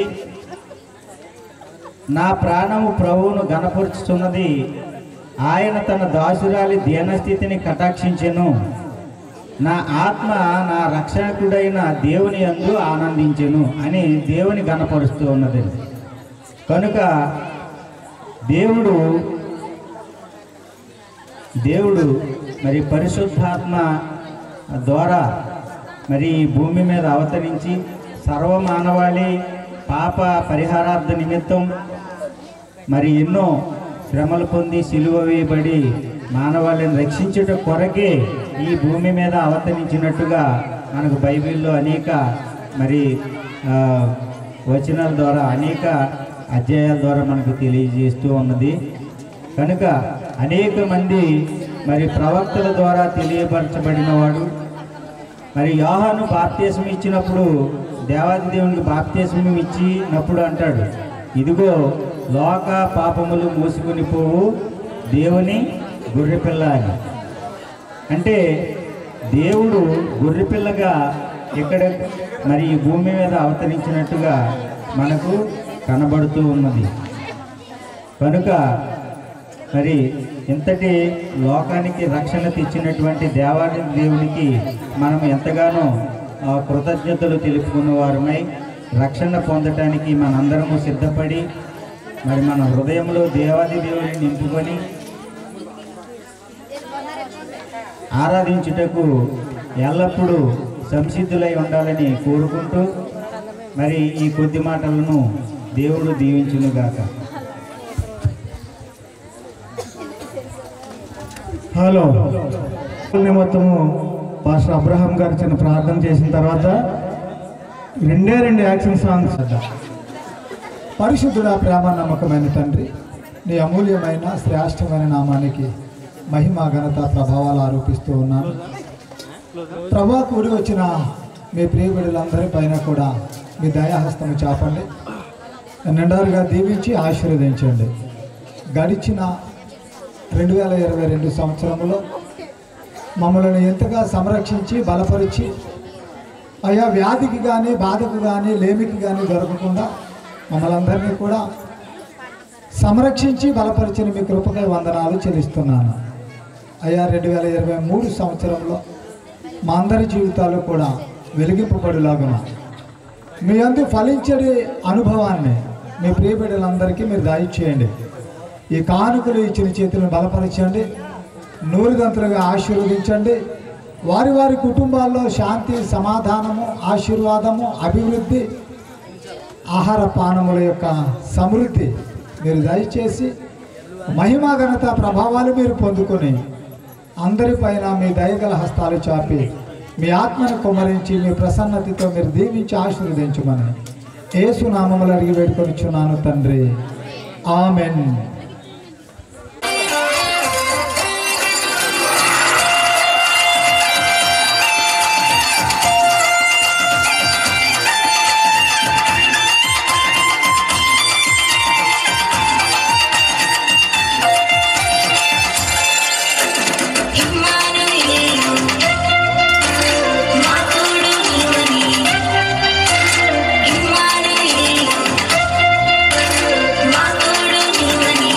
నా ప్రాణము ప్రభువును గణపరుచుతున్నది ఆయన తన దాసురాలి దీనస్థితిని కటాక్షించెను నా ఆత్మ నా రక్షకుడైన దేవుని యందు ఆనందించెను అని దేవుని గణపరుస్తూ ఉన్నది కనుక దేవుడు దేవుడు మరి పరిశుద్ధాత్మ ద్వారా మరి ఈ భూమి మీద అవతరించి సర్వమానవాళి పాప పరిహారార్థ నిమిత్తం మరి ఎన్నో శ్రమలు పొంది సిలువ వేయబడి మానవాళిని రక్షించుట కొరకే ఈ భూమి మీద అవతరించినట్టుగా మనకు బైబిల్లో అనేక మరి ఆ, వచనాల ద్వారా అనేక అధ్యాయాల ద్వారా మనకు తెలియజేస్తూ ఉన్నది కనుక అనేక మంది మరి ప్రవక్తల ద్వారా తెలియపరచబడిన వాడు మరి యోహాను బాప్తీసం ఇచ్చినప్పుడు దేవాది దేవునికి బాప్తీసం ఇచ్చినప్పుడు అంటాడు ఇదిగో లోక పాపములు మూసుకొని పోవు దేవుని గొర్రెపిల్ల అని అంటే దేవుడు గొర్రెపిల్లగా ఇక్కడ మరి ఈ భూమి మీద అవతరించినట్టుగా మనకు కనబడుతూ ఉన్నది కనుక మరి ఇంతటి లోకానికి రక్షణ తెచ్చినటువంటి దేవాది దేవునికి మనం ఎంతగానో ఆ, కృతజ్ఞతలు తెలుపుకున్న వారమై రక్షణ పొందటానికి మనందరము సిద్ధపడి మరి మన హృదయంలో దేవాది దేవుని నింపుకొని ఆరాధించుటకు ఎల్లప్పుడూ సంసిద్ధులై ఉండాలని కోరుకుంటూ మరి ఈ కొద్ది మాటలను దేవుడు దీవించునుగాక
హలో నిమిత్తము పాస్టర్ అబ్రహాం గారు చిన్న ప్రార్థన చేసిన తర్వాత రెండే రెండు యాక్షన్ సాంగ్స్ పరిశుద్ధుడ ప్రేమ నమ్మకమైన తండ్రి నీ అమూల్యమైన శ్రేష్టమైన నామానికి మహిమ ఘనత ప్రభావాలు ఆరోపిస్తూ ఉన్నాను ప్రభా కూడి వచ్చిన మీ ప్రియబిడ్డలందరి పైన కూడా మీ దయాహస్తము చాపండి నిండారుగా దీవించి ఆశీర్వదించండి గడిచిన రెండు వేల ఇరవై రెండు సంవత్సరంలో మమ్మల్ని ఎంతగా సంరక్షించి బలపరిచి అయా వ్యాధికి కానీ బాధకు కానీ లేమికి కానీ దొరకకుండా మమ్మల్ని అందరినీ కూడా సంరక్షించి బలపరిచిన మీ కృపకై వందనాలు చెల్లిస్తున్నాను అయ్యా రెండు వేల ఇరవై మూడు సంవత్సరంలో మా అందరి జీవితాలు కూడా వెలిగింపబడులాగున మీ అందు ఫలించడి అనుభవాన్ని మీ ప్రియబిడ్డలందరికీ మీరు దయచేయండి ఈ కానుకలు ఇచ్చిన చేతులను బలపరచండి నూరుదంతులుగా ఆశీర్వదించండి వారి వారి కుటుంబాల్లో శాంతి సమాధానము ఆశీర్వాదము అభివృద్ధి ఆహార పానముల యొక్క సమృద్ధి మీరు దయచేసి మహిమా ఘనత ప్రభావాలు మీరు పొందుకొని అందరిపైన మీ దయగల హస్తాలు చాపి మీ ఆత్మను కుమ్మరించి మీ ప్రసన్నతతో మీరు దీవించి ఆశీర్వదించమని ఏసునామములు అడిగి వేడుకొనిచున్నాను తండ్రి ఆమెన్
ఇమ్మానుయేలు మా తోడు నీవని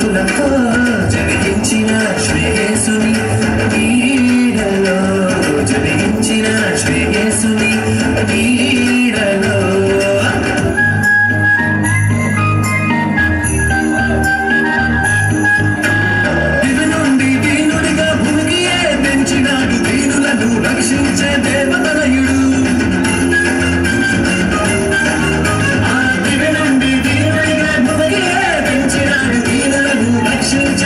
దీనులకు జరిగించిన శ్రేయసుని నీడలో జరిగించిన శ్రేయసుని నీడలో దివి నుండి దీనుడిగా భూమికియే పెంచినాడు దీనులను రక్షించే దేవతనయుడు ఆ దివి నుండి దీనుడిగా భూమికియే పెంచినాడు దీనులను రక్షించే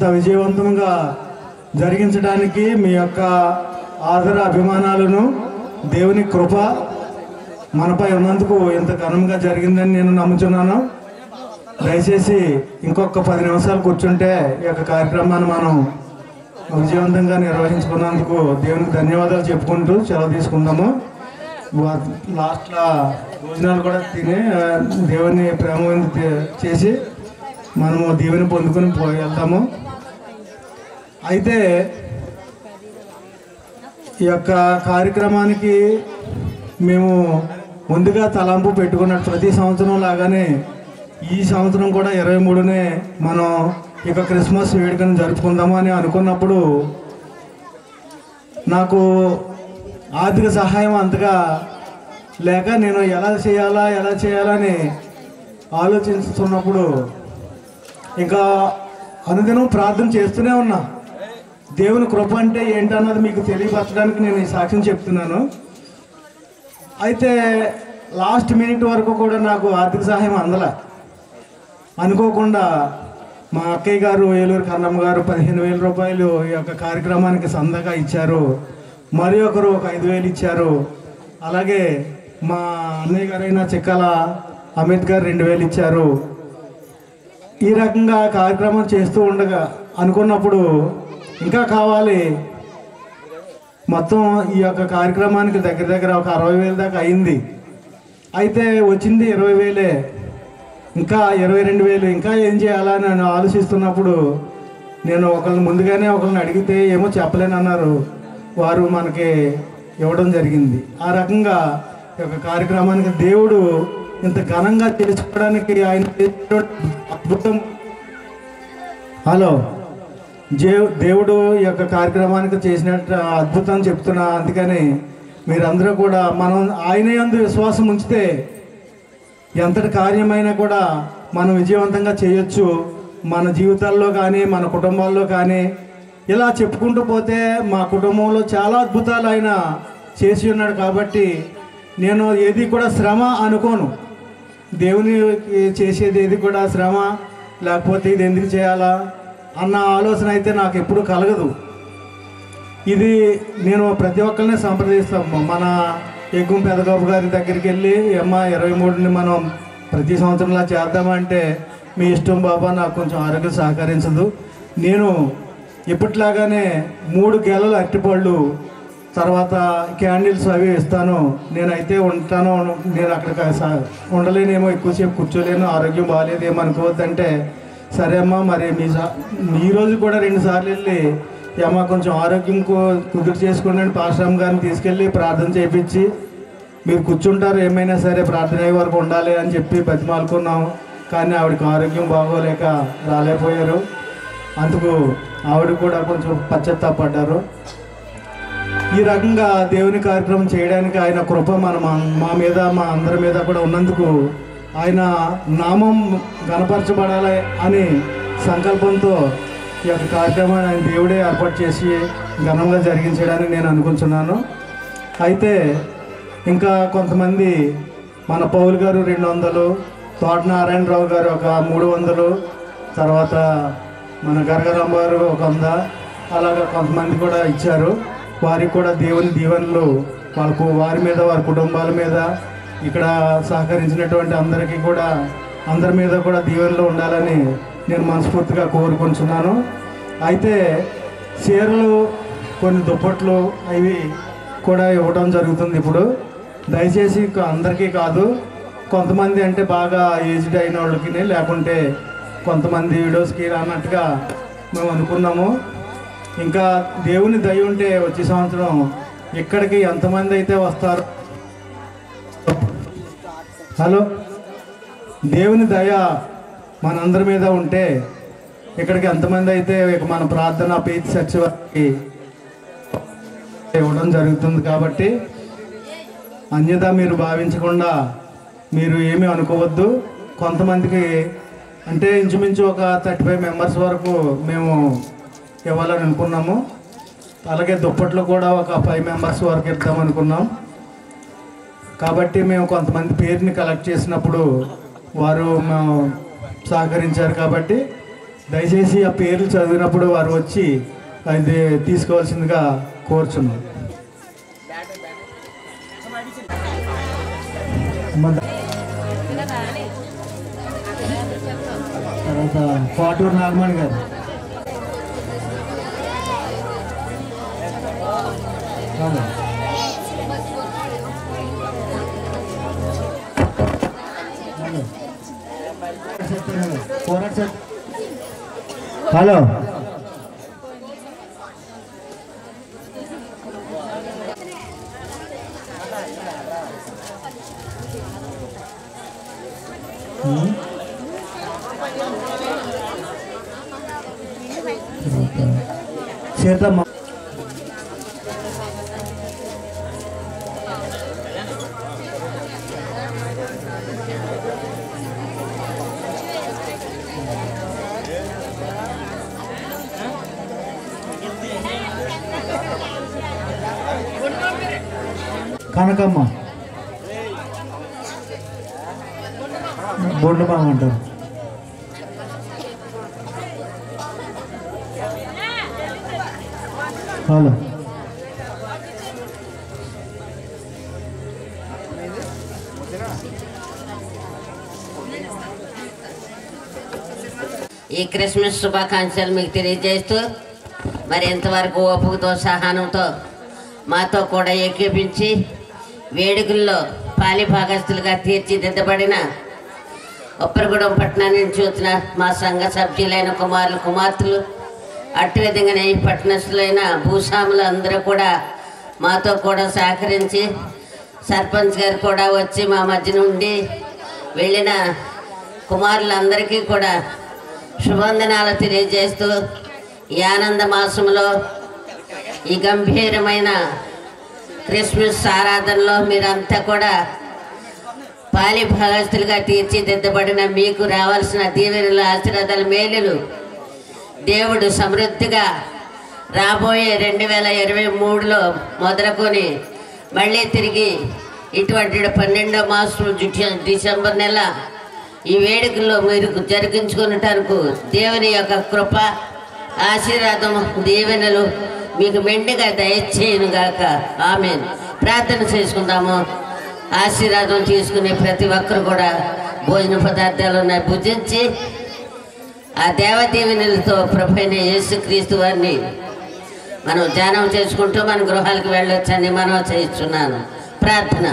విజయవంతంగా జరిగించడానికి మీ యొక్క ఆదర అభిమానాలను దేవుని కృప మనపై ఉన్నందుకు ఇంత ఘనంగా జరిగిందని నేను నమ్ముతున్నాను దయచేసి ఇంకొక పది నిమిషాలు కూర్చుంటే ఈ యొక్క కార్యక్రమాన్ని మనం విజయవంతంగా నిర్వహించుకున్నందుకు దేవునికి ధన్యవాదాలు చెప్పుకుంటూ సెలవు తీసుకుందాము వా- లాస్ట్లో భోజనాలు కూడా తిని ఆ, దేవుని ప్రేమ విందు తే- చేసి మనము దీవెని పొందుకొని పోయి వెళ్తాము అయితే ఈ యొక్క కార్యక్రమానికి మేము ముందుగా తలంపు పెట్టుకున్నట్టు ప్రతి సంవత్సరం లాగానే ఈ సంవత్సరం కూడా ఇరవై మూడునే మనం ఈ యొక్క క్రిస్మస్ వేడుకను జరుపుకుందాము అని అనుకున్నప్పుడు నాకు ఆర్థిక సహాయం అంతగా లేక నేను ఎలా చేయాలా ఎలా చేయాలని ఆలోచిస్తున్నప్పుడు ఇంకా అనుదినం ప్రార్థన చేస్తూనే ఉన్నా దేవుని కృప అంటే ఏంటన్నది మీకు తెలియపరచడానికి నేను ఈ సాక్ష్యం చెప్తున్నాను అయితే లాస్ట్ మినిట్ వరకు కూడా నాకు ఆర్థిక సహాయం అందల అనుకోకుండా మా అక్కయ్య గారు ఏలూరు కన్నమ్మ గారు పదిహేను వేల రూపాయలు ఈ యొక్క కార్యక్రమానికి సందగా ఇచ్చారు మరి ఒకరు ఒక ఐదు వేలు ఇచ్చారు అలాగే మా అన్నయ్య గారైన చిక్కల అమిత్ గారు రెండు వేలు ఇచ్చారు ఈ రకంగా కార్యక్రమం చేస్తూ ఉండగా అనుకున్నప్పుడు ఇంకా కావాలి మొత్తం ఈ యొక్క కార్యక్రమానికి దగ్గర దగ్గర ఒక అరవై వేల దాకా అయింది అయితే వచ్చింది ఇరవై వేలే ఇంకా ఇరవై రెండు వేలు ఇంకా ఏం చేయాలని నేను ఆలోచిస్తున్నప్పుడు నేను ఒకరిని ముందుగానే ఒకరిని అడిగితే ఏమో చెప్పలేను అన్నారు వారు మనకి ఇవ్వడం జరిగింది ఆ రకంగా ఈ యొక్క కార్యక్రమానికి దేవుడు ఇంత ఘనంగా తెలుసుకోవడానికి ఆయన చేసినటువంటి అద్భుతం హలో జే దేవుడు ఈ యొక్క కార్యక్రమానికి చేసినట్టు అద్భుతం చెప్తున్నా అందుకని మీరందరూ కూడా మనం ఆయన యందు విశ్వాసం ఉంచితే ఎంతటి కార్యమైనా కూడా మనం విజయవంతంగా చేయొచ్చు మన జీవితాల్లో కానీ మన కుటుంబాల్లో కానీ ఇలా చెప్పుకుంటూ పోతే మా కుటుంబంలో చాలా అద్భుతాలు ఆయన చేసి ఉన్నాడు కాబట్టి నేను ఏది కూడా శ్రమ అనుకోను దేవుని చేసేది ఏది కూడా శ్రమ లేకపోతే ఇది ఎందుకు చేయాలా అన్న ఆలోచన అయితే నాకు ఎప్పుడు కలగదు ఇది నేను ప్రతి ఒక్కరిని సంప్రదిస్తాము మన ఎగ్గుం పెదగోపు గారి దగ్గరికి వెళ్ళి అమ్మ ఇరవై మూడుని మనం ప్రతి సంవత్సరంలా చేద్దామంటే మీ ఇష్టం బాబా నాకు కొంచెం ఆరోగ్యం సహకరించదు నేను ఇప్పట్లాగానే మూడు గెలలు అరటిపళ్ళు తర్వాత క్యాండిల్స్ అవి ఇస్తాను నేనైతే ఉంటాను నేను అక్కడ స- ఉండలేనేమో ఎక్కువసేపు కూర్చోలేను ఆరోగ్యం బాగాలేదేమో అనుకోవద్దంటే సరే అమ్మా మరి మీ సా ఈ రోజు కూడా రెండు సార్లు వెళ్ళి "ఈ అమ్మ కొంచెం ఆరోగ్యం కు- కుదురు చేసుకోండి అని పాశ్రామ్ గారిని తీసుకెళ్ళి ప్రార్థన చేయించి మీరు కూర్చుంటారు ఏమైనా సరే ప్రార్థన అయ్యే వరకు ఉండాలి అని చెప్పి బతిమాలుకున్నాం కానీ ఆవిడకి ఆరోగ్యం బాగోలేక రాలేకపోయారు అందుకు ఆవిడ కూడా కొంచెం పశ్చాత్తాపడ్డారు ఈ రకంగా దేవుని కార్యక్రమం చేయడానికి ఆయన కృప మన మా- మా మీద మా అందరి మీద కూడా ఉన్నందుకు ఆయన నామం గణపరచబడాలి అని సంకల్పంతో ఈ యొక్క కార్యక్రమాన్ని ఆయన దేవుడే ఏర్పాటు చేసి ఘనంగా జరిగించడానికి నేను అనుకుంటున్నాను అయితే ఇంకా కొంతమంది మన పౌలు గారు రెండు వందలు తోట నారాయణరావు గారు ఒక మూడు వందలు తర్వాత మన గరగరాం గారు ఒక వంద అలాగా కొంతమంది కూడా ఇచ్చారు వారికి కూడా దేవుని దీవెనలు వాళ్ళకు వారి మీద వారి కుటుంబాల మీద ఇక్కడ సహకరించినటువంటి అందరికీ కూడా అందరి మీద కూడా దీవెనలు ఉండాలని నేను మనస్ఫూర్తిగా కోరుకుంటున్నాను అయితే చీరలు కొన్ని దుప్పట్లు అవి కూడా ఇవ్వడం జరుగుతుంది ఇప్పుడు దయచేసి క- అందరికీ కాదు కొంతమంది అంటే బాగా ఏజ్డ్ అయిన వాళ్ళకి లేకుంటే కొంతమంది వీడియోస్కి అన్నట్టుగా మేము అనుకున్నాము ఇంకా దేవుని దయ ఉంటే వచ్చే సంవత్సరం ఇక్కడికి ఎంతమంది అయితే వస్తారు హలో దేవుని దయ మనందరి మీద ఉంటే ఇక్కడికి ఎంతమంది అయితే ఇక మన ప్రార్థన పీతి చర్చ్ వారికి ఇవ్వడం జరుగుతుంది కాబట్టి అన్యత మీరు భావించకుండా మీరు ఏమీ అనుకోవద్దు కొంతమందికి అంటే ఇంచుమించు ఒక థర్టీ ఫైవ్ మెంబర్స్ వరకు మేము ఇవ్వాలని అనుకున్నాము అలాగే దుప్పట్లు కూడా ఒక ఫైవ్ మెంబర్స్ వరకు ఇద్దాం అనుకున్నాం కాబట్టి మేము కొంతమంది పేరుని కలెక్ట్ చేసినప్పుడు వారు మేము సహకరించారు కాబట్టి దయచేసి ఆ పేర్లు చదివినప్పుడు వారు వచ్చి అది తీసుకోవాల్సిందిగా కోరుచున్నాం మన- తర్వాత పాటూరు నాగమణి గారు రాము. హలో. పోరాట సెట్. హలో హ్మ్. సీతమ్మ కనకమ్మ బొండమ్మ అంటారు హలో
ఈ క్రిస్మస్ శుభాకాంక్షలు మీకు తెలియజేస్తూ మరి ఎంతవరకు ఓపికతో సహనంతో మాతో కూడా ఏకీపించి వేడుకల్లో పాలిభాగస్తులుగా తీర్చిదిద్దబడిన ఉప్పరగూడెం పట్టణం నుంచి వచ్చిన మా సంఘ సభ్యులైన కుమారులు కుమార్తెలు అట్టి విధంగానే ఈ పట్టణస్థులైన భూస్వాములు అందరూ కూడా మాతో కూడా సహకరించి సర్పంచ్ గారు కూడా వచ్చి మా మధ్య నుండి వెళ్ళిన కుమారులందరికీ కూడా శుభవందనాలు తెలియజేస్తూ ఈ ఆనంద మాసంలో ఈ గంభీరమైన క్రిస్మస్ ఆరాధనలో మీరంతా కూడా పాలి భాగస్తులుగా తీర్చిదిద్దబడిన మీకు రావాల్సిన దీవెనలు ఆశీర్వాదాల మేలులు దేవుడు సమృద్ధిగా రాబోయే రెండు వేల ఇరవై మూడులో మొదలుకొని మళ్ళీ తిరిగి ఇటువంటి పన్నెండో మాసం జు- డిసెంబర్ నెల ఈ వేడుకల్లో మీరు జరిగించుకున్నటానికి దేవుని యొక్క కృప ఆశీర్వాదం దీవెనలు మీకు మెండుగా దయచేయను గాక ఆమె ప్రార్థన చేసుకుందాము ఆశీర్వాదం తీసుకునే ప్రతి ఒక్కరు కూడా భోజన పదార్థాలు ఉన్నాయి భుజించి ఆ దేవదీవెనలతో ప్రభైన యేసుక్రీస్తు వారిని మనం ధ్యానం చేసుకుంటూ మన గృహాలకు వెళ్ళొచ్చని మనం చేస్తున్నాను ప్రార్థన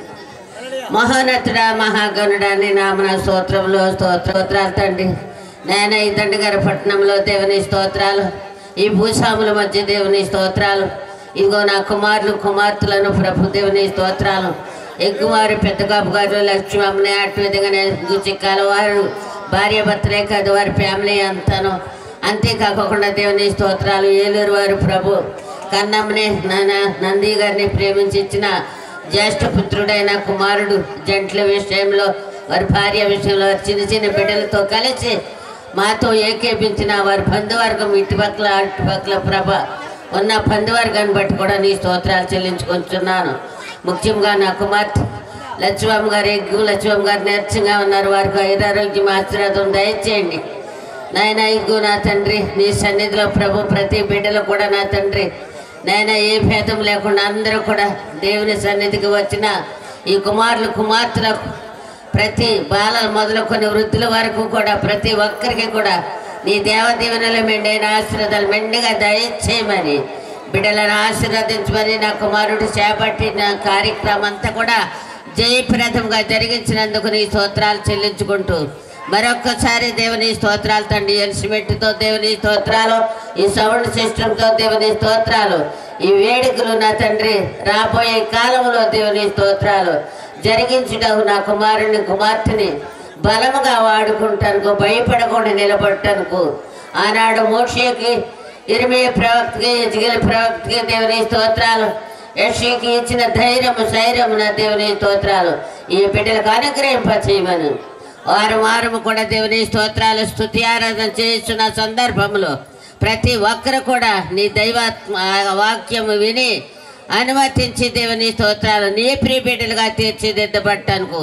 మహోన్నతుడా మహాగణుడా నీ నామన స్తోత్రంలో స్తోత్రాలు తండ్రి నేను ఈ దండగారి పట్టణంలో దేవుని స్తోత్రాలు ఈ భూస్వాముల మధ్య దేవుని స్తోత్రాలు ఇదిగో నా కుమారులు కుమార్తెలను ప్రభు దేవుని స్తోత్రాలు ఎక్కువారు పెద్ద కాపు గారు లక్ష్మి అమ్మని అటు విధంగానే గుచిక్కాల వారు భార్య భర్తలే కాదు వారి ఫ్యామిలీ అంతాను అంతేకాకుండా దేవుని స్తోత్రాలు ఏలూరు వారు ప్రభు కన్నమ్మని నాన్న నంది గారిని ప్రేమించి ఇచ్చిన జ్యేష్ఠ పుత్రుడైన కుమారుడు జంట్ల విషయంలో వారి భార్య విషయంలో వారి చిన్న చిన్న బిడ్డలతో కలిసి మాతో ఏకేపించిన వారి బంధువర్గం ఇటుపక్కల అటుపక్కల ప్రభ ఉన్న బంధువర్గాన్ని బట్టి కూడా నీ స్తోత్రాలు చెల్లించుకుంటున్నాను ముఖ్యంగా నా కుమార్తె లక్ష్మమ్మ గారు ఎగ్గు లక్ష్మమ్మ గారు నేర్చంగా ఉన్నారు వారికి ఐరారోగ్యం ఆశీర్వాదం దయచేయండి నాయన ఇగ్గు నా తండ్రి నీ సన్నిధిలో ప్రభు ప్రతి బిడ్డలు కూడా నా తండ్రి నాయన ఏ భేదం లేకుండా అందరూ కూడా దేవుని సన్నిధికి వచ్చిన ఈ కుమారులు కుమార్తెలకు ప్రతి బాలలు మొదలుకొని వృద్ధుల వరకు కూడా ప్రతి ఒక్కరికి కూడా నీ దేవదీవెనలు మెండైన ఆశీర్వాదాలు మెండుగా దయచేయమని బిడ్డలను ఆశీర్వదించమని నా కుమారుడు చేపట్టిన కార్యక్రమం అంతా కూడా జయప్రదంగా జరిగించినందుకు నీ స్తోత్రాలు చెల్లించుకుంటూ మరొక్కసారి దేవుని స్తోత్రాలు తండ్రి ఎలిసిమెట్టుతో దేవుని స్తోత్రాలు ఈ సౌండ్ సిస్టంతో దేవుని స్తోత్రాలు ఈ వేడుకలు నా తండ్రి రాబోయే కాలంలో దేవుని స్తోత్రాలు జరిగించుటకు నా కుమారుని కుమార్తెని బలముగా వాడుకుంటానుకు భయపడకుండా నిలబడటానికి ఆనాడు మోషేకి ఇరిమే ప్రవక్తకి ఎజిగిల ప్రవక్తకి దేవుని స్తోత్రాలు యక్షకి ఇచ్చిన ధైర్యము శైర్యము నా దేవుని స్తోత్రాలు ఈ బిడ్డలకు అనుగ్రహింప చేయమను వారం వారము కూడా దేవుని స్తోత్రాలు స్థుతి ఆరాధన చేస్తున్న సందర్భంలో ప్రతి ఒక్కరు కూడా నీ దైవాత్మ వాక్యము విని అనుమతించి దేవుని స్తోత్రాలు నీ ప్రియ బిడ్డలుగా తీర్చిదిద్దబట్టనుకు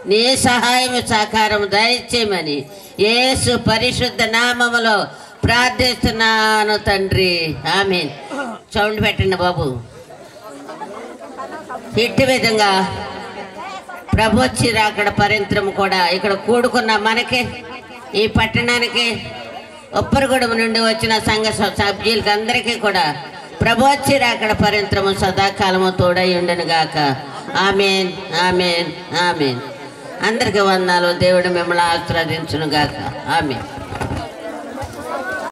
నీ సహాయం సహకారం దయచేయమని యేసు పరిశుద్ధ నామములో ప్రార్థిస్తున్నాను తండ్రి ఆమె సౌండ్ పెట్టండి బాబు ఇట్టి విధంగా ప్రభు వచ్చి రాకడ పరింత్రం కూడా ఇక్కడ కూడుకున్న మనకి ఈ పట్టణానికి ఉప్పరగూడెం నుండి వచ్చిన సంఘ స- సభ్యులకి అందరికీ కూడా ప్రభు వచ్చి రాకడ పరింత్రము సదాకాలము తోడై ఉండను గాక ఆమెన్ ఆమెన్ ఆమెన్ అందరికీ వందాలు దేవుడు మిమ్మల్ని ఆశీర్వదించును గాక ఆమెన్